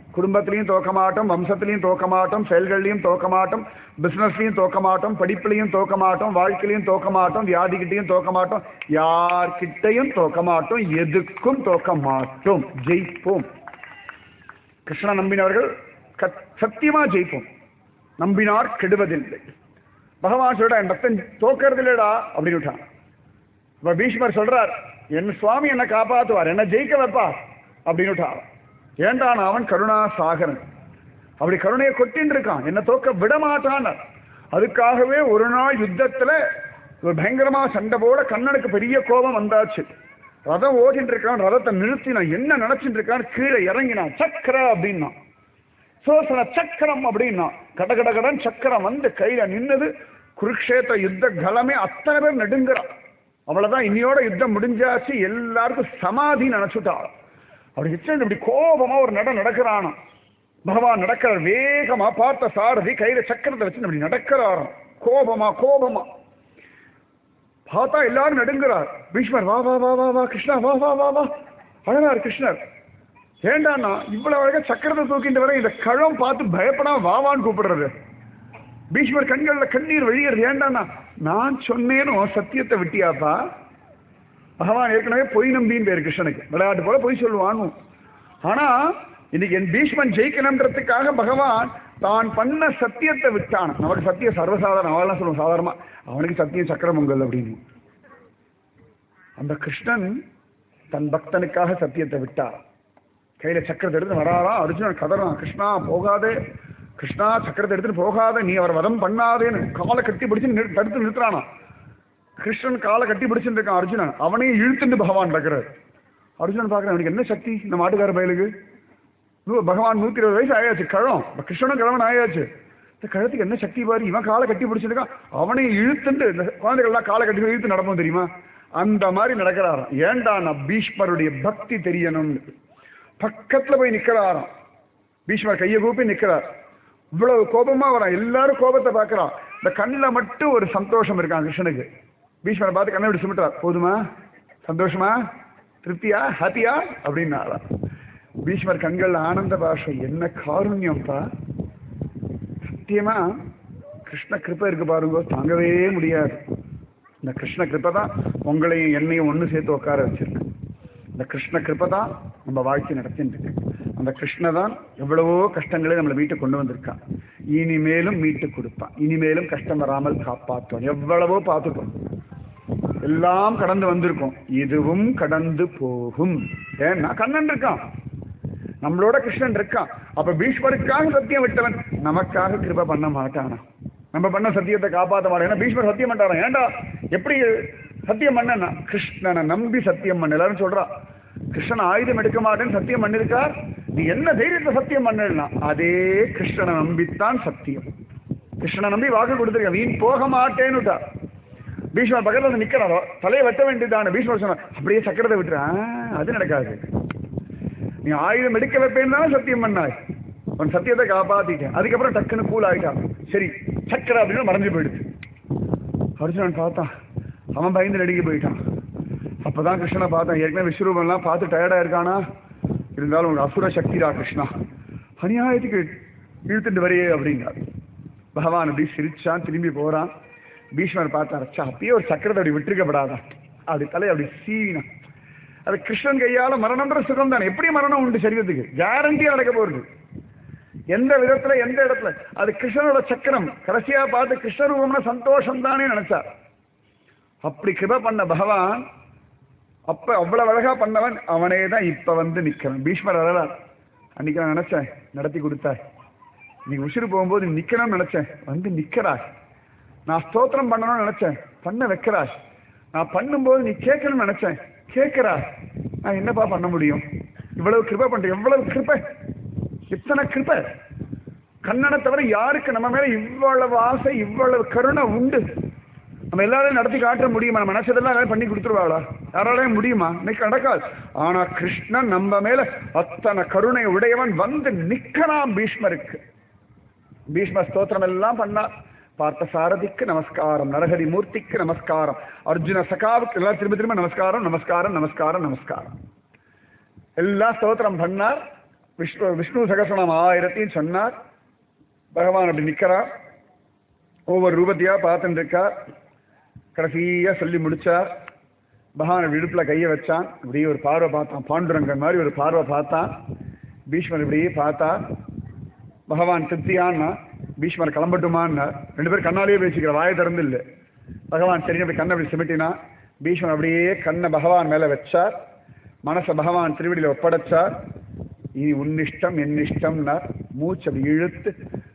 குடும்பத்திலையும் தோக்க மாட்டோம் வம்சத்திலையும் தோக்க மாட்டோம் செயல்கள்லையும் தோக்க மாட்டோம் பிசினஸ்லையும் தோக்க மாட்டோம் படிப்புலையும் தோக்க மாட்டோம் வாழ்க்கையிலையும் தோக்க மாட்டோம் வியாதிகிட்டையும் தோக்க மாட்டோம் யார்கிட்டையும் தோக்க மாட்டோம் எதுக்கும் தோக்க மாட்டோம் ஜெயிப்போம் கிருஷ்ண நம்பினவர்கள் கத்- சத்தியமா ஜெயிப்போம் நம்பினார் கெடுவதில்லை பகவான் சொல்றா என் பக்தன் தோக்கிறது இல்லடா அப்படின்னு விட்டான் இப்ப பீஷ்மர் சொல்றார் என் சுவாமி என்ன காப்பாத்துவார் என்ன ஜெயிக்க வைப்பார் அப்படின்னு விட்டார் ஏண்டான் அவன் கருணா சாகரன் அப்படி கருணையை கொட்டின்னு இருக்கான் என்ன தோக்க விட மாட்டான் அதுக்காகவே ஒரு நாள் யுத்தத்துல ஒரு பயங்கரமா சண்டை போட கண்ணனுக்கு பெரிய கோபம் வந்தாச்சு ரதம் ஓடிட்டு இருக்கான் ரதத்தை நிறுத்தினான் என்ன நினைச்சிட்டு இருக்கான் கீழே இறங்கினான் சக்கர அப்படின்னா சோசன சக்கரம் அப்படின்னா கட கட கடன் சக்கரம் வந்து கையில நின்னது குருக்ஷேத்திர யுத்த கலமே அத்தனை பேர் நடுங்குறான் அவ்வளவுதான் இன்னையோட யுத்தம் முடிஞ்சாச்சு எல்லாருக்கும் சமாதி நினைச்சுட்டாள் அப்படி வச்சு இப்படி கோபமா ஒரு நட நடக்கிறானாம் பகவான் நடக்கிற வேகமா பார்த்த சாரதி கையில சக்கரத்தை வச்சு அப்படி நடக்கிறாராம் கோபமா கோபமா பார்த்தா எல்லாரும் நடுங்குறார் பீஷ்மர் வா வா வா வா வா கிருஷ்ணா வா வா வா வா அழகார் கிருஷ்ணர் ஏண்டாண்ணா இவ்வளவு அழகா சக்கரத்தை தூக்கிட்டு வர இந்த கழம் பார்த்து பயப்படாம வாவான்னு கூப்பிடுறது பீஷ்மர் கண்கள்ல கண்ணீர் வழியறது ஏண்டாண்ணா நான் சொன்னேனோ சத்தியத்தை விட்டியாப்பா பகவான் ஏற்கனவே பொய் நம்பின்னு பேரு கிருஷ்ணனுக்கு விளையாட்டு போல பொய் சொல்லுவான் ஆனா இன்னைக்கு என் பீஷ்மன் ஜெயிக்கணுன்றதுக்காக பகவான் தான் பண்ண சத்தியத்தை விட்டான் நமக்கு சத்தியம் சர்வசாதாரணம் அவெல்லாம் சொல்லுவோம் சாதாரணமா அவனுக்கு சத்தியம் சக்கரமங்கல் அப்படின்னு அந்த கிருஷ்ணன் தன் பக்தனுக்காக சத்தியத்தை விட்டார் கையில சக்கரத்தை எடுத்து வராராம் அர்ஜுனன் கதறான் கிருஷ்ணா போகாதே கிருஷ்ணா சக்கரத்தை எடுத்துட்டு போகாத நீ அவர் வதம் பண்ணாதேன்னு காலை கட்டி பிடிச்சு நிறு- தடுத்து நிறுத்துறானா கிருஷ்ணன் காலை கட்டி பிடிச்சுட்டு இருக்கான் அர்ஜுனன் அவனையும் இழுத்துட்டு பகவான் நடக்கிறார் அர்ஜுனன் பார்க்கறான் அவனுக்கு என்ன சக்தி இந்த மாட்டுக்கார பயலுக்கு நூ- பகவான் நூத்தி இருபது வயசு ஆயாச்சு கழம் இப்ப கிருஷ்ணனும் கிழவன் ஆயாச்சு இந்த கழுத்துக்கு என்ன சக்தி பாரு இவன் காலை கட்டி பிடிச்சிருக்கான் அவனையும் இழுத்துட்டு இந்த குழந்தைகள்லாம் காலை கட்டி இழுத்து நடப்போம் தெரியுமா அந்த மாதிரி நடக்கிறாராம் ஏண்டா நான் பீஷ்மருடைய பக்தி தெரியணும்னு பக்கத்துல போய் நிக்கிறாராம் பீஷ்மர் கையை கூப்பி நிக்கிறார் இவ்வளவு கோபமா வரான் எல்லாரும் கோபத்தை பார்க்கறான் இந்த கண்ணில் மட்டும் ஒரு சந்தோஷம் இருக்கான் கிருஷ்ணனுக்கு பீஷ்மரை பார்த்து கண்ணை விட்டு சுமிட்டார் போதுமா சந்தோஷமா திருப்தியா ஹாப்பியா அப்படின்னாரா பீஷ்மர் கண்கள்ல ஆனந்த பாஷை என்ன காருண்யம்ப்பா சத்தியமா கிருஷ்ண கிருப்பை இருக்கு பாருங்க தாங்கவே முடியாது இந்த கிருஷ்ண கிருப்பை தான் உங்களையும் என்னையும் ஒன்று சேர்த்து உட்கார வச்சிருக்கு இந்த கிருஷ்ண கிருப்பை தான் நம்ம வாழ்க்கை நடத்திட்டு இருக்கு அந்த கிருஷ்ண தான் எவ்வளவோ கஷ்டங்களை நம்மளை வீட்டுக்கு கொண்டு வந்திருக்கான் இனிமேலும் மீட்டு கொடுப்பான் இனிமேலும் கஷ்டம் வராமல் காப்பாற்றுவான் எவ்வளவோ பார்த்துட்டோம் எல்லாம் கடந்து வந்திருக்கோம் இதுவும் கடந்து போகும் ஏன்னா கண்ணன் இருக்கான் நம்மளோட கிருஷ்ணன் இருக்கான் அப்ப பீஷ்மருக்காக சத்தியம் விட்டவன் நமக்காக கிருப பண்ண மாட்டானா நம்ம பண்ண சத்தியத்தை காப்பாற்ற மாட்டான் ஏன்னா பீஷ்மர் சத்தியம் பண்ணாராம் ஏன்டா எப்படி சத்தியம் பண்ணனா கிருஷ்ணனை நம்பி சத்தியம் பண்ண எல்லாரும் சொல்றா கிருஷ்ணன் ஆயுதம் எடுக்க மாட்டேன்னு சத்தியம் பண்ணிருக்கார் நீ என்ன தைரியத்தை சத்தியம் பண்ணலனா அதே கிருஷ்ணனை நம்பித்தான் சத்தியம் கிருஷ்ணனை நம்பி வாக்கு கொடுத்துருக்க வீண் போக மாட்டேன்னுட்டா பீஷ்மர் பக்கத்துல வந்து நிக்கிறாரோ தலையை வெட்ட வேண்டியதான பீஷ்மர் சொன்னார் அப்படியே சக்கரத்தை விட்டுறா அது நடக்காது நீ ஆயுதம் எடுக்க வைப்பேன்னு தானே சத்தியம் பண்ணாய் உன் சத்தியத்தை காப்பாத்திட்டேன் அதுக்கப்புறம் டக்குன்னு கூல் ஆயிட்டான் சரி சக்கர அப்படின்னு மறைஞ்சு போயிடுச்சு அர்ஜுனன் பார்த்தான் அவன் பயந்து நடுங்கி போயிட்டான் அப்பதான் கிருஷ்ணனை பார்த்தான் ஏற்கனவே விஸ்வரூபம்லாம் பார்த்து டயர்டா இருக்கானா இருந்தாலும் உங்க அசுர சக்திடா கிருஷ்ணா அநியாயத்துக்கு இழுத்துட்டு வரையே அப்படின்னார் பகவான் அப்படி சிரிச்சான் திரும்பி போறான் பீஷ்மர் பார்த்தார் "ச்சே, அப்பயே ஒரு சக்கரத்தை அப்படி விட்டுருக்கப்படாதா அப்படி தலை அப்படி சீனா அது கிருஷ்ணன் கையால மரணம்ன்ற சுகம் தானே எப்படி மரணம் உண்டு சரீரத்துக்கு கேரண்டியா நடக்க போறது எந்த விதத்துல எந்த இடத்துல அது கிருஷ்ணனோட சக்கரம் கடைசியா பார்த்து கிருஷ்ண ரூபம்னா சந்தோஷம் தானே நினைச்சார் அப்படி கிருப பண்ண பகவான் அப்ப அவ்வளவு அழகா பண்ணவன் அவனே தான் இப்ப வந்து நிக்கிறான் பீஷ்மர் அழகார் அன்னைக்கு நான் நினைச்சேன் நடத்தி கொடுத்தாய் நீ உசிறு போகும்போது நீ நிக்கணும்னு நினைச்சேன் வந்து நிக்கிறாய் நான் ஸ்தோத்திரம் பண்ணணும்னு நினைச்சேன் பண்ண வைக்கிறாய் நான் பண்ணும்போது நீ கேட்கணும்னு நினைச்சேன் கேட்கிறாய் நான் என்னப்பா பண்ண முடியும் இவ்வளவு கிருபை பண்றேன் எவ்வளவு கிருபை இத்தனை கிருபை கண்ணனை தவிர யாருக்கு நம்ம மேல இவ்வளவு ஆசை இவ்வளவு கருணை உண்டு நம்ம எல்லாரையும் நடத்தி காட்ட முடியுமா நம்ம நினைச்சதெல்லாம் எல்லாரும் பண்ணி கொடுத்துருவாளா யாராலையும் முடியுமா இன்னைக்கு நடக்காது ஆனா கிருஷ்ணன் நம்ம மேல அத்தனை கருணை உடையவன் வந்து நிக்கலாம் பீஷ்மருக்கு பீஷ்ம ஸ்தோத்திரம் எல்லாம் பண்ணார் பார்த்த சாரதிக்கு நமஸ்காரம் நரஹரி மூர்த்திக்கு நமஸ்காரம் அர்ஜுன சகாவுக்கு எல்லாம் திரும்ப திரும்ப நமஸ்காரம் நமஸ்காரம் நமஸ்காரம் நமஸ்காரம் எல்லாம் ஸ்தோத்திரம் பண்ணார் விஷ்ணு விஷ்ணு சகசனம் ஆயிரத்தையும் சொன்னார் பகவான் அப்படி நிற்கிறார் ஒவ்வொரு ரூபத்தையா பார்த்துட்டு இருக்கார் கடைசியா சொல்லி முடிச்சார் பகவான் விடுப்புல கையை வச்சான் இப்படியே ஒரு பார்வை பார்த்தான் பாண்டுரங்கன் மாதிரி ஒரு பார்வை பார்த்தான் பீஷ்மர் இப்படியே பார்த்தா பகவான் திருப்தியான்னா பீஷ்மர் கிளம்பட்டுமான்னா ரெண்டு பேரும் கண்ணாலேயே பேசிக்கிற வாயை திறந்து இல்லை பகவான் சரி அப்படி கண்ணை அப்படி சிமிட்டினா பீஷ்மர் அப்படியே கண்ணை பகவான் மேல வச்சார் மனசை பகவான் திருவடியில ஒப்படைச்சார் இனி உன்னிஷ்டம் என்னிஷ்டம்னா மூச்சு அப்படி இழுத்து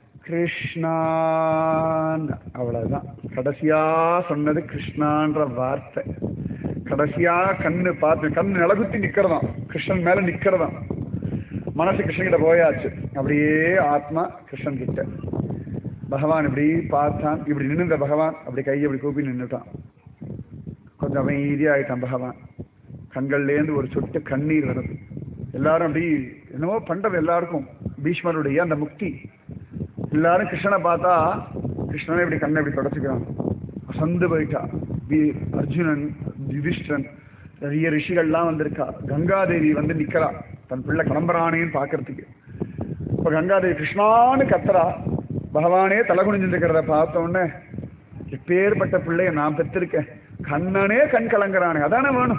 கிருஷ்ணான் அவ்வளவுதான் கடைசியா சொன்னது கிருஷ்ணான்ற வார்த்தை கடைசியா கண்ணு பார்த்து கண்ணு நிலகுத்தி நிக்கிறதாம் கிருஷ்ணன் மேல நிக்கிறதாம் மனசு கிருஷ்ணன் கிட்ட போயாச்சு அப்படியே ஆத்மா கிருஷ்ணன் கிட்ட பகவான் இப்படி பார்த்தான் இப்படி நின்னுந்த பகவான் அப்படி கையை இப்படி கூப்பி நின்னுட்டான் கொஞ்சம் அமைதியாயிட்டான் பகவான் கண்கள்லேருந்து ஒரு சொட்டு கண்ணீர் வருது எல்லாரும் அப்படி என்னவோ பண்றது எல்லாருக்கும் பீஷ்மருடைய அந்த முக்தி எல்லாரும் கிருஷ்ணனை பார்த்தா கிருஷ்ணனை இப்படி கண்ணை இப்படி தொடச்சுக்கிறான் அசந்து போயிட்டா பி- அர்ஜுனன் யுதிஷ்டன் நிறைய ரிஷிகள்லாம் வந்திருக்கா கங்காதேவி வந்து நிக்கிறா தன் பிள்ளை கிளம்புறானேன்னு பார்க்கறதுக்கு இப்ப கங்காதேவி கிருஷ்ணான்னு கத்துறா பகவானே தலை குனிஞ்சிருக்கிறத பார்த்த உடனே எப்பேற்பட்ட பிள்ளைய நான் பெற்றிருக்கேன் கண்ணனே கண் கலங்குறானே அதானே வேணும்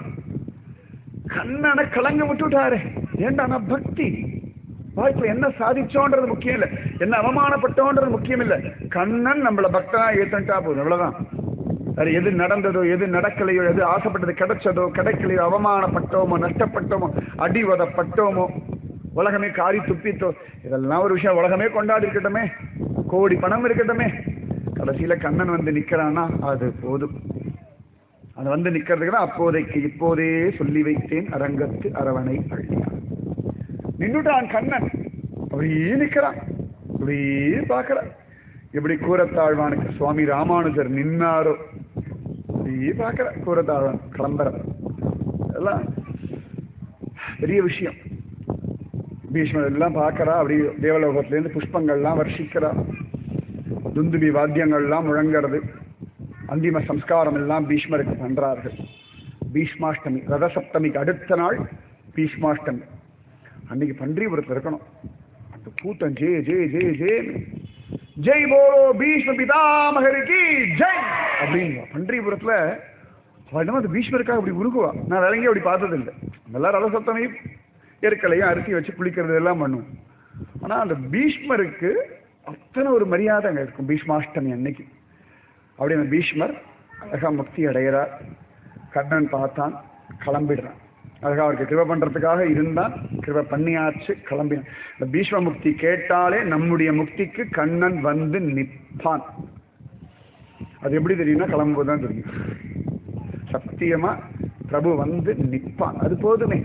கண்ணனை கலங்க விட்டுட்டாரு ஏண்டானா பக்தி வாழ்க்கையில என்ன சாதிச்சோன்றது முக்கியம் இல்ல என்ன அவமானப்பட்டோன்றது முக்கியம் இல்ல கண்ணன் நம்மள பக்தனா ஏத்துட்டா போதும் அவ்வளவுதான் வேற எது நடந்ததோ எது நடக்கலையோ எது ஆசைப்பட்டது கிடைச்சதோ கிடைக்கலையோ அவமானப்பட்டோமோ நஷ்டப்பட்டோமோ அடி உதப்பட்டோமோ உலகமே காரி துப்பித்தோ இதெல்லாம் ஒரு விஷயம் உலகமே கொண்டாடி இருக்கட்டுமே கோடி பணம் இருக்கட்டுமே கடைசியில கண்ணன் வந்து நிக்கிறான்னா அது போதும் அது வந்து நிக்கிறதுக்கு தான் அப்போதைக்கு இப்போதே சொல்லி வைத்தேன் அரங்கத்து அரவணை அள்ளியான் நின்னுட்டான் கண்ணன் அப்படியே நிக்கிறான் அப்படியே பார்க்கறான் எப்படி கூரத்தாழ்வானுக்கு சுவாமி ராமானுஜர் நின்னாரோ அப்படியே பார்க்கற கூரத்தாழ்வான் கிளம்புற எல்லாம் பெரிய விஷயம் பீஷ்மர் எல்லாம் பார்க்கறா அப்படி தேவலோகத்திலேருந்து புஷ்பங்கள்லாம் வர்ஷிக்கிறா துந்துபி வாத்தியங்கள்லாம் முழங்கிறது அந்திம சம்ஸ்காரம் எல்லாம் பீஷ்மருக்கு பண்றார்கள் பீஷ்மாஷ்டமி ரதசப்தமிக்கு அடுத்த நாள் பீஷ்மாஷ்டமி அன்னைக்கு பன்றிபுரத்தில் இருக்கணும் அந்த கூட்டம் ஜெய ஜெய ஜெய ஜெய ஜெய் போலோ பீஷ்ம பிதாமகருக்கு ஜெய் அப்படின்னு பன்றிபுரத்துல அவள் அந்த பீஷ்மருக்காக அப்படி உருகுவா நான் வேற எங்கேயும் அப்படி பார்த்தது இல்லை எல்லாரும் ரதசப்தமி எருக்கலையும் அரிசி வச்சு குளிக்கிறது எல்லாம் பண்ணுவோம் ஆனா அந்த பீஷ்மருக்கு அத்தனை ஒரு மரியாதை அங்க இருக்கும் பீஷ்மாஷ்டமி அன்னைக்கு அப்படி அந்த பீஷ்மர் அழகா முக்தி அடைகிறார் கண்ணன் பார்த்தான் கிளம்பிடுறான் அழகா அவருக்கு கிருப பண்றதுக்காக இருந்தான் கிருப பண்ணியாச்சு கிளம்பினான் இந்த பீஷ்ம முக்தி கேட்டாலே நம்முடைய முக்திக்கு கண்ணன் வந்து நிற்பான் அது எப்படி தெரியும்னா கிளம்பும்போது தான் தெரியும் சத்தியமா பிரபு வந்து நிற்பான் அது போதுமே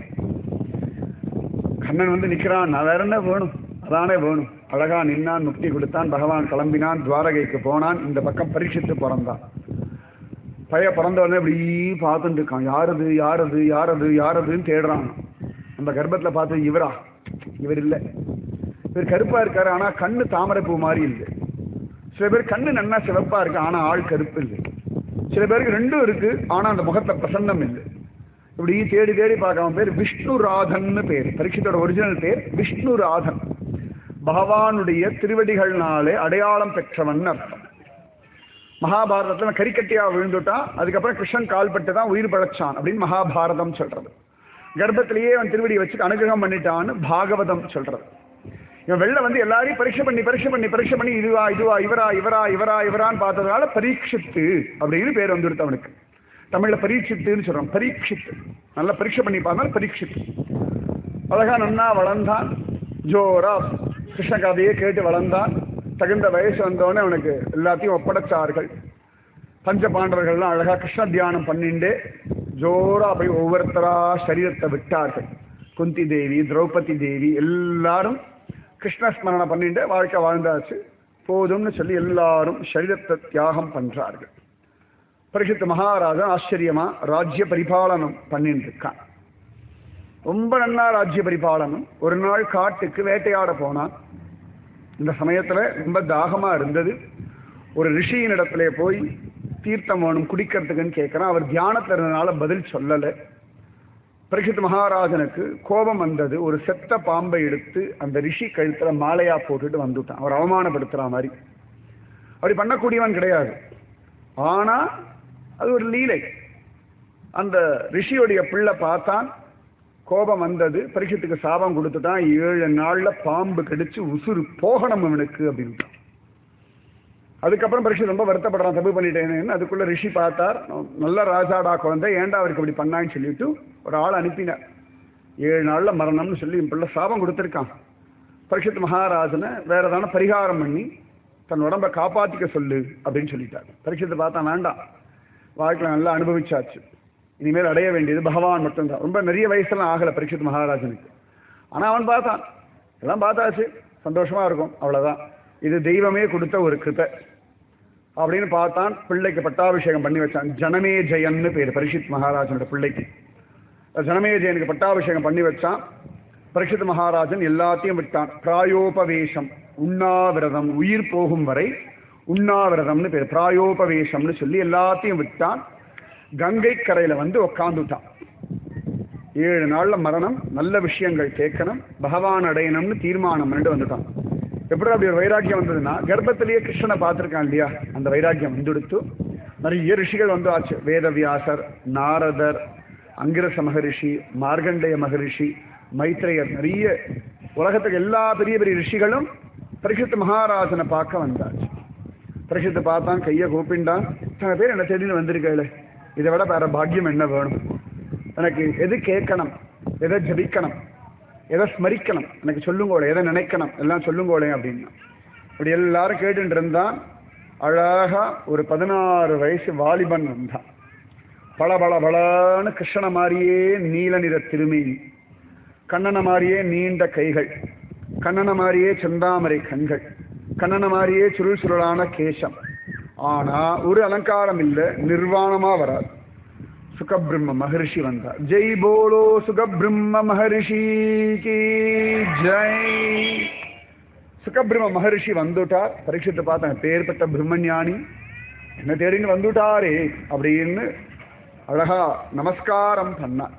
கண்ணன் வந்து நிக்கிறான் நான் வேற என்ன வேணும் அதானே வேணும் அழகா நின்னான் முக்தி கொடுத்தான் பகவான் கிளம்பினான் துவாரகைக்கு போனான் இந்த பக்கம் பரீட்சித்து பிறந்தான் பழைய பிறந்தவனே இப்படி பார்த்துட்டு இருக்கான் யாரது யாரது யாரது யாரதுன்னு தேடுறான் அந்த கர்ப்பத்துல பார்த்து இவரா இவர் இல்லை இவர் கருப்பா இருக்காரு ஆனா கண்ணு தாமரைப்பூ மாதிரி இல்லை சில பேர் கண்ணு நன்னா சிவப்பா இருக்கு ஆனா ஆள் கருப்பு இல்லை சில பேருக்கு ரெண்டும் இருக்கு ஆனா அந்த முகத்துல பிரசன்னம் இல்லை இப்படி தேடி தேடி பார்க்காம பேர் விஷ்ணு ராதன்னு பேர் பரீட்சத்தோட ஒரிஜினல் பேர் விஷ்ணு ராதன் பகவானுடைய திருவடிகள்னாலே அடையாளம் பெற்றவன் அர்த்தம் மகாபாரதத்துல கரிக்கட்டியா விழுந்துட்டான் அதுக்கப்புறம் கிருஷ்ணன் கால்பட்டு தான் உயிர் பழச்சான் அப்படின்னு மகாபாரதம் சொல்றது கர்ப்பத்திலேயே அவன் திருவடி வச்சு அனுகிரகம் பண்ணிட்டான்னு பாகவதம் சொல்றது இவன் வெளில வந்து எல்லாரையும் பரீட்சை பண்ணி பரீட்சை பண்ணி பரீட்சை பண்ணி இதுவா இதுவா இவரா இவரா இவரா இவரான்னு பார்த்ததுனால பரீட்சித்து அப்படின்னு பேர் வந்துடுத்து அவனுக்கு தமிழ்ல பரீட்சித்துன்னு சொல்றான் பரீட்சித்து நல்லா பரீட்சை பண்ணி பார்த்தாலும் பரீட்சித்து அழகா நன்னா வளர்ந்தான் ஜோரா கிருஷ்ண கதையை கேட்டு வளர்ந்தான் தகுந்த வயசு வந்தவொடனே அவனுக்கு எல்லாத்தையும் ஒப்படைச்சார்கள் பஞ்ச பாண்டவர்கள்லாம் அழகா கிருஷ்ண தியானம் பண்ணிண்டே ஜோரா போய் ஒவ்வொருத்தரா சரீரத்தை விட்டார்கள் குந்தி தேவி திரௌபதி தேவி எல்லாரும் கிருஷ்ண ஸ்மரணை பண்ணிட்டு வாழ்க்கை வாழ்ந்தாச்சு போதும்னு சொல்லி எல்லாரும் சரீரத்தை தியாகம் பண்றார்கள் பரிசுத்த மகாராஜன் ஆச்சரியமா ராஜ்ய பரிபாலனம் பண்ணிட்டு இருக்கான் ரொம்ப நன்னா ராஜ்ய பரிபாலனம் ஒரு நாள் காட்டுக்கு வேட்டையாட போனான் இந்த சமயத்துல ரொம்ப தாகமா இருந்தது ஒரு ரிஷியின் இடத்துல போய் தீர்த்தம் வேணும் குடிக்கிறதுக்குன்னு கேட்கிறான் அவர் தியானத்துல இருந்தனால பதில் சொல்லலை பரீட்சித் மகாராஜனுக்கு கோபம் வந்தது ஒரு செத்த பாம்பை எடுத்து அந்த ரிஷி கழுத்துல மாலையா போட்டுட்டு வந்துட்டான் அவர் அவமானப்படுத்துற மாதிரி அப்படி பண்ணக்கூடியவன் கிடையாது ஆனா அது ஒரு லீலை அந்த ரிஷியுடைய பிள்ளை பார்த்தான் கோபம் வந்தது பரீட்சத்துக்கு சாபம் கொடுத்துட்டான் ஏழு நாள்ல பாம்பு கடிச்சு உசுறு போகணும் அவனுக்கு அப்படின்ட்டான் அதுக்கப்புறம் பரீட்சை ரொம்ப வருத்தப்படுறான் தப்பு பண்ணிட்டேன்னு அதுக்குள்ள ரிஷி பார்த்தார் நல்ல ராஜாடா குழந்தை ஏன்டா அவருக்கு இப்படி பண்ணான்னு சொல்லிட்டு ஒரு ஆள் அனுப்பினார் ஏழு நாள்ல மரணம்னு சொல்லி என் பிள்ளை சாபம் கொடுத்துருக்கான் பரீட்சித் மகாராஜனை வேற ஏதான பரிகாரம் பண்ணி தன் உடம்ப காப்பாத்திக்க சொல்லு அப்படின்னு சொல்லிட்டார் பரீட்சத்தை பார்த்தா வேண்டாம் வாழ்க்கையில நல்லா அனுபவிச்சாச்சு இனிமேல் அடைய வேண்டியது பகவான் மட்டும்தான் ரொம்ப நிறைய வயசுலாம் ஆகல பரீட்சித் மகாராஜனுக்கு ஆனா அவன் பார்த்தான் எல்லாம் பார்த்தாச்சு சந்தோஷமா இருக்கும் அவ்வளவுதான் இது தெய்வமே கொடுத்த ஒரு கிருத்தை அப்படின்னு பார்த்தான் பிள்ளைக்கு பட்டாபிஷேகம் பண்ணி வச்சான் ஜனமே ஜெயன்னு பேர் பரீட்சித் மகாராஜனோட பிள்ளைக்கு ஜனமே ஜெயனுக்கு பட்டாபிஷேகம் பண்ணி வச்சான் பரீட்சித் மகாராஜன் எல்லாத்தையும் விட்டான் பிராயோபவேஷம் உண்ணாவிரதம் உயிர் போகும் வரை உண்ணாவிரதம்னு பேர் பிராயோபவேஷம்னு சொல்லி எல்லாத்தையும் விட்டான் கங்கை கரையில வந்து உக்காந்துட்டான் ஏழு நாள்ல மரணம் நல்ல விஷயங்கள் கேட்கணும் பகவான் அடையணும்னு தீர்மானம் பண்ணிட்டு வந்துட்டான் எப்படி அப்படி ஒரு வைராக்கியம் வந்ததுன்னா கர்ப்பத்திலேயே கிருஷ்ணனை பார்த்திருக்கான் இல்லையா அந்த வைராக்கியம் வந்துடுத்து நிறைய ரிஷிகள் வந்து ஆச்சு வேதவியாசர் நாரதர் அங்கிரச மகரிஷி மார்கண்டேய மகரிஷி மைத்ரேயர் நிறைய உலகத்துக்கு எல்லா பெரிய பெரிய ரிஷிகளும் பரிசுத்த மகாராஜனை பார்க்க வந்தாச்சு பரிசுத்தை பார்த்தான் கையை கூப்பிண்டான் இத்தனை பேர் என்ன தேடின்னு வந்திருக்கேளே இதை விட வேற பாக்கியம் என்ன வேணும் எனக்கு எது கேட்கணும் எதை ஜபிக்கணும் எதை ஸ்மரிக்கணும் எனக்கு சொல்லுங்கோளே எதை நினைக்கணும் எல்லாம் சொல்லுங்கோளே அப்படின்னா இப்படி எல்லாரும் கேட்டுட்டு இருந்தான் அழகா ஒரு பதினாறு வயசு வாலிபன் வந்தான் பல பல பலன்னு கிருஷ்ணன மாதிரியே நீல நிற திருமேனி கண்ணன மாதிரியே நீண்ட கைகள் கண்ணன மாதிரியே செந்தாமரை கண்கள் கண்ணன மாதிரியே சுருள் சுருளான கேசம் ஆனா ஒரு அலங்காரம் இல்லை நிர்வாணமா வராது சுகபிரம்ம மகரிஷி வந்தார் ஜெய் போலோ சுகபிரம்ம மகரிஷி கி ஜெய் சுகபிரம்ம மகரிஷி வந்துட்டார் பரீட்சித்து பார்த்தேன் பேர்பட்ட பிரம்மஞானி என்ன தேடின்னு வந்துட்டாரே அப்படின்னு அழகா நமஸ்காரம் பண்ணான்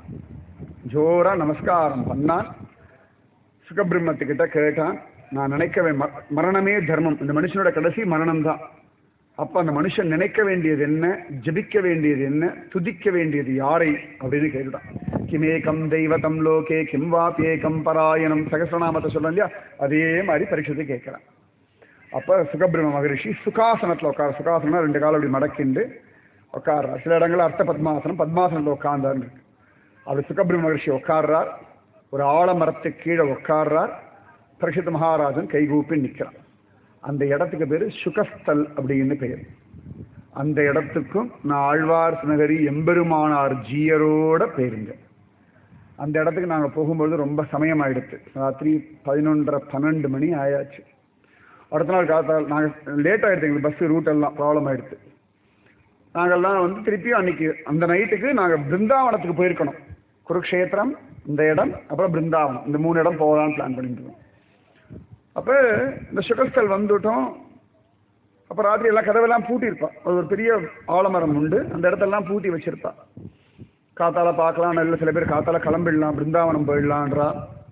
ஜோரா நமஸ்காரம் பண்ணான் சுகபிரம்மத்துக்கிட்ட கேட்டான் நான் நினைக்கவே ம- மரணமே தர்மம் இந்த மனுஷனோட கடைசி மரணம் தான் அப்ப அந்த மனுஷன் நினைக்க வேண்டியது என்ன ஜபிக்க வேண்டியது என்ன துதிக்க வேண்டியது யாரை அப்படின்னு கேட்டுட்டான் கிமேகம் தெய்வதம் லோகே கிம் வாப்பியேகம் பராயணம் சகசிரநாமத்தை சொல்ல இல்லையா அதே மாதிரி பரீட்சத்தை கேட்கிறான் அப்ப சுகபிரம மகரிஷி சுகாசனத்துல உட்கார சுகாசனம் ரெண்டு காலம் அப்படி மடக்கிண்டு உட்கார்றார் சில இடங்கள்ல அர்த்த பத்மாசனம் பத்மாசனத்துல உட்கார்ந்தார் அப்படி சுகபிரம மகரிஷி உட்கார்றார் ஒரு ஆலமரத்துக்கு கீழே உட்கார்றார் பரிசுத்த மகாராஜன் கைகூப்பி நிற்கிறான் அந்த இடத்துக்கு பேரு சுகஸ்தல் அப்படின்னு பெயர் அந்த இடத்துக்கும் நான் ஆழ்வார் நகரி எம்பெருமானார் ஜீயரோட போயிருந்தேன் அந்த இடத்துக்கு நாங்கள் போகும்பொழுது ரொம்ப சமயம் ஆயிடுச்சு ராத்திரி பதினொன்றரை பன்னெண்டு மணி ஆயாச்சு அடுத்த நாள் காத்தால் நாங்கள் லேட் ஆயிடுச்சு எங்களுக்கு பஸ் ரூட் எல்லாம் ப்ராப்ளம் ஆயிடுச்சு நாங்கள்லாம் வந்து திருப்பியும் அன்னைக்கு அந்த நைட்டுக்கு நாங்கள் பிருந்தாவனத்துக்கு போயிருக்கணும் குருக்ஷேத்திரம் இந்த இடம் அப்புறம் பிருந்தாவனம் இந்த மூணு இடம் போகலான்னு பிளான் பண்ணிட்டு இருக்கோம் அப்போ இந்த சுகஸ்தல் வந்துட்டோம் அப்போ ராத்திரி எல்லாம் கதவெல்லாம் பூட்டியிருப்பா அது ஒரு பெரிய ஆலமரம் உண்டு அந்த இடத்தெல்லாம் பூட்டி வச்சிருப்பா காத்தால பார்க்கலாம் நல்ல சில பேர் காத்தால கிளம்பிடலாம் பிருந்தாவனம் போயிடலான்றா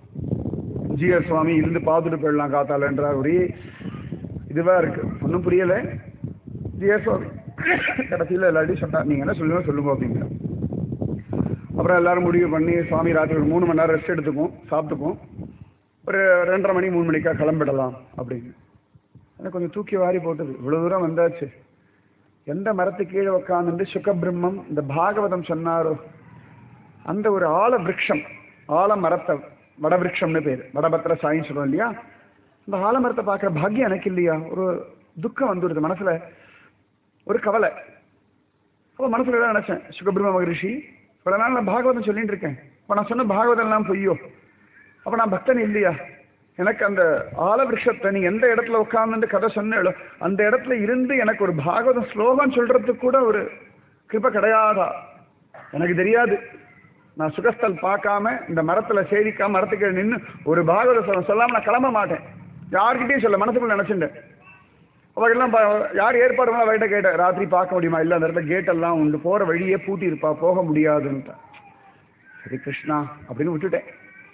ஜிஆர் சுவாமி இருந்து பார்த்துட்டு போயிடலாம் காத்தாலன்றா ஒரே இதுவா இருக்கு ஒன்றும் புரியல ஜிஆர் சுவாமி கடைசியில் எல்லாத்தையும் சொன்னா நீங்க என்ன சொல்லுங்க சொல்லுங்க அப்படிங்கிற அப்புறம் எல்லாரும் முடிவு பண்ணி சுவாமி ராத்திரி ஒரு மூணு மணி நேரம் ரெஸ்ட் எடுத்துப்போம் சாப்பிட்டுப்போம் ஒரு ரெண்டரை மணி மூணு மணிக்கா கிளம்பிடலாம் அப்படின்னு எனக்கு கொஞ்சம் தூக்கி வாரி போட்டது இவ்வளவு தூரம் வந்தாச்சு எந்த மரத்து கீழே உட்காந்துட்டு சுகபிரம்மம் இந்த பாகவதம் சொன்னாரோ அந்த ஒரு ஆல விருட்சம் ஆலமரத்தை வடவிருட்சம்னு பேர் வடபத்திர சாயின்னு சொல்றோம் இல்லையா இந்த ஆலமரத்தை பார்க்குற பாக்கியம் எனக்கு இல்லையா ஒரு துக்கம் வந்துடுது மனசுல ஒரு கவலை அப்போ மனசுல தான் நினைச்சேன் சுகபிரம்ம மகரிஷி இவ்வளவு நாள் நான் பாகவதம் சொல்லிட்டு இருக்கேன் இப்போ நான் சொன்ன பாகவதம் எல்லாம் பொய்யோ அப்ப நான் பக்தன் இல்லையா எனக்கு அந்த ஆலவிருஷத்தை நீ எந்த இடத்துல உட்கார்ந்து கதை சொன்னேளோ அந்த இடத்துல இருந்து எனக்கு ஒரு பாகவதம் ஸ்லோகம் சொல்றதுக்கு கூட ஒரு கிருப கிடையாதா எனக்கு தெரியாது நான் சுகஸ்தல் பார்க்காம இந்த மரத்துல சேரிக்காம மரத்துக்கு நின்று ஒரு பாகவத சொல்ல சொல்லாம நான் கிளம்ப மாட்டேன் யார்கிட்டயும் சொல்ல மனசுக்குள்ள நினைச்சுட்டேன் அவர்கள்லாம் ப- யார் ஏற்பாடு பண்ணா அவர்கிட்ட கேட்டேன் ராத்திரி பார்க்க முடியுமா இல்லை அந்த இடத்துல கேட் எல்லாம் உண்டு போற வழியே பூட்டி இருப்பா போக முடியாதுன்ட்டு சரி கிருஷ்ணா அப்படின்னு விட்டுட்டேன்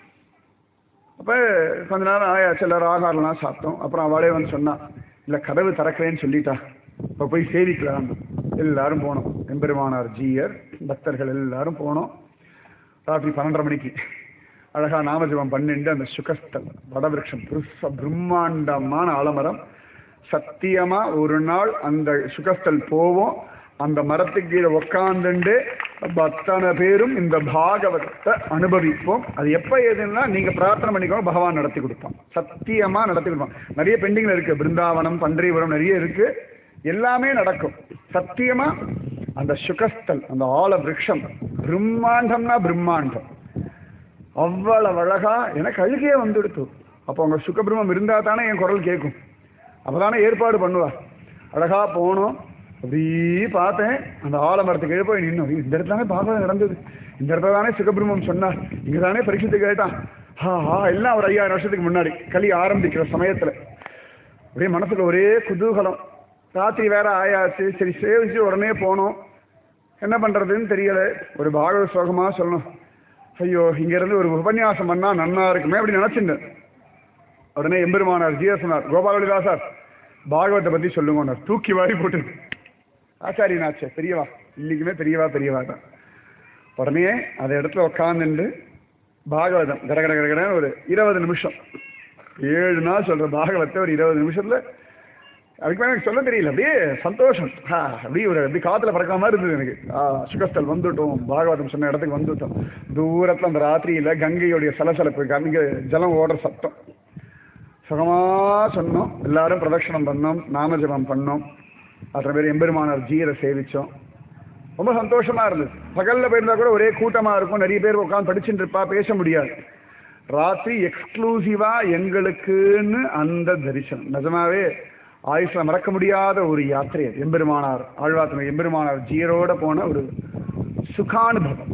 அப்ப கொஞ்ச நேரம் ஆயாச்சு எல்லாரும் ஆகாரம்லாம் சாப்பிட்டோம் அப்புறம் அவளே வந்து சொன்னா இல்ல கதவு திறக்கிறேன்னு சொல்லிட்டா இப்ப போய் சேவிக்கலாம் எல்லாரும் போனோம் எம்பெருமானார் ஜீயர் பக்தர்கள் எல்லாரும் போனோம் ராத்திரி பன்னெண்டரை மணிக்கு அழகா நாமஜபம் பண்ணிட்டு அந்த சுகஸ்தல் வடவிருஷம் பெருசா பிரம்மாண்டமான ஆலமரம் சத்தியமா ஒரு நாள் அந்த சுகஸ்தல் போவோம் அந்த மரத்துக்கு கீழே உக்காந்துண்டு அத்தனை பேரும் இந்த பாகவதத்தை அனுபவிப்போம் அது எப்ப ஏதுன்னா நீங்க பிரார்த்தனை பண்ணிக்கோங்க பகவான் நடத்தி கொடுப்பான் சத்தியமா நடத்தி கொடுப்பான் நிறைய பெண்டிங்ல இருக்கு பிருந்தாவனம் பன்றிபுரம் நிறைய இருக்கு எல்லாமே நடக்கும் சத்தியமா அந்த சுகஸ்தல் அந்த ஆல விருட்சம் பிரம்மாண்டம்னா பிரம்மாண்டம் அவ்வளவு அழகா எனக்கு அழுகையே வந்துடுத்து அப்போ உங்க சுகபிரமம் இருந்தா தானே என் குரல் கேட்கும் அப்பதானே ஏற்பாடு பண்ணுவா அழகா போனோம் அப்படி பார்த்தேன் அந்த ஆலமரத்துக்கு கீழே போய் நின்னோம் இந்த இடத்துல தானே பாகவதம் நடந்தது இந்த இடத்துல தானே சுகபிரமம் சொன்னார் இங்க தானே பரீட்சத்து கேட்டான் ஹா ஹா எல்லாம் ஒரு ஐயாயிரம் வருஷத்துக்கு முன்னாடி களி ஆரம்பிக்கிற சமயத்துல அப்படியே மனசுல ஒரே குதூகலம் ராத்திரி வேற ஆயாச்சு சரி சேவிச்சு உடனே போனோம் என்ன பண்றதுன்னு தெரியல ஒரு பாகவத சோகமா சொல்லணும் ஐயோ இங்க இருந்து ஒரு உபன்யாசம் பண்ணா நன்னா இருக்குமே அப்படி நினைச்சிருந்தேன் உடனே எம்பெருமானார் ஜியா சொன்னார் கோபாலதாசார் பாகவத்தை பத்தி சொல்லுங்க தூக்கி வாரி போட்டு ஆச்சாரியனாச்சே பெரியவா இன்னைக்குமே பெரியவா பெரியவா தான் உடனே அந்த இடத்துல உட்காந்துண்டு பாகவதம் கட கட கட கடன்னு ஒரு இருபது நிமிஷம் ஏழு நாள் சொல்ற பாகவத்தை ஒரு இருபது நிமிஷத்துல அதுக்கு மேல எனக்கு சொல்ல தெரியல அப்படியே சந்தோஷம் ஆ, அப்படியே ஒரு அப்படி காத்துல பறக்கிற மாதிரி இருந்தது எனக்கு ஆ, சுகஸ்தல் வந்துட்டோம் பாகவதம் சொன்ன இடத்துக்கு வந்துட்டோம் தூரத்துல அந்த ராத்திரியில கங்கையுடைய சலசலப்பு கங்கை ஜலம் ஓடுற சத்தம் சுகமா சொன்னோம் எல்லாரும் பிரதட்சணம் பண்ணோம் நாமஜபம் பண்ணோம் அத்தனை பேர் எம்பெருமானார் ஜீரை சேவிச்சோம் ரொம்ப சந்தோஷமா இருந்தது பகல்ல போயிருந்தா கூட ஒரே கூட்டமா இருக்கும் நிறைய பேர் உட்காந்து படிச்சுட்டு இருப்பா பேச முடியாது ராத்திரி எக்ஸ்க்ளூசிவா எங்களுக்குன்னு அந்த தரிசனம் நிஜமாவே ஆயுஷ்ல மறக்க முடியாத ஒரு யாத்திரை அது. எம்பெருமானார் ஆழ்வாத்தின எம்பெருமானார் ஜீரோட போன ஒரு சுகானுபவம்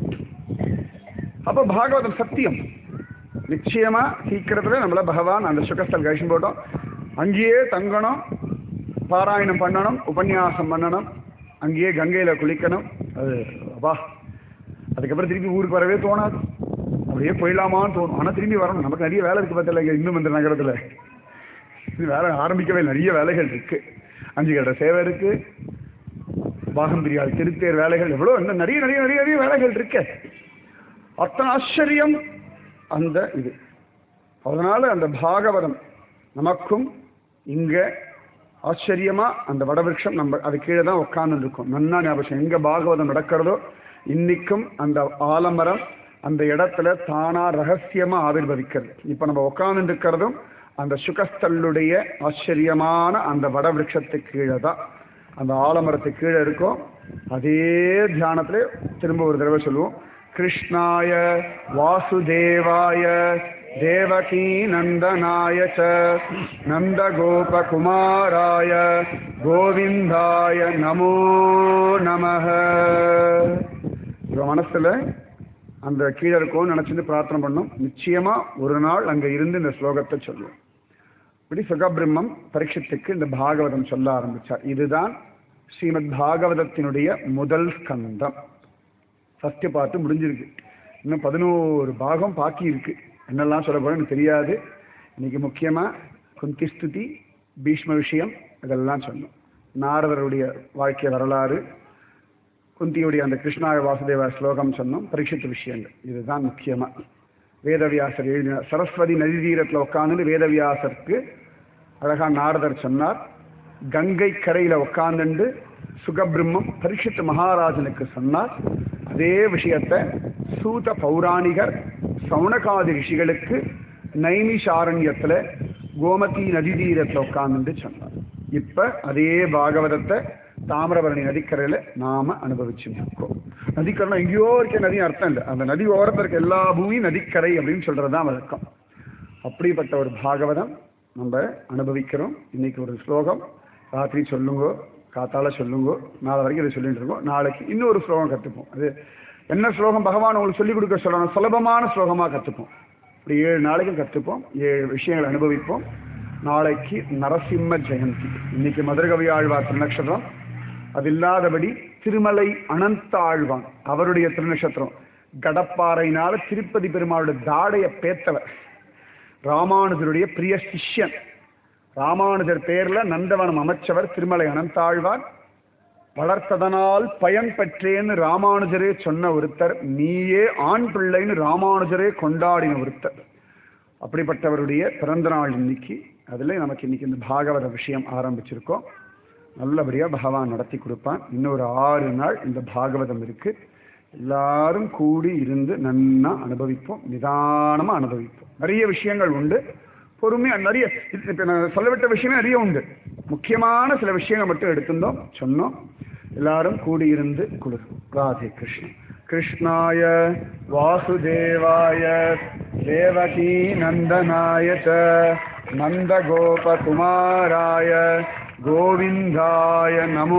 அப்ப பாகவதம் சத்தியம் நிச்சயமா சீக்கிரத்துல நம்மள பகவான் அந்த சுகஸ்தல் கழிச்சு போட்டோம் அங்கேயே தங்கணும் பாராயணம் பண்ணணும் உபன்யாசம் பண்ணணும் அங்கேயே கங்கையில குளிக்கணும் அது வா அதுக்கப்புறம் திருப்பி ஊருக்கு வரவே தோணாது அப்படியே போயிடலாமான்னு தோணும் ஆனா திரும்பி வரணும் நமக்கு நிறைய வேலை இருக்கு பார்த்தல இன்னும் இந்த நகரத்துல இது வேலை ஆரம்பிக்கவே நிறைய வேலைகள் இருக்கு அஞ்சு கட்ட சேவை இருக்கு பாகம் பிரியாள் திருத்தேர் வேலைகள் எவ்வளோ இன்னும் நிறைய நிறைய நிறைய நிறைய வேலைகள் இருக்கு அத்தனை ஆச்சரியம் அந்த இது அதனால அந்த பாகவதம் நமக்கும் இங்க ஆச்சரியமா அந்த வடவிருஷம் நம்ம அது கீழே தான் உட்கார்ந்து இருக்கும் நன்னா ஞாபகம் எங்க பாகவதம் நடக்கிறதோ இன்னைக்கும் அந்த ஆலமரம் அந்த இடத்துல தானா ரகசியமா ஆவிர்வதிக்கிறது இப்ப நம்ம உட்கார்ந்து இருக்கிறதும் அந்த சுகஸ்தல்லுடைய ஆச்சரியமான அந்த வடவிருஷத்துக்கு கீழே தான் அந்த ஆலமரத்துக்கு கீழே இருக்கும் அதே தியானத்துல திரும்ப ஒரு தடவை சொல்லுவோம் கிருஷ்ணாய வாசுதேவாய தேவகீ நந்தனாய ச நந்தகோபகுமாராய கோவிந்தாய நமோ நமः இவன் மனசுல அந்த கீழே இருக்கும்னு நினைச்சிட்டு பிரார்த்தனை பண்ணோம் நிச்சயமா ஒரு நாள் அங்க இருந்து இந்த ஸ்லோகத்தை சொல்லுவோம் இப்படி சுகபிரம்மம் பரீட்சத்துக்கு இந்த பாகவதம் சொல்ல ஆரம்பிச்சார் இதுதான் ஸ்ரீமத் பாகவதத்தினுடைய முதல் ஸ்கந்தம் ஃபர்ஸ்ட் பார்த்து முடிஞ்சிருக்கு இன்னும் பதினோரு பாகம் பாக்கி இருக்கு என்னெல்லாம் சொல்ல போறேன்னு எனக்கு தெரியாது இன்னைக்கு முக்கியமா குந்தி ஸ்துதி பீஷ்ம விஷயம் இதெல்லாம் சொன்னோம் நாரதருடைய வாழ்க்கை வரலாறு குந்தியுடைய அந்த கிருஷ்ணாய வாசுதேவ ஸ்லோகம் சொன்னோம் பரீட்சித்த விஷயங்கள் இதுதான் முக்கியமா வேதவியாசர் எழுதின சரஸ்வதி நதி தீரத்தில் உட்கார்ந்து வேதவியாசருக்கு அழகா நாரதர் சொன்னார் கங்கை கரையில உட்கார்ந்துண்டு சுகபிரம்மம் பரீட்சித் மகாராஜனுக்கு சொன்னார் அதே விஷயத்தை சூத பௌராணிகர் சவுனகாதி ரிஷிகளுக்கு நைமிஷாரண்யத்துல கோமதி நதி தீரத்துல உட்கார்ந்துட்டு சொன்னார் இப்ப அதே பாகவதத்தை தாமிரபரணி நதிக்கரையில நாம அனுபவிச்சுட்டு இருக்கோம் நதிக்கரைனா எங்கேயோ இருக்க நதி அர்த்தம் இல்லை அந்த நதி ஓரத்தில் இருக்க எல்லா பூமியும் நதிக்கரை அப்படின்னு சொல்றதுதான் வழக்கம் அப்படிப்பட்ட ஒரு பாகவதம் நம்ம அனுபவிக்கிறோம் இன்னைக்கு ஒரு ஸ்லோகம் ராத்திரி சொல்லுங்க காத்தால சொல்லுங்க நாளை வரைக்கும் இதை சொல்லிட்டு இருக்கோம் நாளைக்கு இன்னொரு ஸ்லோகம் கற்றுப்போம் அது என்ன ஸ்லோகம் பகவான் உங்களுக்கு சொல்லிக் கொடுக்க சொல்லணும் சுலபமான ஸ்லோகமாக கற்றுப்போம் இப்படி ஏழு நாளைக்கும் கற்றுப்போம் ஏழு விஷயங்களை அனுபவிப்போம் நாளைக்கு நரசிம்ம ஜெயந்தி இன்னைக்கு மதுரகவி ஆழ்வார் திருநக்ஷத்திரம் அது இல்லாதபடி திருமலை அனந்த ஆழ்வான் அவருடைய திருநக்ஷத்திரம் கடப்பாறையினால திருப்பதி பெருமாளுடைய தாடைய பேத்தவர் ராமானுஜருடைய பிரிய சிஷ்யன் ராமானுஜர் பேர்ல நந்தவனம் அமைச்சவர் திருமலை அனந்தாழ்வார் வளர்த்ததனால் பயன் பெற்றேன்னு ராமானுஜரே சொன்ன ஒருத்தர் நீயே ஆண் பிள்ளைன்னு ராமானுஜரே கொண்டாடின ஒருத்தர் அப்படிப்பட்டவருடைய பிறந்த நாள் இன்னைக்கு அதில் நமக்கு இன்னைக்கு இந்த பாகவத விஷயம் ஆரம்பிச்சிருக்கோம் நல்லபடியாக பகவான் நடத்தி கொடுப்பான் இன்னொரு ஆறு நாள் இந்த பாகவதம் இருக்கு எல்லாரும் கூடி இருந்து நன்னா அனுபவிப்போம் நிதானமாக அனுபவிப்போம் நிறைய விஷயங்கள் உண்டு பொறுமையா நிறைய இது இப்ப நான் சொல்லவிட்ட விஷயமே நிறைய உண்டு முக்கியமான சில விஷயங்கள் மட்டும் எடுத்திருந்தோம் சொன்னோம் எல்லாரும் கூடியிருந்து குளிர் ராதே கிருஷ்ணன் கிருஷ்ணாய வாசுதேவாய தேவகி நந்தனாய ச நந்தகோபகுமாராய கோவிந்தாய நமோ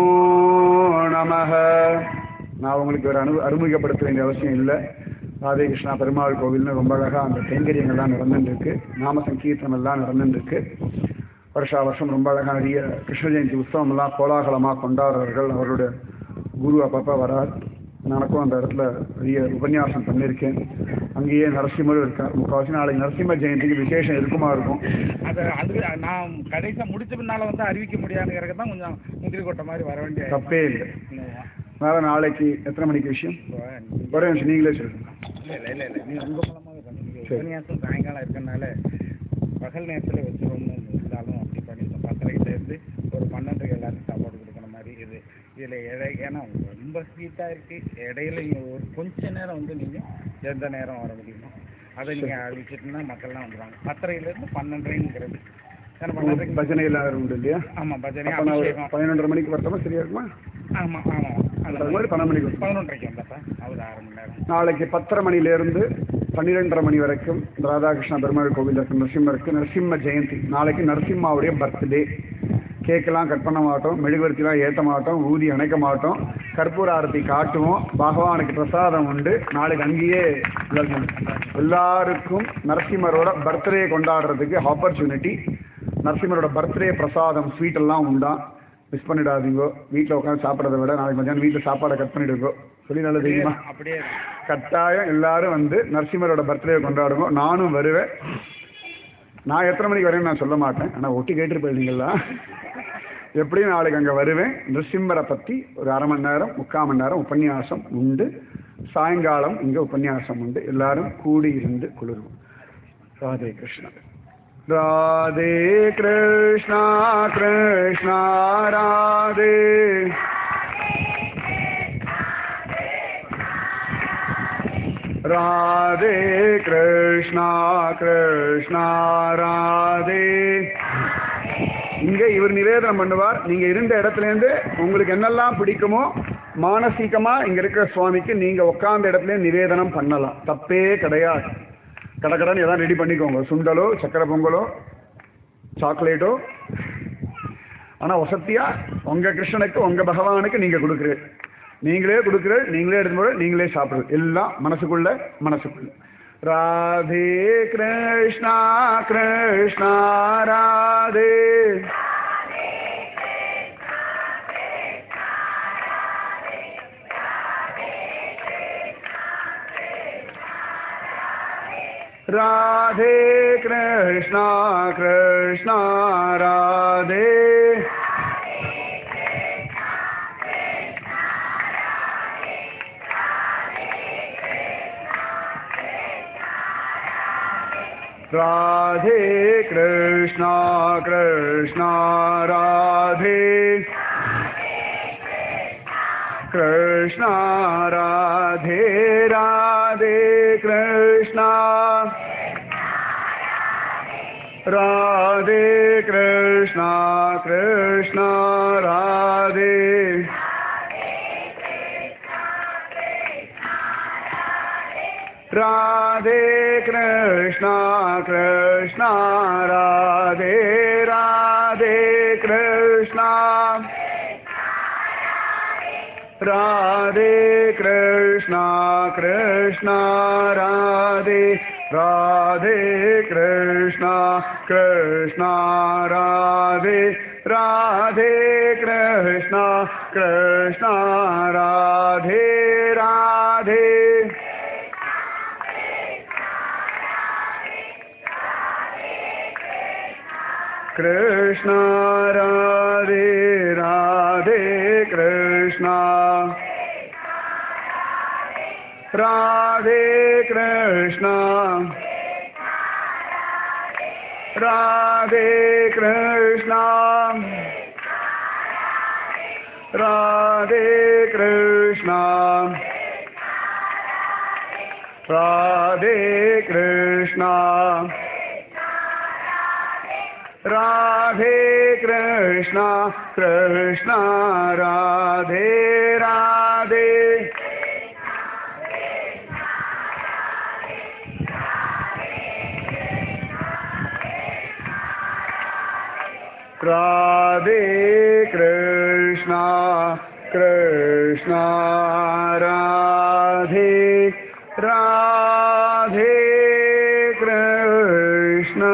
நமः நான் உங்களுக்கு ஒரு அனு அறிமுகப்படுத்த வேண்டிய அவசியம் இல்லை ராதே கிருஷ்ணா பெருமாள் கோவில்னு ரொம்ப அழகா அந்த கைங்கரியங்கள்லாம் நடந்துட்டு இருக்கு நாம சங்கீர்த்தனம் எல்லாம் நடந்துட்டு இருக்கு வருஷா வருஷம் ரொம்ப அழகா நிறைய கிருஷ்ண ஜெயந்தி உற்சவம் எல்லாம் கோலாகலமா கொண்டாடுறவர்கள் அவருடைய குரு அப்பப்ப வரார் எனக்கும் அந்த இடத்துல நிறைய உபன்யாசம் பண்ணியிருக்கேன் அங்கேயே நரசிம்மரும் இருக்கார் முக்கால்வாசி நாளைக்கு நரசிம்ம ஜெயந்திக்கு விசேஷம் இருக்குமா இருக்கும் அது அது நான் கடைசியாக முடிச்ச பின்னால வந்து அறிவிக்க முடியாதுங்கிறது தான் கொஞ்சம் முந்திரி கொட்டை மாதிரி வர வேண்டிய தப்பே இல்லை அதனால நாளைக்கு எத்தனை மணிக்கு விஷயம் ஒரே நிமிஷம் நீங்களே சொல்லுங்க இல்லை இல்லை இல்லை நீ உங்கள் மூலமாக பண்ணுங்க சரி. உபன்யாசம் சாயங்காலம் இருக்கறனால பகல் நேரத்தில் வச்சுருவோம்னு இருந்தாலும் அப்படி பண்ணியிருந்தோம் பத்தரைக்கிட்டேருந்து ஒரு பன்னெண்டுக்கு எல்லாருக்கும் சாப்பாடு கொடுக்குற மாதிரி இது இதில் இடை ஏன்னா ரொம்ப ஹீட்டாக இருக்குது இடையில இங்க ஒரு கொஞ்ச நேரம் வந்து நீங்கள் எந்த நேரம் வர முடியுமோ அதை நீங்கள் அறிவிச்சிட்டுனா மக்கள்லாம் வந்துடுவாங்க பத்தரையிலேருந்து பன்னெண்டரைங்கிறது ஏன்னா பன்னெண்டரைக்கு பஜனை எல்லாம் உண்டு இல்லையா ஆமாம் பஜனை அப்ப நான் ஒரு அபிஷேகம் பதினொன்றரை மணிக்கு வரட்டோமா சரியா இருக்குமா ஆமாம் ஆமாம் அந்த அது மாதிரி பன்னெண்டு மணிக்கு வரட்டும். பதினொன்றரைக்கு வந்தப்ப அது அரை மணி நேரம் நாளைக்கு பத்தரை மணிலேருந்து பன்னிரெண்டரை மணி வரைக்கும் இந்த ராதாகிருஷ்ண பெருமாள் கோவில் இருக்கு நரசிம்மருக்கு நரசிம்ம ஜெயந்தி நாளைக்கு நரசிம்மாவுடைய பர்த்டே கேக்கெல்லாம் கட் பண்ண மாட்டோம் மெழுகுவர்த்திலாம் ஏற்ற மாட்டோம் ஊதி அணைக்க மாட்டோம் கற்பூர ஆரத்தி காட்டுவோம் பகவானுக்கு பிரசாதம் உண்டு நாளைக்கு அங்கேயே எல்லாருக்கும் எல்லாருக்கும் நரசிம்மரோட பர்த்டே கொண்டாடுறதுக்கு ஆப்பர்ச்சுனிட்டி நரசிம்மரோட பர்த்டே பிரசாதம் ஸ்வீட் எல்லாம் உண்டா மிஸ் பண்ணிடாதீங்கோ வீட்டில் உட்காந்து சாப்பிட்றத விட நாளைக்கு மத்தியானம் வீட்டில் சாப்பாடை கட் பண்ணிடுங்கோ சொல்லி நல்லது தெரியுமா அப்படியே கட்டாயம் எல்லாரும் வந்து நரசிம்மரோட பர்த்டே கொண்டாடுவோம் நானும் வருவேன் நான் எத்தனை மணிக்கு வரேன்னு நான் சொல்ல மாட்டேன் ஆனால் ஒட்டி கேட்டு போயிருந்தீங்களா எப்படியும் நாளைக்கு அங்கே வருவேன் நரசிம்மரை பற்றி ஒரு அரை மணி நேரம் முக்கால் மணி நேரம் உபன்யாசம் உண்டு சாயங்காலம் இங்கே உபன்யாசம் உண்டு எல்லாரும் கூடி இருந்து குளிர்வோம் ராதே கிருஷ்ணா ராதே கிருஷ்ணா கிருஷ்ணா ராதே ராதே கிருஷ்ணா கிருஷ்ணா ராதே இங்க இவர் நிவேதனம் பண்ணுவார் நீங்க இருந்த இடத்துல இருந்து உங்களுக்கு என்னெல்லாம் பிடிக்குமோ மானசீகமா இங்க இருக்கிற சுவாமிக்கு நீங்க உட்கார்ந்த இடத்துல நிவேதனம் பண்ணலாம் தப்பே கிடையாது கடகடன்னு எதாவது ரெடி பண்ணிக்கோங்க சுண்டலோ சக்கரை பொங்கலோ சாக்லேட்டோ ஆனா வசத்தியா உங்க கிருஷ்ணனுக்கு உங்க பகவானுக்கு நீங்க கொடுக்குறீங்க நீங்களே கொடுக்குற நீங்களே எடுத்து நீங்களே சாப்பிடுறது எல்லாம் மனசுக்குள்ள மனசுக்குள்ள ராதே கிருஷ்ணா கிருஷ்ணா ராதே ராதே கிருஷ்ணா கிருஷ்ணா ராதே राधे कृष्णा कृष्णा राधे कृष्णा राधे राधे कृष्णा राधे कृष्णा कृष्णा राधे राधे कृष्णा कृष्णा राधे राधे कृष्णा राधे कृष्णा कृष्णा राधे राधे कृष्णा कृष्णा राधे राधे कृष्णा कृष्णा राधे राधे कृष्ण राधे राधे कृष्ण राधे कृष्ण राधे कृष्ण राधे कृष्ण राधे कृष्ण राधे कृष्ण कृष्ण राधे राधे राधे कृष्ण कृष्ण राधे राधे कृष्ण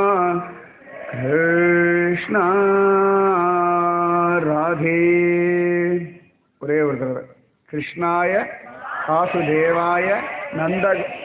कृष्ण ராதே ஒரே ஒரு தடவை கிருஷ்ணாய வாசுதேவாய நந்த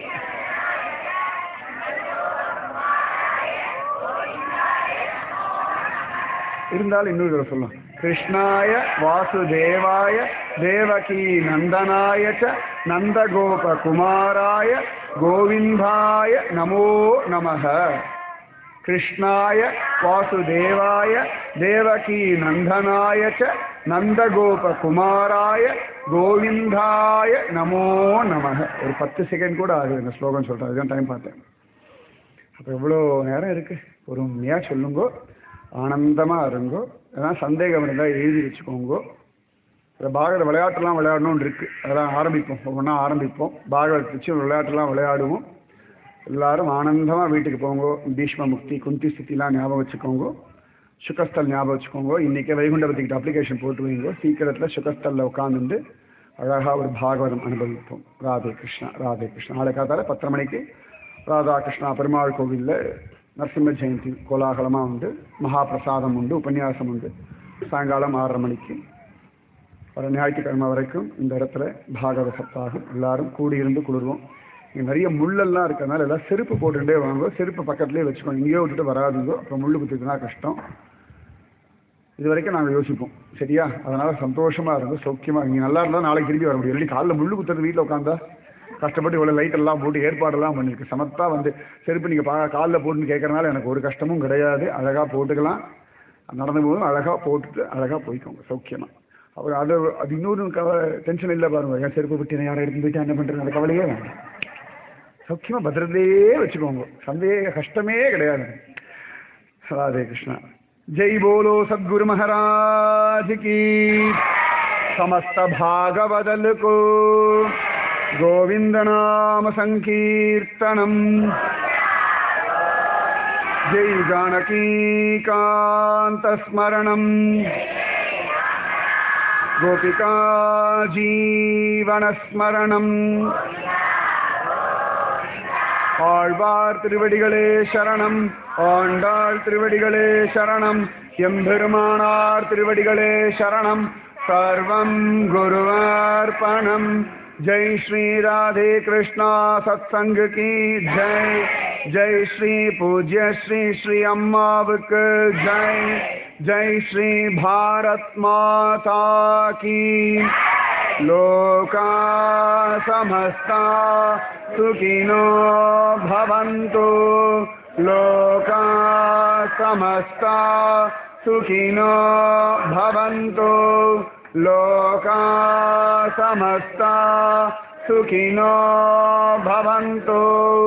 இருந்தாலும் இன்னொரு தடவை சொல்லலாம் கிருஷ்ணாய வாசுதேவாய தேவகி நந்தனாய ச நந்தகோப குமாராய கோவிந்தாய நமோ நமக கிருஷ்ணாய வாசுதேவாய தேவகி நந்தனாய ச நந்தகோப குமாராய கோவிந்தாய நமோ நமக ஒரு பத்து செகண்ட் கூட ஆகுது இந்த ஸ்லோகம் சொல்கிறேன் அதுதான் டைம் பார்த்தேன் அப்போ எவ்வளோ நேரம் இருக்கு பொறுமையாக சொல்லுங்கோ ஆனந்தமாக இருங்கோ அதான் சந்தேகம் இருந்தால் எழுதி வச்சுக்கோங்கோ இந்த பாகவத விளையாட்டுலாம் விளையாடணும்னு இருக்கு அதெல்லாம் ஆரம்பிப்போம் ஒவ்வொன்றா ஆரம்பிப்போம் பாகவத வச்சு விளையாட்டுலாம் விளையாடுவோம் எல்லாரும் ஆனந்தமாக வீட்டுக்கு போங்க பீஷ்ம முக்தி குந்தி ஸ்திதிலாம் ஞாபகம் வச்சுக்கோங்க சுகஸ்தல் ஞாபகம் வச்சுக்கோங்க இன்றைக்கே வைகுண்டபதிக்கிட்ட அப்ளிகேஷன் போட்டு வைங்க சீக்கிரத்தில் சுகஸ்தலில் உட்காந்துட்டு அழகாக ஒரு பாகவதம் அனுபவிப்போம் ராதே கிருஷ்ணா ராதே கிருஷ்ணா நாளை காத்தால பத்தரை மணிக்கு ராதா கிருஷ்ணா பெருமாள் கோவிலில் நரசிம்ம ஜெயந்தி கோலாகலமாக உண்டு மகாபிரசாதம் உண்டு உபன்யாசம் உண்டு சாயங்காலம் ஆறரை மணிக்கு வர ஞாயிற்றுக்கிழமை வரைக்கும் இந்த இடத்துல பாகவத சப்தாகம் எல்லாரும் கூடியிருந்து குளிர்வோம் இங்கே நிறைய முள்ளெல்லாம் இருக்கிறதுனால எல்லாம் செருப்பு போட்டுகிட்டே வாங்க செருப்பு பக்கத்துலேயே வச்சுக்கோங்க இங்கேயோ விட்டுட்டு வராதுங்கோ அப்புறம் முள்ளு குத்துக்குனா கஷ்டம் இது வரைக்கும் நாங்கள் யோசிப்போம் சரியா அதனால சந்தோஷமா இருக்கும் சௌக்கியமா இங்கே நல்லா இருந்தால் நாளைக்கு திரும்பி வர முடியும் இல்லாட்டி காலைல முள்ளு குத்துறது வீட்டில் உட்காந்தா கஷ்டப்பட்டு இவ்வளோ லைட் எல்லாம் போட்டு ஏற்பாடெல்லாம் பண்ணிருக்கு சமத்தா வந்து செருப்பு நீங்கள் பா காலில் போட்டுன்னு கேட்கறனால எனக்கு ஒரு கஷ்டமும் கிடையாது அழகாக போட்டுக்கலாம் நடந்து போதும் அழகாக போட்டுட்டு அழகாக போய்க்கோங்க சௌக்கியமா அப்புறம் அது அது இன்னொரு கவ டென்ஷன் இல்லை பாருங்க என் செருப்பு விட்டு யாரை எடுத்து போயிட்டு என்ன பண்ணுறது அந்த கவலையே வேண்டாம் சௌக்கியமா பத்திரத்தையே வச்சுக்கோங்க சந்தேக கஷ்டமே கிடையாது ராதே கிருஷ்ணா ஜெய் போலோ சத்குரு மகாராஜ் की समस्त भागवदल को गोविंद नाम संकीर्तनम जय जानकी कांत स्मरणम गोपिका जीवन स्मरणम ஆழ்வார் திருவடிகளே சரணம் ஆண்டாள் திருவடிகளே சரணம் எம்பெருமானார் திருவடிகளே சரணம் சர்வம் குருவார்ப்பணம் ஜெய் ஸ்ரீ ராதே கிருஷ்ணா சத்சங் கி ஜெய் ஜெய் ஸ்ரீ பூஜ்ய ஸ்ரீ ஸ்ரீ அம்மாவுக்கு ஜெய் ஜெய் ஸ்ரீ பாரத் மாதா கி लोका समस्ता सुखिनो भवन्तु लोका समस्ता सुखिनो भवन्तु लोका समस्ता सुखिनो भवन्तु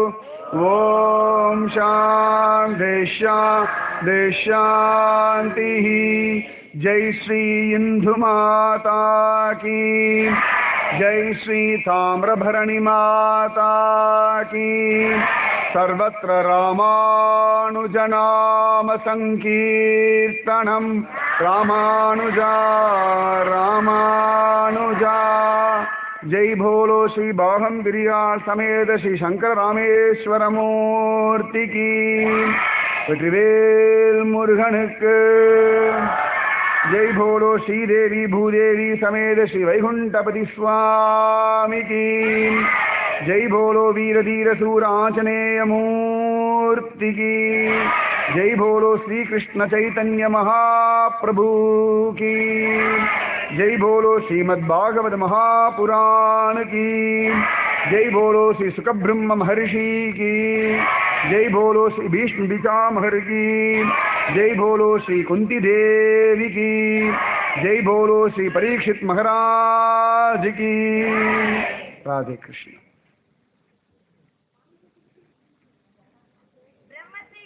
ॐ शान्ति शान्ति शान्तिः जय श्री इंदु माता की जय श्री ताम्रभरणि माता की सर्वत्र रामानुजनाम संकीर्तनम रामानुजा रामानुजा जय भोलो श्री बाहम गिरिया समेत श्री शंकर रामेश्वर मूर्ति की வெற்றிவேல் முருகனுக்கு ஜெய் போலோ ஸ்ரீதேவி பூதேவி சமேத ஸ்ரீ வைகுண்டபதி சுவாமிக்கு ஜெய் போலோ வீர தீர சூர ஆஞ்சநேய மூர்த்திக்கு जय बोलो श्री कृष्ण चैतन्य महाप्रभु की जय बोलो श्रीमद् भागवत महापुराण की जय बोलो श्री सुखब्रह्म महर्षि की जय बोलो श्री भीष्म पितामहर की जय बोलो श्री कुंती देवी की जय बोलो श्री परीक्षित महाराज की राधे कृष्ण